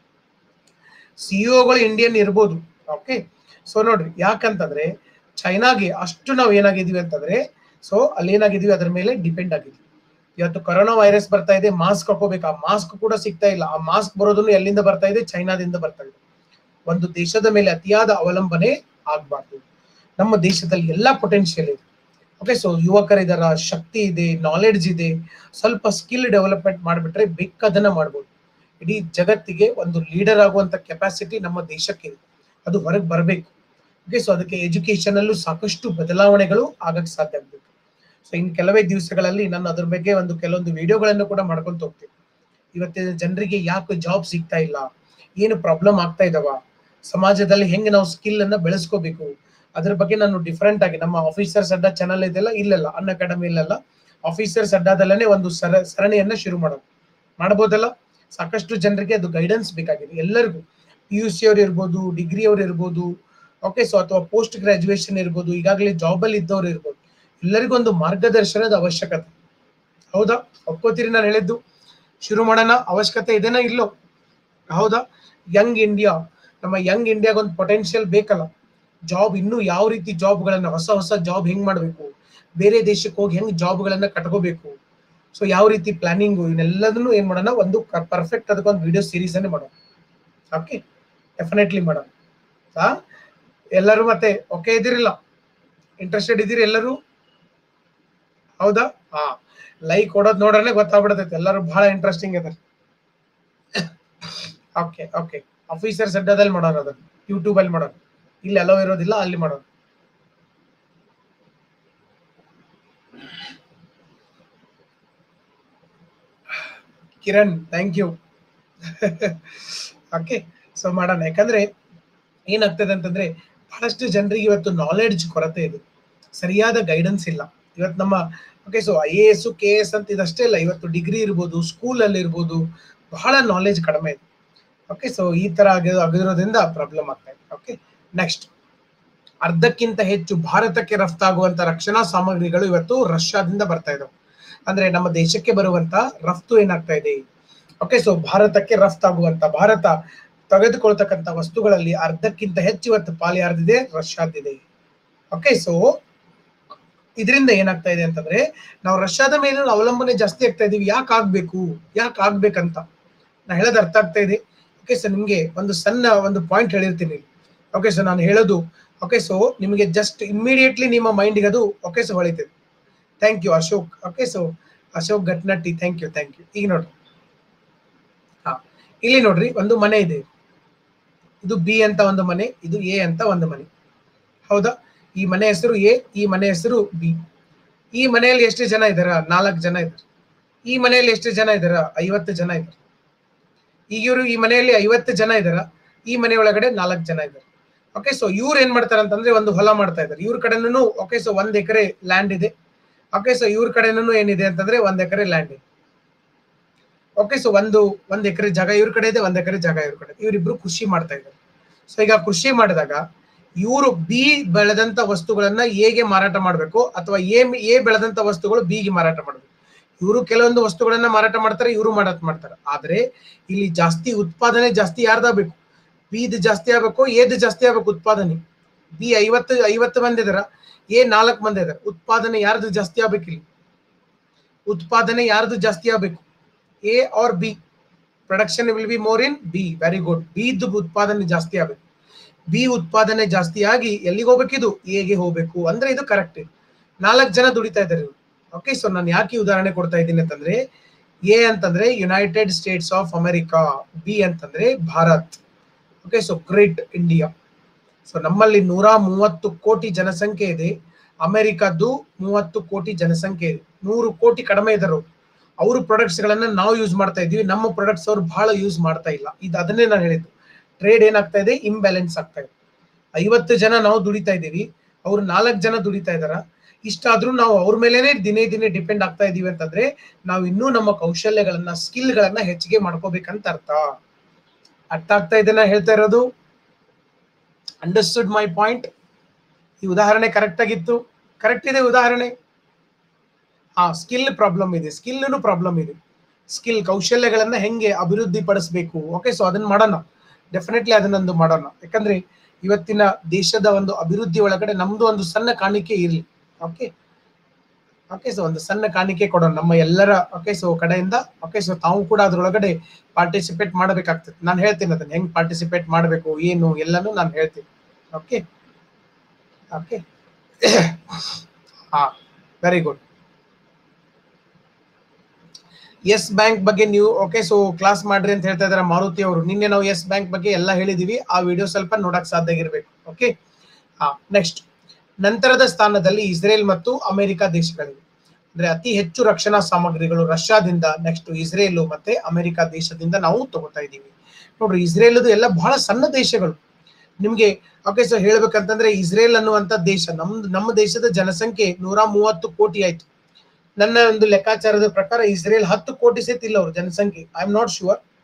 ಸಿಇಒಗಳು ಇಂಡಿಯನ್ ಇರ್ಬೋದು ಓಕೆ ಸೊ ನೋಡ್ರಿ ಯಾಕಂತಂದ್ರೆ ಚೈನಾಗೆ ಅಷ್ಟು ನಾವು ಏನಾಗಿದೀವಿ ಅಂತಂದ್ರೆ ಸೊ ಅಲ್ಲಿ ಏನಾಗಿದೀವಿ ಅದ್ರ ಮೇಲೆ ಡಿಪೆಂಡ್ ಆಗಿದ್ವಿ ಇವತ್ತು ಕೊರೋನಾ ವೈರಸ್ ಬರ್ತಾ ಇದೆ ಮಾಸ್ಕ್ ಹಾಕೋಬೇಕು ಆ ಮಾಸ್ಕ್ ಕೂಡ ಸಿಗ್ತಾ ಇಲ್ಲ ಆ ಮಾಸ್ಕ್ ಬರೋದನ್ನು ಎಲ್ಲಿಂದ ಬರ್ತಾ ಇದೆ ಚೈನಾದಿಂದ ಬರ್ತಾ ಇದೆ ಒಂದು ದೇಶದ ಮೇಲೆ ಅತಿಯಾದ ಅವಲಂಬನೆ ಆಗ್ಬಾರ್ದು ನಮ್ಮ ದೇಶದಲ್ಲಿ ಎಲ್ಲಾ ಪೊಟೆನ್ಶಿಯಲ್ ಇದೆ ಓಕೆ ಸೊ ಯುವಕರಿದಾರ ಶಕ್ತಿ ಇದೆ ನಾಲೆಡ್ಜ್ ಇದೆ ಸ್ವಲ್ಪ ಸ್ಕಿಲ್ ಡೆವಲಪ್ಮೆಂಟ್ ಮಾಡಿಬಿಟ್ರೆ ಬೇಕಾದನ್ನ ಮಾಡ್ಬೋದು ಇಡೀ ಜಗತ್ತಿಗೆ ಒಂದು ಲೀಡರ್ ಆಗುವಂತ ಕೆಪಾಸಿಟಿ ನಮ್ಮ ದೇಶಕ್ಕೆ ಇದೆ ಅದು ಹೊರಗೆ ಬರಬೇಕು ಓಕೆ ಸೊ ಅದಕ್ಕೆ ಎಜುಕೇಶನ್ ಅಲ್ಲೂ ಸಾಕಷ್ಟು ಬದಲಾವಣೆಗಳು ಆಗಕ್ಕೆ ಸಾಧ್ಯ ಆಗ್ಬೇಕು ಸೊ ಇನ್ ಕೆಲವೇ ದಿವಸಗಳಲ್ಲಿ ನಾನು ಅದ್ರ ಬಗ್ಗೆ ಒಂದು ಕೆಲವೊಂದು ವಿಡಿಯೋಗಳನ್ನು ಕೂಡ ಮಾಡ್ಕೊಂತ ಹೋಗ್ತೀನಿ ಇವತ್ತಿನ ಜನರಿಗೆ ಯಾಕೆ ಜಾಬ್ ಸಿಗ್ತಾ ಇಲ್ಲ ಏನು ಪ್ರಾಬ್ಲಮ್ ಆಗ್ತಾ ಇದಾವ ಸಮಾಜದಲ್ಲಿ ಹೆಂಗೆ ನಾವು ಸ್ಕಿಲ್ ಅನ್ನ ಬೆಳೆಸ್ಕೋಬೇಕು ಅದ್ರ ಬಗ್ಗೆ ನಾನು ಡಿಫ್ರೆಂಟ್ ಆಗಿ ನಮ್ಮ ಆಫೀಸರ್ಸ್ ಅಡ್ಡಾ ಚಾನಲ್ ಇದೆಲ್ಲ ಇಲ್ಲೆಲ್ಲ ಅನ್ ಅಕಾಡೆಮಿ ಇಲ್ಲೆಲ್ಲ ಆಫೀಸರ್ಸ್ ಅಡ್ಡಾದಲ್ಲೇ ಒಂದು ಸರ ಸರಣಿಯನ್ನ ಶುರು ಮಾಡೋದು ಮಾಡ್ಬೋದಲ್ಲ ಸಾಕಷ್ಟು ಜನರಿಗೆ ಅದು ಗೈಡೆನ್ಸ್ ಬೇಕಾಗಿದೆ ಎಲ್ಲರಿಗೂ ಪಿ ಯು ಸಿ ಅವ್ರು ಇರ್ಬೋದು ಡಿಗ್ರಿ ಅವ್ರು ಇರ್ಬೋದು ಓಕೆ ಸೊ ಅಥವಾ ಪೋಸ್ಟ್ ಗ್ರಾಜುಯೇಷನ್ ಇರ್ಬೋದು ಈಗಾಗಲೇ ಜಾಬ್ ಅಲ್ಲಿ ಇದ್ದವ್ರು ಇರ್ಬೋದು ಎಲ್ಲರಿಗೂ ಒಂದು ಮಾರ್ಗದರ್ಶನದ ಅವಶ್ಯಕತೆ ಹೌದಾ ಒಪ್ಕೋತೀರಿ ನಾನು ಹೇಳಿದ್ದು ಶುರು ಮಾಡೋಣ ಅವಶ್ಯಕತೆ ಇದೆನಾ ಇಲ್ಲೋ ಹೌದಾ ಯಂಗ್ ಇಂಡಿಯಾ ನಮ್ಮ ಯಂಗ್ ಇಂಡಿಯಾಗ ಒಂದು ಪೊಟೆನ್ಶಿಯಲ್ ಬೇಕಲ್ಲ ಜಾಬ್ ಇನ್ನು ಯಾವ ರೀತಿ ಜಾಬ್ಗಳನ್ನ ಹೊಸ ಹೊಸ ಜಾಬ್ ಹೆಂಗ್ ಮಾಡಬೇಕು ಬೇರೆ ದೇಶಕ್ಕೆ ಹೋಗಿ ಹೆಂಗ್ ಜಾಬ್ಗಳನ್ನ ಕಟ್ಕೋಬೇಕು ಸೊ ಯಾವ ರೀತಿ ಪ್ಲಾನಿಂಗು ಇವನ್ನೆಲ್ಲದನ್ನು ಏನ್ ಮಾಡೋಣ ಒಂದು ಪರ್ಫೆಕ್ಟ್ ಅದಕ್ಕೊಂದು ವಿಡಿಯೋ ಸೀರೀಸ್ ಅನ್ನೇ ಮಾಡೋಣ ಓಕೆ ಡೆಫಿನೆಟ್ಲಿ ಮಾಡೋಣ ಹಾ ಎಲ್ಲರೂ ಮತ್ತೆ ಓಕೆ ಇದಿರಿಲ್ಲ ಇಂಟ್ರೆಸ್ಟೆಡ್ ಇದ್ದೀರಿ ಎಲ್ಲರೂ ಹೌದಾ ಹಾ ಲೈಕ್ ಕೊಡೋದು ನೋಡ್ರೆ ಗೊತ್ತಾಗ್ಬಿಡ್ತೈತೆ ಎಲ್ಲರೂ ಬಹಳ ಇಂಟ್ರೆಸ್ಟಿಂಗ್ ಇದೆ ಓಕೆ ಓಕೆ ಆಫೀಸರ್ಸ್ ಅಡ್ಡದಲ್ಲಿ ಮಾಡೋಣ ಅದನ್ನ ಯೂಟ್ಯೂಬ್ ಅಲ್ಲಿ ಮಾಡೋಣ ಇಲ್ಲಿ ಎಲ್ಲೋ ಇರೋದಿಲ್ಲ ಅಲ್ಲಿ ಮಾಡೋಣ Kiran thank you okay so ಮಾಡೋಣ ಯಾಕಂದ್ರೆ ಏನಾಗ್ತದೆ ಅಂತಂದ್ರೆ ಬಹಳಷ್ಟು ಜನರಿಗೆ ಇವತ್ತು ನಾಲೆಡ್ಜ್ ಕೊರತೆ ಇದೆ ಸರಿಯಾದ ಗೈಡೆನ್ಸ್ ಇಲ್ಲ ಇವತ್ತು ನಮ್ಮ okay so I A S K S ಅಂತ ಇದಷ್ಟೇ ಇಲ್ಲ ಇವತ್ತು ಡಿಗ್ರಿ ಇರ್ಬೋದು ಸ್ಕೂಲ್ ಅಲ್ಲಿ ಇರ್ಬೋದು ಬಹಳ ನಾಲೆಜ್ ಕಡಿಮೆ ಇದೆ ಓಕೆ ಸೊ ಈ ತರ ಆಗಿ- ಆಗಿರೋದ್ರಿಂದ ಪ್ರಾಬ್ಲಮ್ ಆಗ್ತಾ ಇದೆ ಓಕೆ ನೆಕ್ಸ್ಟ್ ಅರ್ಧಕ್ಕಿಂತ ಹೆಚ್ಚು ಭಾರತಕ್ಕೆ ರಫ್ತಾಗುವಂತ ರಕ್ಷಣಾ ಸಾಮಗ್ರಿಗಳು ಇವತ್ತು ರಷ್ಯಾದಿಂದ ಬರ್ತಾ ಇದಾವೆ ಅಂದ್ರೆ ನಮ್ಮ ದೇಶಕ್ಕೆ ಬರುವಂತ ರಫ್ತು ಏನಾಗ್ತಾ ಇದೆ ಓಕೆ ಸೊ ಭಾರತಕ್ಕೆ ರಫ್ತಾಗುವಂತ ಭಾರತ ತೆಗೆದುಕೊಳ್ತಕ್ಕಂತ ವಸ್ತುಗಳಲ್ಲಿ ಅರ್ಧಕ್ಕಿಂತ ಹೆಚ್ಚು ಇವತ್ತು ಪಾಲು ಯಾರ್ದಿದೆ ರಷ್ಯಾದಿದೆ ಓಕೆ ಸೊ ಇದರಿಂದ ಏನಾಗ್ತಾ ಇದೆ ಅಂತಂದ್ರೆ ನಾವು ರಷ್ಯಾದ ಮೇಲೆ ಅವಲಂಬನೆ ಜಾಸ್ತಿ ಆಗ್ತಾ ಇದೀವಿ ಯಾಕೆ ಆಗ್ಬೇಕು ಯಾಕೆ ಆಗ್ಬೇಕಂತ ನಾ ಹೇಳೋದು ಅರ್ಥ ಆಗ್ತಾ ಇದೆ ಓಕೆ ಸರ್ ನಿಮ್ಗೆ ಒಂದು ಸಣ್ಣ ಒಂದು ಪಾಯಿಂಟ್ ಹೇಳಿರ್ತೀನಿ ಓಕೆ ಸರ್ ನಾನು ಹೇಳೋದು ಓಕೆ ಸೊ ನಿಮಗೆ ಜಸ್ಟ್ ಇಮ್ಮಿಡಿಯೇಟ್ಲಿ ನಿಮ್ಮ ಮೈಂಡ್ಗೆ ಅದು ಓಕೆ ಸೊ ಹೊಳಿತದೆ thank you Ashok okay so Ashok Gatnatti thank you thank you ಈಗ ನೋಡ್ರಿ ಹಾ ಇಲ್ಲಿ ನೋಡ್ರಿ ಒಂದು ಮನೆ ಇದೆ ಇದು ಬಿ ಅಂತ ಒಂದು ಮನೆ ಇದು ಎ ಅಂತ ಒಂದು ಮನೆ ಹೌದಾ ಈ ಮನೆ ಹೆಸರು ಎ ಈ ಮನೆ ಹೆಸರು ಬಿ ಈ ಮನೆಯಲ್ಲಿ ಎಷ್ಟು ಜನ ಇದಾರ ನಾಲ್ಕು ಜನ ಇದ್ದಾರೆ ಈ ಮನೆಯಲ್ಲಿ ಎಷ್ಟು ಜನ ಇದಾರ ಐವತ್ತು ಜನ ಇದ್ದಾರೆ ಈಗ ಇವರು ಈ ಮನೆಯಲ್ಲಿ ಐವತ್ತು ಜನ ಇದಾರ ಈ ಮನೆ ಒಳಗಡೆ ನಾಲ್ಕು ಜನ ಇದ್ದಾರೆ ಓಕೆ ಸೊ ಇವ್ರು ಏನ್ ಮಾಡ್ತಾರೆ ಅಂತಂದ್ರೆ ಒಂದು ಹೊಲ ಮಾಡ್ತಾ ಇದ್ದಾರೆ ಇವ್ರ ಕಡೆನೂ ಓಕೆ ಸೊ ಒಂದ್ ಎಕರೆ ಲ್ಯಾಂಡ್ ಇದೆ ಓಕೆ ಸೊ ಇವ್ರ ಕಡೆನೂ ಏನಿದೆ ಅಂತಂದ್ರೆ ಒಂದ್ ಎಕರೆ ಲ್ಯಾಂಡ್ ಇದೆ ಓಕೆ ಸೊ ಒಂದು ಒಂದ್ ಎಕರೆ ಜಾಗ ಇವ್ರ ಕಡೆ ಇದೆ ಒಂದ್ ಎಕರೆ ಜಾಗ ಇವ್ರ ಕಡೆ ಇವರಿಬ್ರು ಕೃಷಿ ಮಾಡ್ತಾ ಇದ್ದಾರೆ ಸೊ ಈಗ ಕೃಷಿ ಮಾಡಿದಾಗ ಇವರು ಬಿ ಬೆಳೆದಂತ ವಸ್ತುಗಳನ್ನ ಎಗೆ ಮಾರಾಟ ಮಾಡಬೇಕು ಅಥವಾ ಎ ಎ ಬೆಳೆದಂತ ವಸ್ತುಗಳು ಬಿ ಗೆ ಮಾರಾಟ ಮಾಡಬೇಕು ಇವರು ಕೆಲವೊಂದು ವಸ್ತುಗಳನ್ನ ಮಾರಾಟ ಮಾಡ್ತಾರೆ ಇವರು ಮಾರಾಟ ಮಾಡ್ತಾರೆ ಆದ್ರೆ ಇಲ್ಲಿ ಜಾಸ್ತಿ ಉತ್ಪಾದನೆ ಜಾಸ್ತಿ ಯಾರ್ದಾಗಬೇಕು ಬಿದ್ ಜಾಸ್ತಿ ಆಗ್ಬೇಕು ಎದ್ ಜಾಸ್ತಿ ಆಗ್ಬೇಕು ಉತ್ಪಾದನೆ ಬಿ ಐವತ್ತು ಐವತ್ತು ಮಂದಿ ಇದಾರ ಎ ನಾಲ್ಕು ಮಂದಿ ಇದಾರೆ ಉತ್ಪಾದನೆ ಯಾರ್ದು ಜಾಸ್ತಿ ಆಗ್ಬೇಕು ಇಲ್ಲಿ ಉತ್ಪಾದನೆ ಯಾರ್ದು ಜಾಸ್ತಿ ಆಗ್ಬೇಕು A or B production will be more in B very good B ಉತ್ಪಾದನೆ ಜಾಸ್ತಿ ಆಗ್ಬೇಕು ಬಿ ಉತ್ಪಾದನೆ ಜಾಸ್ತಿ ಆಗಿ ಎಲ್ಲಿಗೆ ಹೋಗ್ಬೇಕಿದು ಎಗೆ ಹೋಗ್ಬೇಕು ಅಂದ್ರೆ ಇದು ಕರೆಕ್ಟ್ ನಾಲ್ಕು ಜನ ದುಡಿತಾ ಇದ್ದಾರೆ ಓಕೆ ಸೊ ನಾನು ಯಾಕೆ ಈ ಉದಾಹರಣೆ ಕೊಡ್ತಾ ಇದ್ದೀನಿ ಅಂತಂದ್ರೆ ಎ ಅಂತಂದ್ರೆ United States of America B ಅಂತಂದ್ರೆ Bharat okay so great India so ನಮ್ಮಲ್ಲಿ ನೂರ ಮೂವತ್ತು ಕೋಟಿ ಜನಸಂಖ್ಯೆ ಇದೆ ಅಮೆರಿಕದ್ದು ಮೂವತ್ತು ಕೋಟಿ ಜನಸಂಖ್ಯೆ ಇದೆ ನೂರು ಕೋಟಿ ಕಡಿಮೆ ಇದ್ದಾರೆ ಅವ್ರ ಪ್ರಾಡಕ್ಟ್ಸ್ ಗಳನ್ನ ನಾವು ಯೂಸ್ ಮಾಡ್ತಾ ಇದೀವಿ ನಮ್ಮ ಪ್ರಾಡಕ್ಟ್ಸ್ ಅವ್ರು ಬಹಳ ಯೂಸ್ ಮಾಡ್ತಾ ಇಲ್ಲ ಇದು ಅದನ್ನೇ ನಾನು ಹೇಳಿದ್ದು ಟ್ರೇಡ್ ಏನಾಗ್ತಾ ಇದೆ ಇಂಬ್ಯಾಲೆನ್ಸ್ ಆಗ್ತಾ ಇದೆ ಐವತ್ತು ಜನ ನಾವು ದುಡಿತಾ ಇದ್ದೀವಿ ಅವ್ರು ನಾಲ್ಕು ಜನ ದುಡಿತಾ ಇದಾರ ಇಷ್ಟಾದ್ರೂ ನಾವು ಅವ್ರ ಮೇಲೆನೆ ದಿನೇ ದಿನೇ ಡಿಪೆಂಡ್ ಆಗ್ತಾ ಇದೀವಿ ಅಂತಂದ್ರೆ ನಾವು ಇನ್ನೂ ನಮ್ಮ ಕೌಶಲ್ಯಗಳನ್ನ ಸ್ಕಿಲ್ ಗಳನ್ನ ಹೆಚ್ಚಿಗೆ ಮಾಡ್ಕೋಬೇಕಂತ ಅರ್ಥ ಅರ್ಥ ಆಗ್ತಾ ಇದೆ ನಾ ಹೇಳ್ತಾ ಇರೋದು ಅಂಡರ್ಸ್ಟುಡ್ ಮೈ ಪಾಯಿಂಟ್ ಈ ಉದಾಹರಣೆ ಕರೆಕ್ಟ್ ಆಗಿತ್ತು ಕರೆಕ್ಟ್ ಇದೆ ಉದಾಹರಣೆ ಹಾ ಸ್ಕಿಲ್ ಪ್ರಾಬ್ಲಮ್ ಇದೆ ಸ್ಕಿಲ್ನು ಪ್ರಾಬ್ಲಮ್ ಇದೆ ಸ್ಕಿಲ್ ಕೌಶಲ್ಯಗಳನ್ನ ಹೆಂಗೆ ಅಭಿವೃದ್ಧಿ ಪಡಿಸಬೇಕು ಓಕೆ ಸೊ ಅದನ್ನ ಮಾಡೋಣ ಡೆಫಿನೆಟ್ಲಿ ಅದನ್ನೊಂದು ಮಾಡೋಣ ಯಾಕಂದ್ರೆ ಇವತ್ತಿನ ದೇಶದ ಒಂದು ಅಭಿವೃದ್ಧಿ ಒಳಗಡೆ ನಮ್ದು ಒಂದು ಸಣ್ಣ ಕಾಣಿಕೆ ಇರಲಿ ಓಕೆ ಓಕೆ ಸೊ ಒಂದು ಸಣ್ಣ ಕಾಣಿಕೆ ಕೊಡೋಣ ನಮ್ಮ ಎಲ್ಲರ ಓಕೆ ಸೊ ಕಡೆಯಿಂದ ಓಕೆ ಸೊ ತಾವು ಕೂಡ ಅದ್ರೊಳಗಡೆ ಪಾರ್ಟಿಸಿಪೇಟ್ ಮಾಡಬೇಕಾಗ್ತದೆ ನಾನು ಹೇಳ್ತೀನಿ ಅದನ್ನ ಹೆಂಗ್ ಪಾರ್ಟಿಸಿಪೇಟ್ ಮಾಡಬೇಕು ಏನು ಎಲ್ಲಾನು ನಾನು ಹೇಳ್ತೀನಿ ಓಕೆ ಓಕೆ ಹಾ ವೆರಿ ಗುಡ್ ಎಸ್ ಬ್ಯಾಂಕ್ ಬಗ್ಗೆ ನೀವು ಓಕೆ ಸೊ ಕ್ಲಾಸ್ ಮಾಡ್ರಿ ಅಂತ ಹೇಳ್ತಾ ಇದಾರೆ ಮಾರುತಿ ಅವರು ನಿನ್ನೆ ನಾವು ಎಸ್ ಬ್ಯಾಂಕ್ ಬಗ್ಗೆ ಎಲ್ಲ ಹೇಳಿದೀವಿ ಆ ವಿಡಿಯೋ ಸ್ವಲ್ಪ ನೋಡಕ್ ಸಾಧ್ಯ ಆಗಿರ್ಬೇಕು ಓಕೆ ಹಾ ನೆಕ್ಸ್ಟ್ ನಂತರದ ಸ್ಥಾನದಲ್ಲಿ ಇಸ್ರೇಲ್ ಮತ್ತು ಅಮೆರಿಕ ದೇಶಗಳಿವೆ ಅಂದ್ರೆ ಅತಿ ಹೆಚ್ಚು ರಕ್ಷಣಾ ಸಾಮಗ್ರಿಗಳು ರಷ್ಯಾದಿಂದ ನೆಕ್ಸ್ಟ್ ಇಸ್ರೇಲ್ ಮತ್ತೆ ಅಮೆರಿಕ ದೇಶದಿಂದ ನಾವು ತಗೋತಾ ಇದೀವಿ ನೋಡ್ರಿ ಇಸ್ರೇಲ್ ಎಲ್ಲ ಬಹಳ ಸಣ್ಣ ದೇಶಗಳು ನಿಮ್ಗೆ ಓಕೆ ಸೊ ಹೇಳ್ಬೇಕಂತಂದ್ರೆ ಇಸ್ರೇಲ್ ಅನ್ನುವಂತ ದೇಶ ನಮ್ದು ನಮ್ಮ ದೇಶದ ಜನಸಂಖ್ಯೆ ನೂರ ಮೂವತ್ತು ಕೋಟಿ ಆಯ್ತು ನನ್ನ ಒಂದು ಲೆಕ್ಕಾಚಾರದ ಪ್ರಕಾರ ಇಸ್ರೇಲ್ ಹತ್ತು ಕೋಟಿ ಸಹಿತ ಇಲ್ಲ ಅವ್ರ ಜನಸಂಖ್ಯೆ I am not sure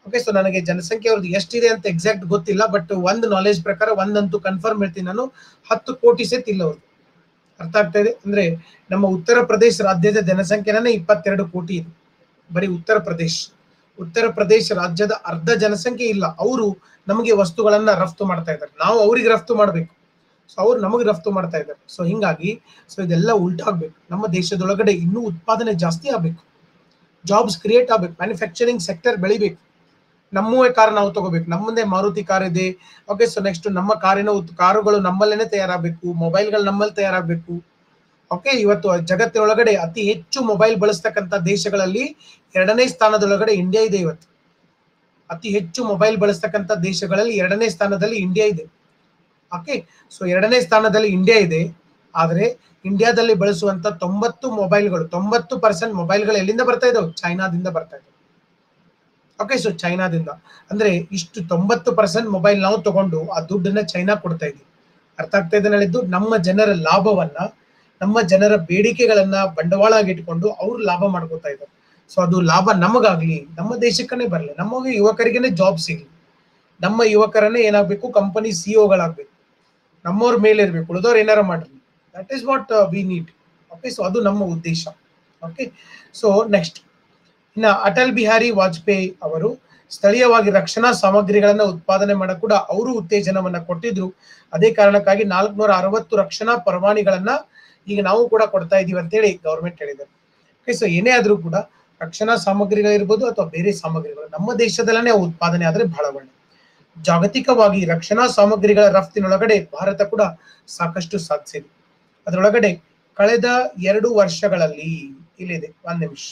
okay so ನನಗೆ ಜನಸಂಖ್ಯೆ ಅವ್ರದ್ದು ಎಷ್ಟಿದೆ ಅಂತ ಎಕ್ಸಾಕ್ಟ್ ಗೊತ್ತಿಲ್ಲ ಬಟ್ ಒಂದು ನಾಲೆಜ್ ಪ್ರಕಾರ ಒಂದಂತೂ ಕನ್ಫರ್ಮ್ ಹೇಳ್ತೀನಿ ನಾನು ಹತ್ತು ಕೋಟಿ ಸೆತ್ ಇಲ್ಲ ಅವ್ರದ್ದು ಅರ್ಥ ಆಗ್ತಾ ಇದೆ ಅಂದ್ರೆ ನಮ್ಮ ಉತ್ತರ ಪ್ರದೇಶ ರಾಜ್ಯದ ಜನಸಂಖ್ಯೆನೇ ಇಪ್ಪತ್ತೆರಡು ಕೋಟಿ ಇದೆ ಬರೀ ಉತ್ತರ ಪ್ರದೇಶ್ ಉತ್ತರ ಪ್ರದೇಶ ರಾಜ್ಯದ ಅರ್ಧ ಜನಸಂಖ್ಯೆ ಇಲ್ಲ ಅವರು ನಮಗೆ ವಸ್ತುಗಳನ್ನ ರಫ್ತು ಮಾಡ್ತಾ ಇದ್ದಾರೆ ನಾವು ಅವ್ರಿಗೆ ರಫ್ತು ಮಾಡಬೇಕು ಸೊ ಅವ್ರು ನಮಗೆ ರಫ್ತು ಮಾಡ್ತಾ ಇದ್ದಾರೆ ಸೊ ಹಿಂಗಾಗಿ ಸೊ ಇದೆಲ್ಲ ಉಲ್ಟಾಗ್ಬೇಕು ನಮ್ಮ ದೇಶದೊಳಗಡೆ ಇನ್ನೂ ಉತ್ಪಾದನೆ ಜಾಸ್ತಿ ಆಗ್ಬೇಕು ಜಾಬ್ಸ್ ಕ್ರಿಯೇಟ್ ಆಗ್ಬೇಕು ಮ್ಯಾನುಫ್ಯಾಕ್ಚರಿಂಗ್ ಸೆಕ್ಟರ್ ಬೆಳಿಬೇಕು ನಮ್ಮವೇ ಕಾರ್ ನಾವು ತಗೋಬೇಕು ನಮ್ಮದೇ ಮಾರುತಿ ಕಾರ್ ಇದೆ ಓಕೆ ಸೊ ನೆಕ್ಸ್ಟ್ ನಮ್ಮ ಕಾರಿನ ಉತ್- ಕಾರುಗಳು ನಮ್ಮಲ್ಲೇನೆ ತಯಾರಾಗಬೇಕು ಮೊಬೈಲ್ಗಳು ನಮ್ಮಲ್ಲಿ ತಯಾರಾಗಬೇಕು ಓಕೆ ಇವತ್ತು ಜಗತ್ತಿನೊಳಗಡೆ ಅತಿ ಹೆಚ್ಚು ಮೊಬೈಲ್ ಬಳಸ್ತಕ್ಕಂಥ ದೇಶಗಳಲ್ಲಿ ಎರಡನೇ ಸ್ಥಾನದೊಳಗಡೆ ಇಂಡಿಯಾ ಇದೆ ಇವತ್ತು ಅತಿ ಹೆಚ್ಚು ಮೊಬೈಲ್ ಬಳಸ್ತಕ್ಕಂಥ ದೇಶಗಳಲ್ಲಿ ಎರಡನೇ ಸ್ಥಾನದಲ್ಲಿ ಇಂಡಿಯಾ ಇದೆ ಓಕೆ ಸೊ ಎರಡನೇ ಸ್ಥಾನದಲ್ಲಿ ಇಂಡಿಯಾ ಇದೆ ಆದರೆ ಇಂಡಿಯಾದಲ್ಲಿ ಬಳಸುವಂತ ತೊಂಬತ್ತು ಮೊಬೈಲ್ಗಳು ತೊಂಬತ್ತು ಪರ್ಸೆಂಟ್ ಮೊಬೈಲ್ಗಳು ಎಲ್ಲಿಂದ ಬರ್ತಾ ಇದಾವೆ ಚೈನಾದಿಂದ ಬರ್ತಾ ಇದಾವೆ ಓಕೆ ಸೊ ಚೈನಾದಿಂದ ಅಂದ್ರೆ ಇಷ್ಟು ತೊಂಬತ್ತು ಪರ್ಸೆಂಟ್ ಮೊಬೈಲ್ ನಾವು ತಗೊಂಡು ಆ ದುಡ್ಡನ್ನ ಚೈನಾ ಕೊಡ್ತಾ ಇದೀವಿ ಅರ್ಥ ಆಗ್ತಾ ಇದೆ ಹೇಳಿದ್ದು ನಮ್ಮ ಜನರ ಲಾಭವನ್ನ ನಮ್ಮ ಜನರ ಬೇಡಿಕೆಗಳನ್ನ ಬಂಡವಾಳ ಆಗಿಟ್ಕೊಂಡು ಅವ್ರು ಲಾಭ ಮಾಡ್ಕೋತಾ ಇದ್ದಾರೆ ಸೊ ಅದು ಲಾಭ ನಮಗಾಗ್ಲಿ ನಮ್ಮ ದೇಶಕ್ಕನೇ ಬರಲಿ ನಮ್ಮ ಯುವಕರಿಗೇನೆ ಜಾಬ್ ಸಿಗ್ಲಿ ನಮ್ಮ ಯುವಕರನ್ನೇ ಏನಾಗ್ಬೇಕು ಕಂಪನಿ ಸಿಇಒಗಳಾಗ್ಬೇಕು ನಮ್ಮವ್ರ ಮೇಲೆ ಇರ್ಬೇಕು ಉಳಿದವ್ರು ಏನಾರ ಮಾಡ್ಲಿ that is what we need okay so ಅದು ನಮ್ಮ ಉದ್ದೇಶ ಓಕೆ ಸೊ ನೆಕ್ಸ್ಟ್ ಇನ್ನ ಅಟಲ್ ಬಿಹಾರಿ ವಾಜಪೇಯಿ ಅವರು ಸ್ಥಳೀಯವಾಗಿ ರಕ್ಷಣಾ ಸಾಮಗ್ರಿಗಳನ್ನ ಉತ್ಪಾದನೆ ಮಾಡಕ್ ಕೂಡ ಅವರು ಉತ್ತೇಜನವನ್ನ ಕೊಟ್ಟಿದ್ರು ಅದೇ ಕಾರಣಕ್ಕಾಗಿ ನಾಲ್ಕುನೂರ ಅರವತ್ತು ರಕ್ಷಣಾ ಪರವಾನಿಗಳನ್ನ ಈಗ ನಾವು ಕೂಡ ಕೊಡ್ತಾ ಇದೀವಿ ಅಂತೇಳಿ ಗೌರ್ಮೆಂಟ್ ಹೇಳಿದ್ದಾರೆ ಓಕೆ ಸೊ ಏನೇ ಆದ್ರೂ ಕೂಡ ರಕ್ಷಣಾ ಸಾಮಗ್ರಿಗಳಿರ್ಬೋದು ಅಥವಾ ಬೇರೆ ಸಾಮಗ್ರಿಗಳು ನಮ್ಮ ದೇಶದಲ್ಲೇ ಅವು ಉತ್ಪಾದನೆ ಆದ್ರೆ ಬಹಳ ಒಳ್ಳೆ ಜಾಗತಿಕವಾಗಿ ರಕ್ಷಣಾ ಸಾಮಗ್ರಿಗಳ ರಫ್ತಿನೊಳಗಡೆ ಭಾರತ ಕೂಡ ಸಾಕಷ್ಟು ಸಾಧಿಸಿದೆ ಅದರೊಳಗಡೆ ಕಳೆದ ಎರಡು ವರ್ಷಗಳಲ್ಲಿ ಇಲ್ಲಿದೆ ಒಂದ್ ನಿಮಿಷ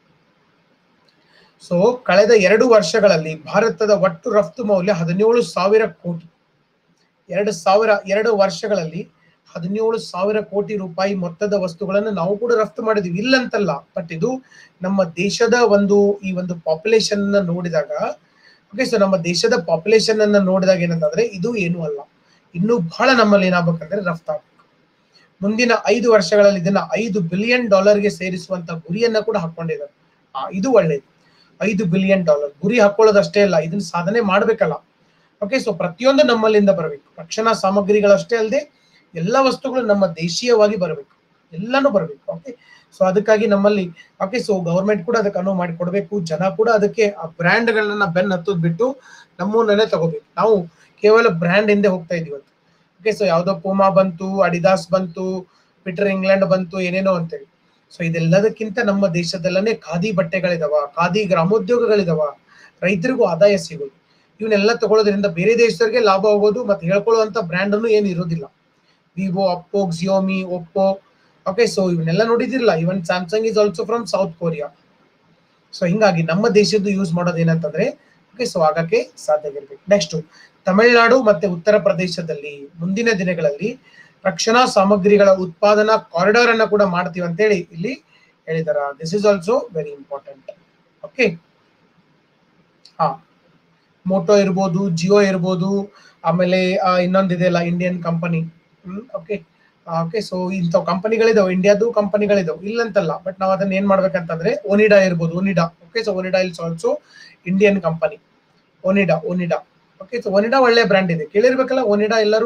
ಸೊ ಕಳೆದ ಎರಡು ವರ್ಷಗಳಲ್ಲಿ ಭಾರತದ ಒಟ್ಟು ರಫ್ತು ಮೌಲ್ಯ ಹದಿನೇಳು ಸಾವಿರ ಕೋಟಿ ಎರಡು ಸಾವಿರ ಎರಡು ವರ್ಷಗಳಲ್ಲಿ ಹದಿನೇಳು ಸಾವಿರ ಕೋಟಿ ರೂಪಾಯಿ ಮೊತ್ತದ ವಸ್ತುಗಳನ್ನು ನಾವು ಕೂಡ ರಫ್ತು ಮಾಡಿದ್ವಿ ಇಲ್ಲಂತಲ್ಲ ಬಟ್ ಇದು ನಮ್ಮ ದೇಶದ ಒಂದು ಈ ಒಂದು ಪಾಪ್ಯುಲೇಷನ್ ನೋಡಿದಾಗ ಓಕೆ ಸೊ ನಮ್ಮ ದೇಶದ ಪಾಪ್ಯುಲೇಷನ್ ಅನ್ನ ನೋಡಿದಾಗ ಏನಂತಂದ್ರೆ ಇದು ಏನು ಅಲ್ಲ ಇನ್ನು ಬಹಳ ನಮ್ಮಲ್ಲಿ ಏನಾಗ್ಬೇಕಂದ್ರೆ ರಫ್ತಾಗಬೇಕು ಮುಂದಿನ ಐದು ವರ್ಷಗಳಲ್ಲಿ ಇದನ್ನ ಐದು ಬಿಲಿಯನ್ ಡಾಲರ್ಗೆ ಸೇರಿಸುವಂತ ಗುರಿಯನ್ನ ಕೂಡ ಹಾಕೊಂಡಿದ್ದಾರೆ ಆ, ಇದು ಒಳ್ಳೇದು ಐದು ಬಿಲಿಯನ್ ಡಾಲರ್ ಗುರಿ ಹಾಕೊಳ್ಳೋದಷ್ಟೇ ಅಲ್ಲ ಇದನ್ನ ಸಾಧನೆ ಮಾಡ್ಬೇಕಲ್ಲ ಓಕೆ ಸೊ ಪ್ರತಿಯೊಂದು ನಮ್ಮಲ್ಲಿಂದ ಬರಬೇಕು ರಕ್ಷಣಾ ಸಾಮಗ್ರಿಗಳಷ್ಟೇ ಅಲ್ಲದೆ ಎಲ್ಲ ವಸ್ತುಗಳು ನಮ್ಮ ದೇಶೀಯವಾಗಿ ಬರಬೇಕು ಎಲ್ಲಾನು ಬರಬೇಕು ಓಕೆ ಸೊ ಅದಕ್ಕಾಗಿ ನಮ್ಮಲ್ಲಿ ಓಕೆ ಸೊ ಗೌರ್ಮೆಂಟ್ ಕೂಡ ಅದಕ್ಕೆ ಅನುವು ಮಾಡಿ ಕೊಡಬೇಕು ಜನ ಕೂಡ ಅದಕ್ಕೆ ಆ ಬ್ರ್ಯಾಂಡ್ಗಳನ್ನ ಬೆನ್ ಹತ್ತದ್ ಬಿಟ್ಟು ನಮ್ಮನ್ನೇ ತಗೋಬೇಕು ನಾವು ಕೇವಲ ಬ್ರ್ಯಾಂಡ್ ಹಿಂದೆ ಹೋಗ್ತಾ ಇದೀವಿ ಇವತ್ತು ಓಕೆ ಸೊ ಯಾವ್ದೋ ಪೂಮಾ ಬಂತು ಅಡಿದಾಸ್ ಬಂತು ಪೀಟರ್ ಇಂಗ್ಲೆಂಡ್ ಬಂತು ಏನೇನೋ ಅಂತೇಳಿ ಸೊ ಇದೆಲ್ಲದಕ್ಕಿಂತ ನಮ್ಮ ದೇಶದಲ್ಲೇ ಖಾದಿ ಬಟ್ಟೆಗಳಿದಾವ ಖಾದಿ ಗ್ರಾಮೋದ್ಯೋಗಗಳಿದಾವ ರೈತರಿಗೂ ಆದಾಯ ಸಿಗೋದು ಇವನ್ನೆಲ್ಲ ತಗೊಳ್ಳೋದ್ರಿಂದ ಬೇರೆ ದೇಶದವರಿಗೆ ಲಾಭ ಹೋಗೋದು ಮತ್ತೆ ಹೇಳ್ಕೊಳ್ಳುವಂತ ಬ್ರ್ಯಾಂಡ್ ಅನ್ನು ಏನು ಇರೋದಿಲ್ಲ Vivo Oppo Xiaomi Oppo okay so ಇವನ್ನೆಲ್ಲ ನೋಡಿದಿರಲ್ಲ even Samsung is also from South Korea so ಹಿಂಗಾಗಿ ನಮ್ಮ ದೇಶದ್ದು ಯೂಸ್ ಮಾಡೋದು ಏನಂತಂದ್ರೆ ಓಕೆ ಸೊ ಆಗಕ್ಕೆ ಸಾಧ್ಯ ಇರಬೇಕು ನೆಕ್ಸ್ಟ್ ತಮಿಳುನಾಡು ಮತ್ತೆ ಉತ್ತರ ಪ್ರದೇಶದಲ್ಲಿ ಮುಂದಿನ ದಿನಗಳಲ್ಲಿ ರಕ್ಷಣಾ ಸಾಮಗ್ರಿಗಳ ಉತ್ಪಾದನಾ ಕಾರಿಡಾರ್ ಅನ್ನ ಕೂಡ ಮಾಡ್ತೀವಿ ಅಂತೇಳಿ ಇಲ್ಲಿ ಹೇಳಿದಾರ this is also very important okay ಹಾ ಮೋಟೋ ಇರ್ಬೋದು ಜಿಯೋ ಇರ್ಬೋದು ಆಮೇಲೆ ಆ, ಇನ್ನೊಂದಿದೆ ಅಲ್ಲ Indian company okay okay so ಇಂಥವು ಕಂಪನಿಗಳಿದಾವೆ ಇಂಡಿಯಾದು ಕಂಪನಿಗಳಿದಾವೆ ಇಲ್ಲಂತಲ್ಲ ಬಟ್ ನಾವು ಅದನ್ನ ಏನ್ ಮಾಡ್ಬೇಕಂತಂದ್ರೆ ಒನಿಡಾ ಇರ್ಬೋದು Onida okay so Onida is also Indian company Onida Onida okay so Onida ಒಳ್ಳೆ ಬ್ರ್ಯಾಂಡ್ ಇದೆ ಕೇಳಿರ್ಬೇಕಲ್ಲ ಒನಿಡಾ ಎಲ್ಲರೂ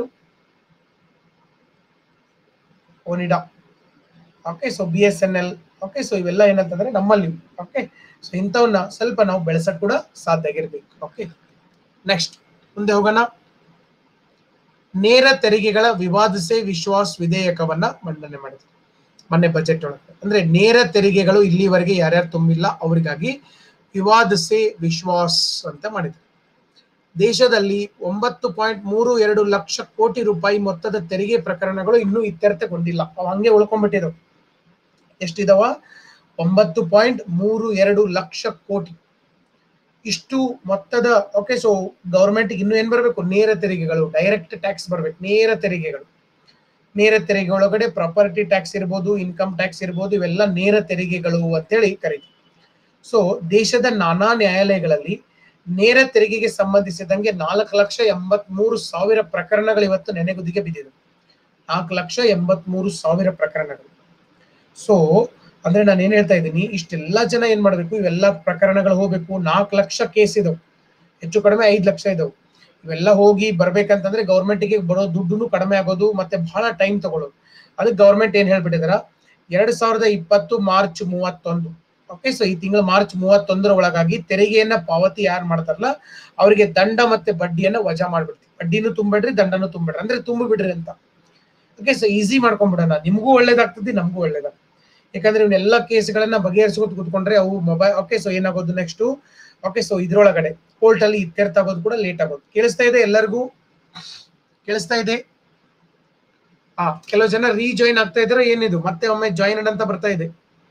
Onida okay so B S N L okay so ಇವೆಲ್ಲ ಏನಂತಂದ್ರೆ ನಮ್ಮಲ್ಲಿ ಓಕೆ ಸೊ ಇಂಥವನ್ನ ಸ್ವಲ್ಪ ನಾವು ಬೆಳೆಸಕ್ ಕೂಡ ಸಾಧ್ಯ ಆಗಿರ್ಬೇಕು ಓಕೆ ನೆಕ್ಸ್ಟ್ ಮುಂದೆ ಹೋಗೋಣ ನೇರ ತೆರಿಗೆಗಳ ವಿವಾದಿಸೆ ವಿಶ್ವಾಸ್ ವಿಧೇಯಕವನ್ನ ಮಂಡನೆ ಮಾಡಿದ್ರು ಮೊನ್ನೆ ಬಜೆಟ್ ಒಳಗೆ ಅಂದ್ರೆ ನೇರ ತೆರಿಗೆಗಳು ಇಲ್ಲಿವರೆಗೆ ಯಾರ್ಯಾರು ತುಂಬಿಲ್ಲ ಅವರಿಗಾಗಿ ವಿವಾದಿಸೆ ವಿಶ್ವಾಸ್ ಅಂತ ಮಾಡಿದ್ರು ದೇಶದಲ್ಲಿ ಒಂಬತ್ತು ಪಾಯಿಂಟ್ ಮೂರು ಎರಡು ಲಕ್ಷ ಕೋಟಿ ರೂಪಾಯಿ ಮೊತ್ತದ ತೆರಿಗೆ ಪ್ರಕರಣಗಳು ಇನ್ನೂ ಇತ್ಯರ್ಥಗೊಂಡಿಲ್ಲ ಅವು ಹಂಗೆ ಉಳ್ಕೊಂಡ್ಬಿಟ್ಟಿದವು ಎಷ್ಟಿದಾವ ಒಂಬತ್ತು ಪಾಯಿಂಟ್ ಮೂರು ಎರಡು ಲಕ್ಷ ಕೋಟಿ ಇಷ್ಟು ಮೊತ್ತದ ಓಕೆ ಸೊ ಗೌರ್ಮೆಂಟ್ ಇನ್ನೂ ಏನ್ ಬರಬೇಕು ನೇರ ತೆರಿಗೆಗಳು ಡೈರೆಕ್ಟ್ ಟ್ಯಾಕ್ಸ್ ಬರ್ಬೇಕು ನೇರ ತೆರಿಗೆಗಳು ನೇರ ತೆರಿಗೆ ಒಳಗಡೆ ಪ್ರಾಪರ್ಟಿ ಟ್ಯಾಕ್ಸ್ ಇರ್ಬೋದು ಇನ್ಕಮ್ ಟ್ಯಾಕ್ಸ್ ಇರ್ಬೋದು ಇವೆಲ್ಲ ನೇರ ತೆರಿಗೆಗಳು ಅಂತೇಳಿ ಕರೀತೀವಿ ಸೊ ದೇಶದ ನಾನಾ ನ್ಯಾಯಾಲಯಗಳಲ್ಲಿ ನೇರ ತೆರಿಗೆಗೆ ಸಂಬಂಧಿಸಿದಂಗೆ ನಾಲ್ಕು ಲಕ್ಷ ಎಂಬತ್ ಮೂರು ಸಾವಿರ ಪ್ರಕರಣಗಳು ಇವತ್ತು ನೆನೆಗುದಿಗೆ ಬಿದ್ದಿದೆ ನಾಲ್ಕು ಲಕ್ಷ ಎಂಬತ್ ಮೂರು ಸಾವಿರ ಪ್ರಕರಣಗಳು ಸೊ ಅಂದ್ರೆ ನಾನು ಏನ್ ಹೇಳ್ತಾ ಇದ್ದೀನಿ ಇಷ್ಟೆಲ್ಲಾ ಜನ ಏನ್ ಮಾಡ್ಬೇಕು ಇವೆಲ್ಲ ಪ್ರಕರಣಗಳು ಹೋಗ್ಬೇಕು ನಾಲ್ಕು ಲಕ್ಷ ಕೇಸ್ ಇದಾವೆ ಹೆಚ್ಚು ಕಡಿಮೆ ಐದು ಲಕ್ಷ ಇದಾವೆ ಇವೆಲ್ಲ ಹೋಗಿ ಬರ್ಬೇಕಂತಂದ್ರೆ ಗೌರ್ಮೆಂಟ್ಗೆ ಬರೋ ದುಡ್ಡು ಕಡಿಮೆ ಆಗೋದು ಮತ್ತೆ ಬಹಳ ಟೈಮ್ ತಗೊಳ್ಳೋದು ಅದಕ್ಕೆ ಗೌರ್ಮೆಂಟ್ ಏನ್ ಹೇಳ್ಬಿಟ್ಟಿದಾರ ಎರಡ್ ಸಾವಿರದ ಇಪ್ಪತ್ತು ಮಾರ್ಚ್ ಮೂವತ್ತೊಂದು ಓಕೆ ಸೊ ಈ ತಿಂಗಳು ಮಾರ್ಚ್ ಮೂವತ್ತೊಂದರ ಒಳಗಾಗಿ ತೆರಿಗೆಯನ್ನ ಪಾವತಿ ಯಾರು ಮಾಡ್ತಾರಲ್ಲ ಅವರಿಗೆ ದಂಡ ಮತ್ತೆ ಬಡ್ಡಿಯನ್ನ ವಜಾ ಮಾಡ್ಬಿಡ್ತೀವಿ ಬಡ್ಡಿನೂ ತುಂಬಿಡ್ರಿ ದಂಡನೂ ತುಂಬಿಡ್ರಿ ಅಂದ್ರೆ ತುಂಬಿ ಬಿಡ್ರಿ ಅಂತ ಓಕೆ ಸೊ ಈಸಿ ಮಾಡ್ಕೊಂಡ್ಬಿಡೋಣ ನಿಮಗೂ ಒಳ್ಳೇದಾಗ್ತದೆ ನಮಗೂ ಒಳ್ಳೇದಾಗ್ತದೆ ಯಾಕಂದ್ರೆ ಇವನ್ನೆಲ್ಲ ಕೇಸ್ಗಳನ್ನ ಬಗೆಹರಿಸ್ಕೊತ ಕೂತ್ಕೊಂಡ್ರೆ ಅವು ಮೊಬೈಲ್ ಓಕೆ ಸೊ ಏನಾಗೋದು ನೆಕ್ಸ್ಟ್ ಓಕೆ ಸೊ ಇದ್ರೊಳಗಡೆ ಕೋರ್ಟ್ ಅಲ್ಲಿ ಇತ್ಯರ್ಥ ಆಗೋದು ಕೂಡ ಲೇಟ್ ಆಗೋದು ಕೇಳಿಸ್ತಾ ಇದೆ ಎಲ್ಲರಿಗೂ ಕೇಳಿಸ್ತಾ ಇದೆ ಹಾ ಕೆಲವು ಜನ ರೀಜಾಯಿನ್ ಆಗ್ತಾ ಇದ್ರೆ ಏನಿದು ಮತ್ತೆ ಒಮ್ಮೆ ಜಾಯಿನ್ ಅಂತ ಬರ್ತಾ ಇದೆ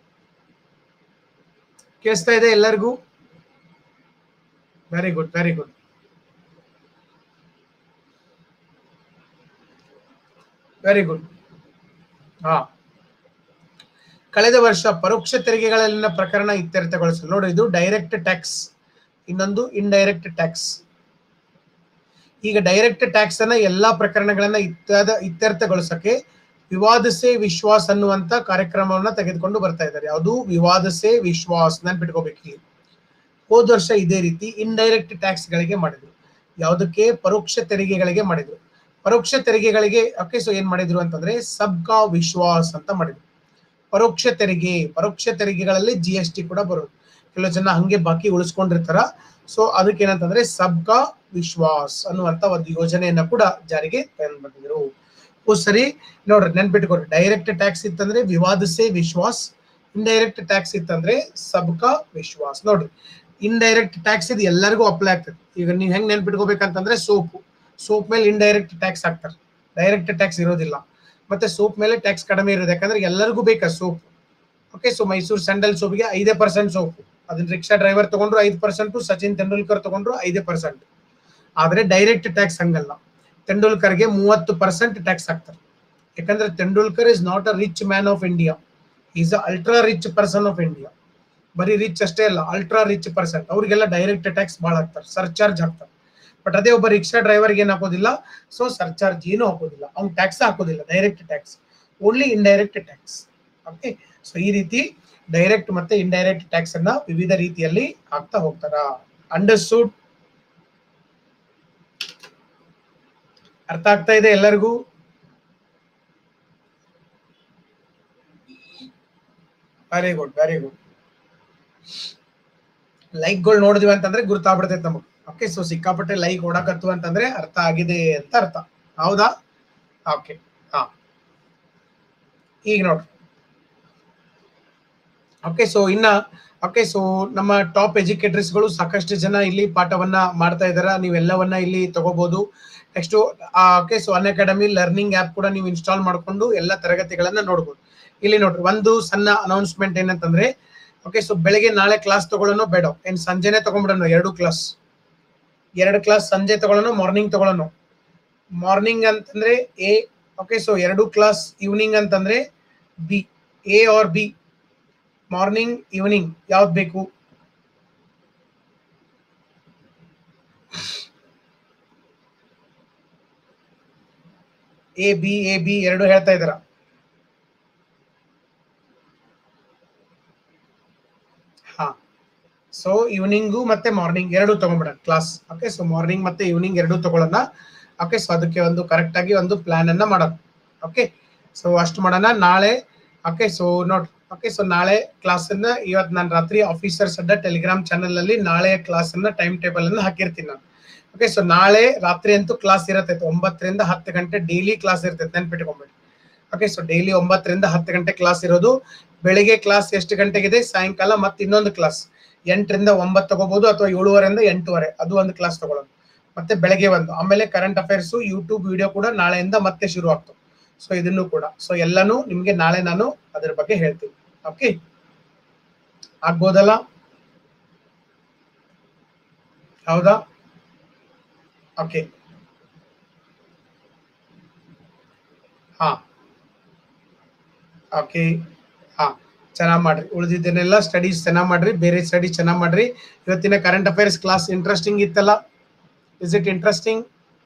ಕೇಳಿಸ್ತಾ ಇದೆ ಎಲ್ಲರಿಗೂ very good very good very good ಹಾ ಕಳೆದ ವರ್ಷ ಪರೋಕ್ಷ ತೆರಿಗೆಗಳಲ್ಲಿನ ಪ್ರಕರಣ ಇತ್ಯರ್ಥಗೊಳಿಸಲು ನೋಡಿ ಇದು ಡೈರೆಕ್ಟ್ ಟ್ಯಾಕ್ಸ್ ಇನ್ನೊಂದು ಇಂಡೈರೆಕ್ಟ್ ಟ್ಯಾಕ್ಸ್ ಈಗ ಡೈರೆಕ್ಟ್ ಟ್ಯಾಕ್ಸ್ ಅನ್ನ ಎಲ್ಲಾ ಪ್ರಕರಣಗಳನ್ನ ಇತ್ಯಾದ ಇತ್ಯರ್ಥಗೊಳಿಸಕ್ಕೆ ವಿವಾದಸೆ ವಿಶ್ವಾಸ್ ಅನ್ನುವಂತ ಕಾರ್ಯಕ್ರಮವನ್ನ ತೆಗೆದುಕೊಂಡು ಬರ್ತಾ ಇದ್ದಾರೆ ಅದು ವಿವಾದಸೆ ವಿಶ್ವಾಸ್ ನೆನ್ಪಿಟ್ಕೋಬೇಕು ಇಲ್ಲಿ ಹೋದ ವರ್ಷ ಇದೇ ರೀತಿ ಇಂಡೈರೆಕ್ಟ್ ಟ್ಯಾಕ್ಸ್ ಗಳಿಗೆ ಮಾಡಿದ್ರು ಯಾವುದಕ್ಕೆ ಪರೋಕ್ಷ ತೆರಿಗೆಗಳಿಗೆ ಮಾಡಿದ್ರು ಪರೋಕ್ಷ ತೆರಿಗೆಗಳಿಗೆ ಓಕೆ ಸೊ ಏನ್ ಮಾಡಿದ್ರು ಅಂತಂದ್ರೆ ಸಬ್ಕಾ ವಿಶ್ವಾಸ್ ಅಂತ ಮಾಡಿದ್ರು ಪರೋಕ್ಷ ತೆರಿಗೆ ಪರೋಕ್ಷ ತೆರಿಗೆಗಳಲ್ಲಿ ಜಿ ಎಸ್ ಟಿ ಕೂಡ ಬರೋದು ಕೆಲವು ಜನ ಹಂಗೆ ಬಾಕಿ ಉಳಿಸ್ಕೊಂಡಿರ್ತಾರ ಸೊ ಅದಕ್ಕೆ ಏನಂತಂದ್ರೆ ಸಬ್ಕಾ ವಿಶ್ವಾಸ್ ಅನ್ನುವಂತ ಒಂದು ಯೋಜನೆಯನ್ನ ಕೂಡ ಜಾರಿಗೆ ತಂದಿದ್ರು ಓ ಸರಿ ನೋಡ್ರಿ ನೆನ್ಪಿಟ್ಕೊಡ್ರಿ ಡೈರೆಕ್ಟ್ ಟ್ಯಾಕ್ಸ್ ಇತ್ತಂದ್ರೆ ವಿವಾದಸೆ ವಿಶ್ವಾಸ್ ಇಂಡೈರೆಕ್ಟ್ ಟ್ಯಾಕ್ಸ್ ಇತ್ತಂದ್ರೆ ಸಬ್ಕಾ ವಿಶ್ವಾಸ್ ನೋಡ್ರಿ ಇಂಡೈರೆಕ್ಟ್ ಟ್ಯಾಕ್ಸ್ ಇದು ಎಲ್ಲರಿಗೂ ಅಪ್ಲೈ ಆಗ್ತದೆ ಈಗ ನೀವು ಹೆಂಗ್ ನೆನ್ಪಿಟ್ಕೋಬೇಕಂತಂದ್ರೆ ಸೋಪು ಸೋಪ್ ಮೇಲೆ ಇಂಡೈರೆಕ್ಟ್ ಟ್ಯಾಕ್ಸ್ ಹಾಕ್ತಾರೆ ಡೈರೆಕ್ಟ್ ಟ್ಯಾಕ್ಸ್ ಇರೋದಿಲ್ಲ ಮತ್ತೆ ಸೋಪ್ ಮೇಲೆ ಟ್ಯಾಕ್ಸ್ ಕಡಿಮೆ ಇರೋದು ಯಾಕಂದ್ರೆ ಎಲ್ಲರಿಗೂ ಬೇಕಾ soap okay so Mysuru sandal ಸೋಪ್ಗೆ ಐದೇ ಪರ್ಸೆಂಟ್ ಸೋಪ್ ಅದನ್ನ ರಿಕ್ಷಾ ಡ್ರೈವರ್ ತಗೊಂಡ್ರು ಐದು ಪರ್ಸೆಂಟ್ ಸಚಿನ್ ತೆಂಡೂಲ್ಕರ್ ತಗೊಂಡ್ರು ಐದೇ ಪರ್ಸೆಂಟ್ ಆದ್ರೆ ಡೈರೆಕ್ಟ್ ಟ್ಯಾಕ್ಸ್ ಹಂಗಲ್ಲ ತೆಂಡೂಲ್ಕರ್ಗೆ ಮೂವತ್ತು ಪರ್ಸೆಂಟ್ ಟ್ಯಾಕ್ಸ್ ಹಾಕ್ತಾರೆ ಯಾಕಂದ್ರೆ Tendulkar is not a rich man of India is a ultra rich person of India ಬರೀ ರಿಚ್ ಅಷ್ಟೇ ಅಲ್ಲ ಅಲ್ಟ್ರಾ ರಿಚ್ ಪರ್ಸೆಂಟ್ ಅವ್ರಿಗೆಲ್ಲ ಡೈರೆಕ್ಟ್ ಟ್ಯಾಕ್ಸ್ ಭಾಳ ಹಾಕ್ತಾರೆ ಸರ್ಚಾರ್ಜ್ ಹಾಕ್ತಾರೆ ಬಟ್ ಅದೇ ಒಬ್ಬ ರಿಕ್ಷಾ ಡ್ರೈವರ್ಗೆ ಏನು ಹಾಕೋದಿಲ್ಲ ಸೊ ಸರ್ಚಾರ್ಜ್ ಏನು ಹಾಕೋದಿಲ್ಲ ಅವ್ನು ಟ್ಯಾಕ್ಸ್ ಹಾಕೋದಿಲ್ಲ direct tax only indirect tax okay so ಈ ರೀತಿ ಡೈರೆಕ್ಟ್ ಮತ್ತೆ ಇಂಡೈರೆಕ್ಟ್ ಟ್ಯಾಕ್ಸ್ ಅನ್ನ ವಿವಿಧ ರೀತಿಯಲ್ಲಿ ಹಾಕ್ತಾ ಹೋಗ್ತಾರ ಅಂಡರ್ಸ್ಟೂಡ್ ಅರ್ಥ ಆಗ್ತಾ ಇದೆ ಎಲ್ಲರಿಗೂ ವೆರಿ ಗುಡ್ ವೆರಿ ಗುಡ್ ಲೈಕ್ಗಳು ನೋಡಿದ್ವಿ ಅಂತಂದ್ರೆ ಗುರುತಾಗ್ಬಿಡ್ತೈತೆ ನಮಗೆ ಓಕೆ ಸೊ ಸಿಕ್ಕಾಪಟ್ಟೆ ಲೈಕ್ ಓಡಾಕತ್ತು ಅಂತಂದ್ರೆ ಅರ್ಥ ಆಗಿದೆ ಅಂತ ಅರ್ಥ ಹೌದಾ ಓಕೆ ಹಾ ಈಗ ನೋಡ್ರಿ ಓಕೆ ಸೊ ಇನ್ನ ಓಕೆ ಸೊ ನಮ್ಮ ಟಾಪ್ ಎಜುಕೇಟರ್ಸ್ಗಳು ಸಾಕಷ್ಟು ಜನ ಇಲ್ಲಿ ಪಾಠವನ್ನ ಮಾಡ್ತಾ ಇದಾರ ನೀವೆಲ್ಲವನ್ನ ಇಲ್ಲಿ ತಗೋಬಹುದು next okay so Unacademy learning app ಕೂಡ ನೀವು ಇನ್ಸ್ಟಾಲ್ ಮಾಡ್ಕೊಂಡು ಎಲ್ಲ ತರಗತಿಗಳನ್ನ ನೋಡ್ಬೋದು ಇಲ್ಲಿ ನೋಡ್ರಿ ಒಂದು ಸಣ್ಣ ಅನೌನ್ಸ್ಮೆಂಟ್ ಏನಂತಂದ್ರೆ ಓಕೆ ಸೊ ಬೆಳಗ್ಗೆ ನಾಳೆ ಕ್ಲಾಸ್ ತಗೊಳ್ಳೋಣ ಬೇಡ ಏನ್ ಸಂಜೆನೆ ತಗೊಂಡ್ಬಿಡೋಣ ಎರಡು ಕ್ಲಾಸ್ ಎರಡು ಕ್ಲಾಸ್ ಸಂಜೆ ತಗೊಳ್ಳೋಣ ಮಾರ್ನಿಂಗ್ ತಗೊಳ್ಳೋಣ ಮಾರ್ನಿಂಗ್ ಅಂತಂದ್ರೆ ಎ ಓಕೆ ಸೊ ಎರಡು ಕ್ಲಾಸ್ ಈವ್ನಿಂಗ್ ಅಂತಂದ್ರೆ B A or B morning evening ಯಾವ್ದು ಬೇಕು ಎ ಬಿ ಎ ಬಿ ಎರಡು ಹೇಳ್ತಾ ಇದ್ದಾರ ಹಾ ಸೊ ಈವ್ನಿಂಗು ಮತ್ತೆ ಮಾರ್ನಿಂಗ್ ಎರಡು ತಗೊಂಡ್ಬಿಡ ಕ್ಲಾಸ್ ಓಕೆ ಸೊ ಮಾರ್ನಿಂಗ್ ಮತ್ತೆ ಈವ್ನಿಂಗ್ ಎರಡು ತಗೊಳ್ಳೋಣ ಓಕೆ ಸೊ ಅದಕ್ಕೆ ಒಂದು ಕರೆಕ್ಟ್ ಆಗಿ ಒಂದು ಪ್ಲಾನ್ ಅನ್ನ ಮಾಡೋಣ ಓಕೆ ಸೊ ಅಷ್ಟು ಮಾಡೋಣ ನಾಳೆ ಓಕೆ ಸೊ ನೋಡ್ ಓಕೆ ಸೊ ನಾಳೆ ಕ್ಲಾಸ್ ಅನ್ನ ಇವತ್ತು ನಾನು ರಾತ್ರಿ ಆಫೀಸರ್ಸ್ ಅಡ್ಡ ಟೆಲಿಗ್ರಾಮ್ ಚಾನಲ್ ಅಲ್ಲಿ ನಾಳೆ ಕ್ಲಾಸ್ ಅನ್ನ ಟೈಮ್ ಟೇಬಲ್ ಅನ್ನ ಹಾಕಿರ್ತೀನಿ ನಾನು ಓಕೆ ಸೊ ನಾಳೆ ರಾತ್ರಿ ಅಂತೂ ಕ್ಲಾಸ್ ಇರತೈತೆ ಒಂಬತ್ತರಿಂದ ಹತ್ತು ಗಂಟೆ ಡೈಲಿ ಕ್ಲಾಸ್ ಇರ್ತೈತೆ ನೆನ್ಪಿಟ್ಕೊಂಬಿಡಿ ಓಕೆ ಸೊ ಡೈಲಿ ಒಂಬತ್ತರಿಂದ ಹತ್ತು ಗಂಟೆ ಕ್ಲಾಸ್ ಇರೋದು ಬೆಳಿಗ್ಗೆ ಕ್ಲಾಸ್ ಎಷ್ಟು ಗಂಟೆಗಿದೆ ಸಾಯಂಕಾಲ ಮತ್ತೆ ಇನ್ನೊಂದು ಕ್ಲಾಸ್ ಎಂಟರಿಂದ ಒಂಬತ್ತು ತಗೋಬಹುದು ಅಥವಾ ಏಳುವರೆಯಿಂದ ಎಂಟುವರೆ ಅದು ಒಂದು ಕ್ಲಾಸ್ ತಗೊಳ್ಳೋದು ಮತ್ತೆ ಬೆಳಗ್ಗೆ ಒಂದು ಆಮೇಲೆ ಕರೆಂಟ್ ಅಫೇರ್ಸ್ ಯೂಟ್ಯೂಬ್ ವಿಡಿಯೋ ಕೂಡ ನಾಳೆಯಿಂದ ಮತ್ತೆ ಶುರು ಆಗ್ತವೆ ಸೊ ಇದನ್ನು ಕೂಡ ಸೊ ಎಲ್ಲಾನು ನಿಮ್ಗೆ ನಾಳೆ ನಾನು ಅದ್ರ ಬಗ್ಗೆ ಹೇಳ್ತೀನಿ ಓಕೆ ಆಗ್ಬೋದಲ್ಲ ಹೌದಾ ಓಕೆ ಹಾ ಓಕೆ ಹಾ ಚೆನ್ನಾಗಿ ಮಾಡ್ರಿ ಉಳಿದಿದ್ದನ್ನೆಲ್ಲ ಸ್ಟಡೀಸ್ ಚೆನ್ನಾಗಿ ಮಾಡ್ರಿ ಬೇರೆ ಸ್ಟಡೀಸ್ ಚೆನ್ನಾಗಿ ಮಾಡ್ರಿ ಇವತ್ತಿನ ಕರೆಂಟ್ ಅಫೇರ್ಸ್ ಕ್ಲಾಸ್ ಇಂಟ್ರೆಸ್ಟಿಂಗ್ ಇತ್ತಲ್ಲ is it interesting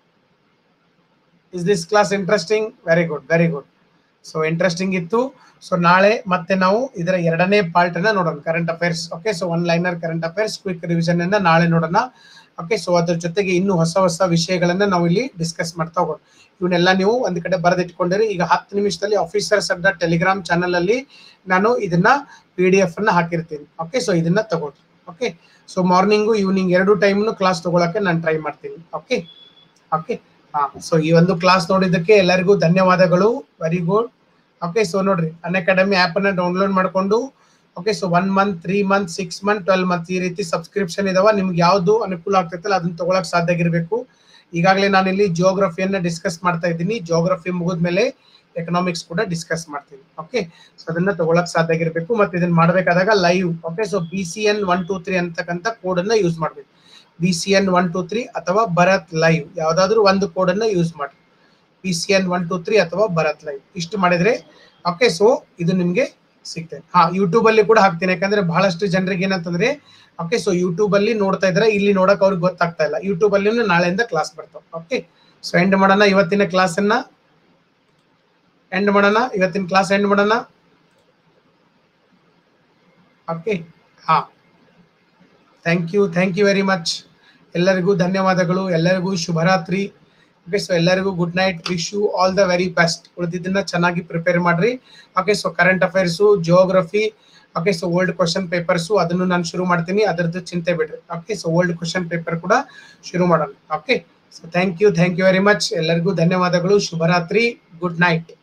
is this class interesting very good very good so interesting ಇತ್ತು ಸೊ ನಾಳೆ ಮತ್ತೆ ನಾವು ಇದರ ಎರಡನೇ ಪಾರ್ಟ್ ಅನ್ನ ನೋಡೋಣ current affairs okay so one liner current affairs quick revision ಅನ್ನ ನಾಳೆ ನೋಡೋಣ ಓಕೆ ಸೊ ಅದ್ರ ಜೊತೆಗೆ ಇನ್ನು ಹೊಸ ಹೊಸ ವಿಷಯಗಳನ್ನ ನಾವು ಇಲ್ಲಿ ಡಿಸ್ಕಸ್ ಮಾಡ್ತಾ ಹೋಗೋಣ ಇವನ್ನೆಲ್ಲ ನೀವು ಒಂದ್ ಕಡೆ ಬರೆದಿಟ್ಕೊಂಡಿರಿ ಈಗ ಹತ್ತು ನಿಮಿಷದಲ್ಲಿ ಆಫೀಸರ್ಸ್ ಅಡ್ಡ ಟೆಲಿಗ್ರಾಮ್ ಚಾನಲ್ ಅಲ್ಲಿ ನಾನು ಇದನ್ನ ಪಿ ಡಿ ಎಫ್ ಅನ್ನ ಹಾಕಿರ್ತೀನಿ ಓಕೆ ಸೊ ಇದನ್ನ ತಗೊಳ್ರಿ ಓಕೆ ಸೊ ಮಾರ್ನಿಂಗು ಈವ್ನಿಂಗ್ ಎರಡು ಟೈಮ್ನು ಕ್ಲಾಸ್ ತಗೊಳಕ್ಕೆ ನಾನು ಟ್ರೈ ಮಾಡ್ತೀನಿ ಓಕೆ ಓಕೆ ಹಾ ಸೊ ಈ ಒಂದು ಕ್ಲಾಸ್ ನೋಡಿದ್ದಕ್ಕೆ ಎಲ್ಲರಿಗೂ ಧನ್ಯವಾದಗಳು ವೆರಿ ಗುಡ್ ಓಕೆ ಸೊ ನೋಡ್ರಿ ಅನ್ ಅಕಾಡೆಮಿ ಆಪ್ ಅನ್ನ ಡೌನ್ಲೋಡ್ ಮಾಡ್ಕೊಂಡು okay so one month three month six month twelve month ಈ ರೀತಿ ಸಬ್ಸ್ಕ್ರಿಪ್ಷನ್ ಇದಾವ ನಿಮ್ಗೆ ಯಾವ್ದು ಅನುಕೂಲ ಆಗ್ತೈತಲ್ಲ ಅದನ್ನ ತಗೊಳಕ್ ಸಾಧ್ಯ ಆಗಿರ್ಬೇಕು ಈಗಾಗಲೇ ನಾನು ಇಲ್ಲಿ ಜಿಯೋಗ್ರಫಿಯನ್ನ ಡಿಸ್ಕಸ್ ಮಾಡ್ತಾ ಇದ್ದೀನಿ ಜಿಯೋಗ್ರಫಿ ಮುಗಿದ್ಮೇಲೆ ಎಕನಾಮಿಕ್ಸ್ ಕೂಡ ಡಿಸ್ಕಸ್ ಮಾಡ್ತೀನಿ ಓಕೆ ಸೊ ಅದನ್ನ ತಗೊಳಕ್ ಸಾಧ್ಯ ಆಗಿರ್ಬೇಕು ಮತ್ತೆ ಇದನ್ನ ಮಾಡ್ಬೇಕಾದಾಗ live okay so B C N one two three ಅಂತಕ್ಕಂಥ ಕೋಡ್ ಅನ್ನ ಯೂಸ್ ಮಾಡ್ಬೇಕು B C N one two three ಅಥವಾ ಭರತ್ ಲೈವ್ ಯಾವ್ದಾದ್ರು ಒಂದು ಕೋಡ್ ಅನ್ನ ಯೂಸ್ ಮಾಡಿ B C N one two three ಅಥವಾ ಭರತ್ ಲೈವ್ ಇಷ್ಟು ಮಾಡಿದ್ರೆ ಓಕೆ ಸೊ ಇದು ನಿಮ್ಗೆ ಸಿಗ್ತದೆ ಹಾ ಯೂಟ್ಯೂಬ್ ಅಲ್ಲಿ ಕೂಡ ಹಾಕ್ತೀನಿ ಯಾಕಂದ್ರೆ ಬಹಳಷ್ಟು ಜನರಿಗೆ ಏನಂತಂದ್ರೆ ಓಕೆ ಸೊ ಯೂಟ್ಯೂಬ್ ಅಲ್ಲಿ ನೋಡ್ತಾ ಇದ್ರೆ ಇಲ್ಲಿ ನೋಡಕ್ ಅವ್ರಿಗೆ ಗೊತ್ತಾಗ್ತಾ ಇಲ್ಲ ಯೂಟ್ಯೂಬ್ ಅಲ್ಲಿ ನಾಳೆಯಿಂದ ಕ್ಲಾಸ್ ಬರ್ತಾವ ಓಕೆ ಸೊ ಎಂಡ್ ಮಾಡೋಣ ಇವತ್ತಿನ ಕ್ಲಾಸ್ ಅನ್ನ ಎಂಡ್ ಮಾಡೋಣ ಇವತ್ತಿನ ಕ್ಲಾಸ್ ಎಂಡ್ ಮಾಡೋಣ ಓಕೆ ಹಾ thank you thank you very much ಎಲ್ಲರಿಗೂ ಧನ್ಯವಾದಗಳು ಎಲ್ಲರಿಗೂ ಶುಭರಾತ್ರಿ ಓಕೆ ಸೊ ಎಲ್ಲರಿಗೂ good night wish you all the very best ಉಳಿದಿದ್ದನ್ನ ಚೆನ್ನಾಗಿ ಪ್ರಿಪೇರ್ ಮಾಡ್ರಿ okay so current affairs geography okay so old question papers ಅದನ್ನು ನಾನು ಶುರು ಮಾಡ್ತೀನಿ ಅದರದ್ದು ಚಿಂತೆ ಬಿಡ್ರಿ okay so old question paper ಕೂಡ ಶುರು ಮಾಡೋಣ okay so thank you thank you very much ಎಲ್ಲರಿಗೂ ಧನ್ಯವಾದಗಳು ಶುಭರಾತ್ರಿ ಗುಡ್ ನೈಟ್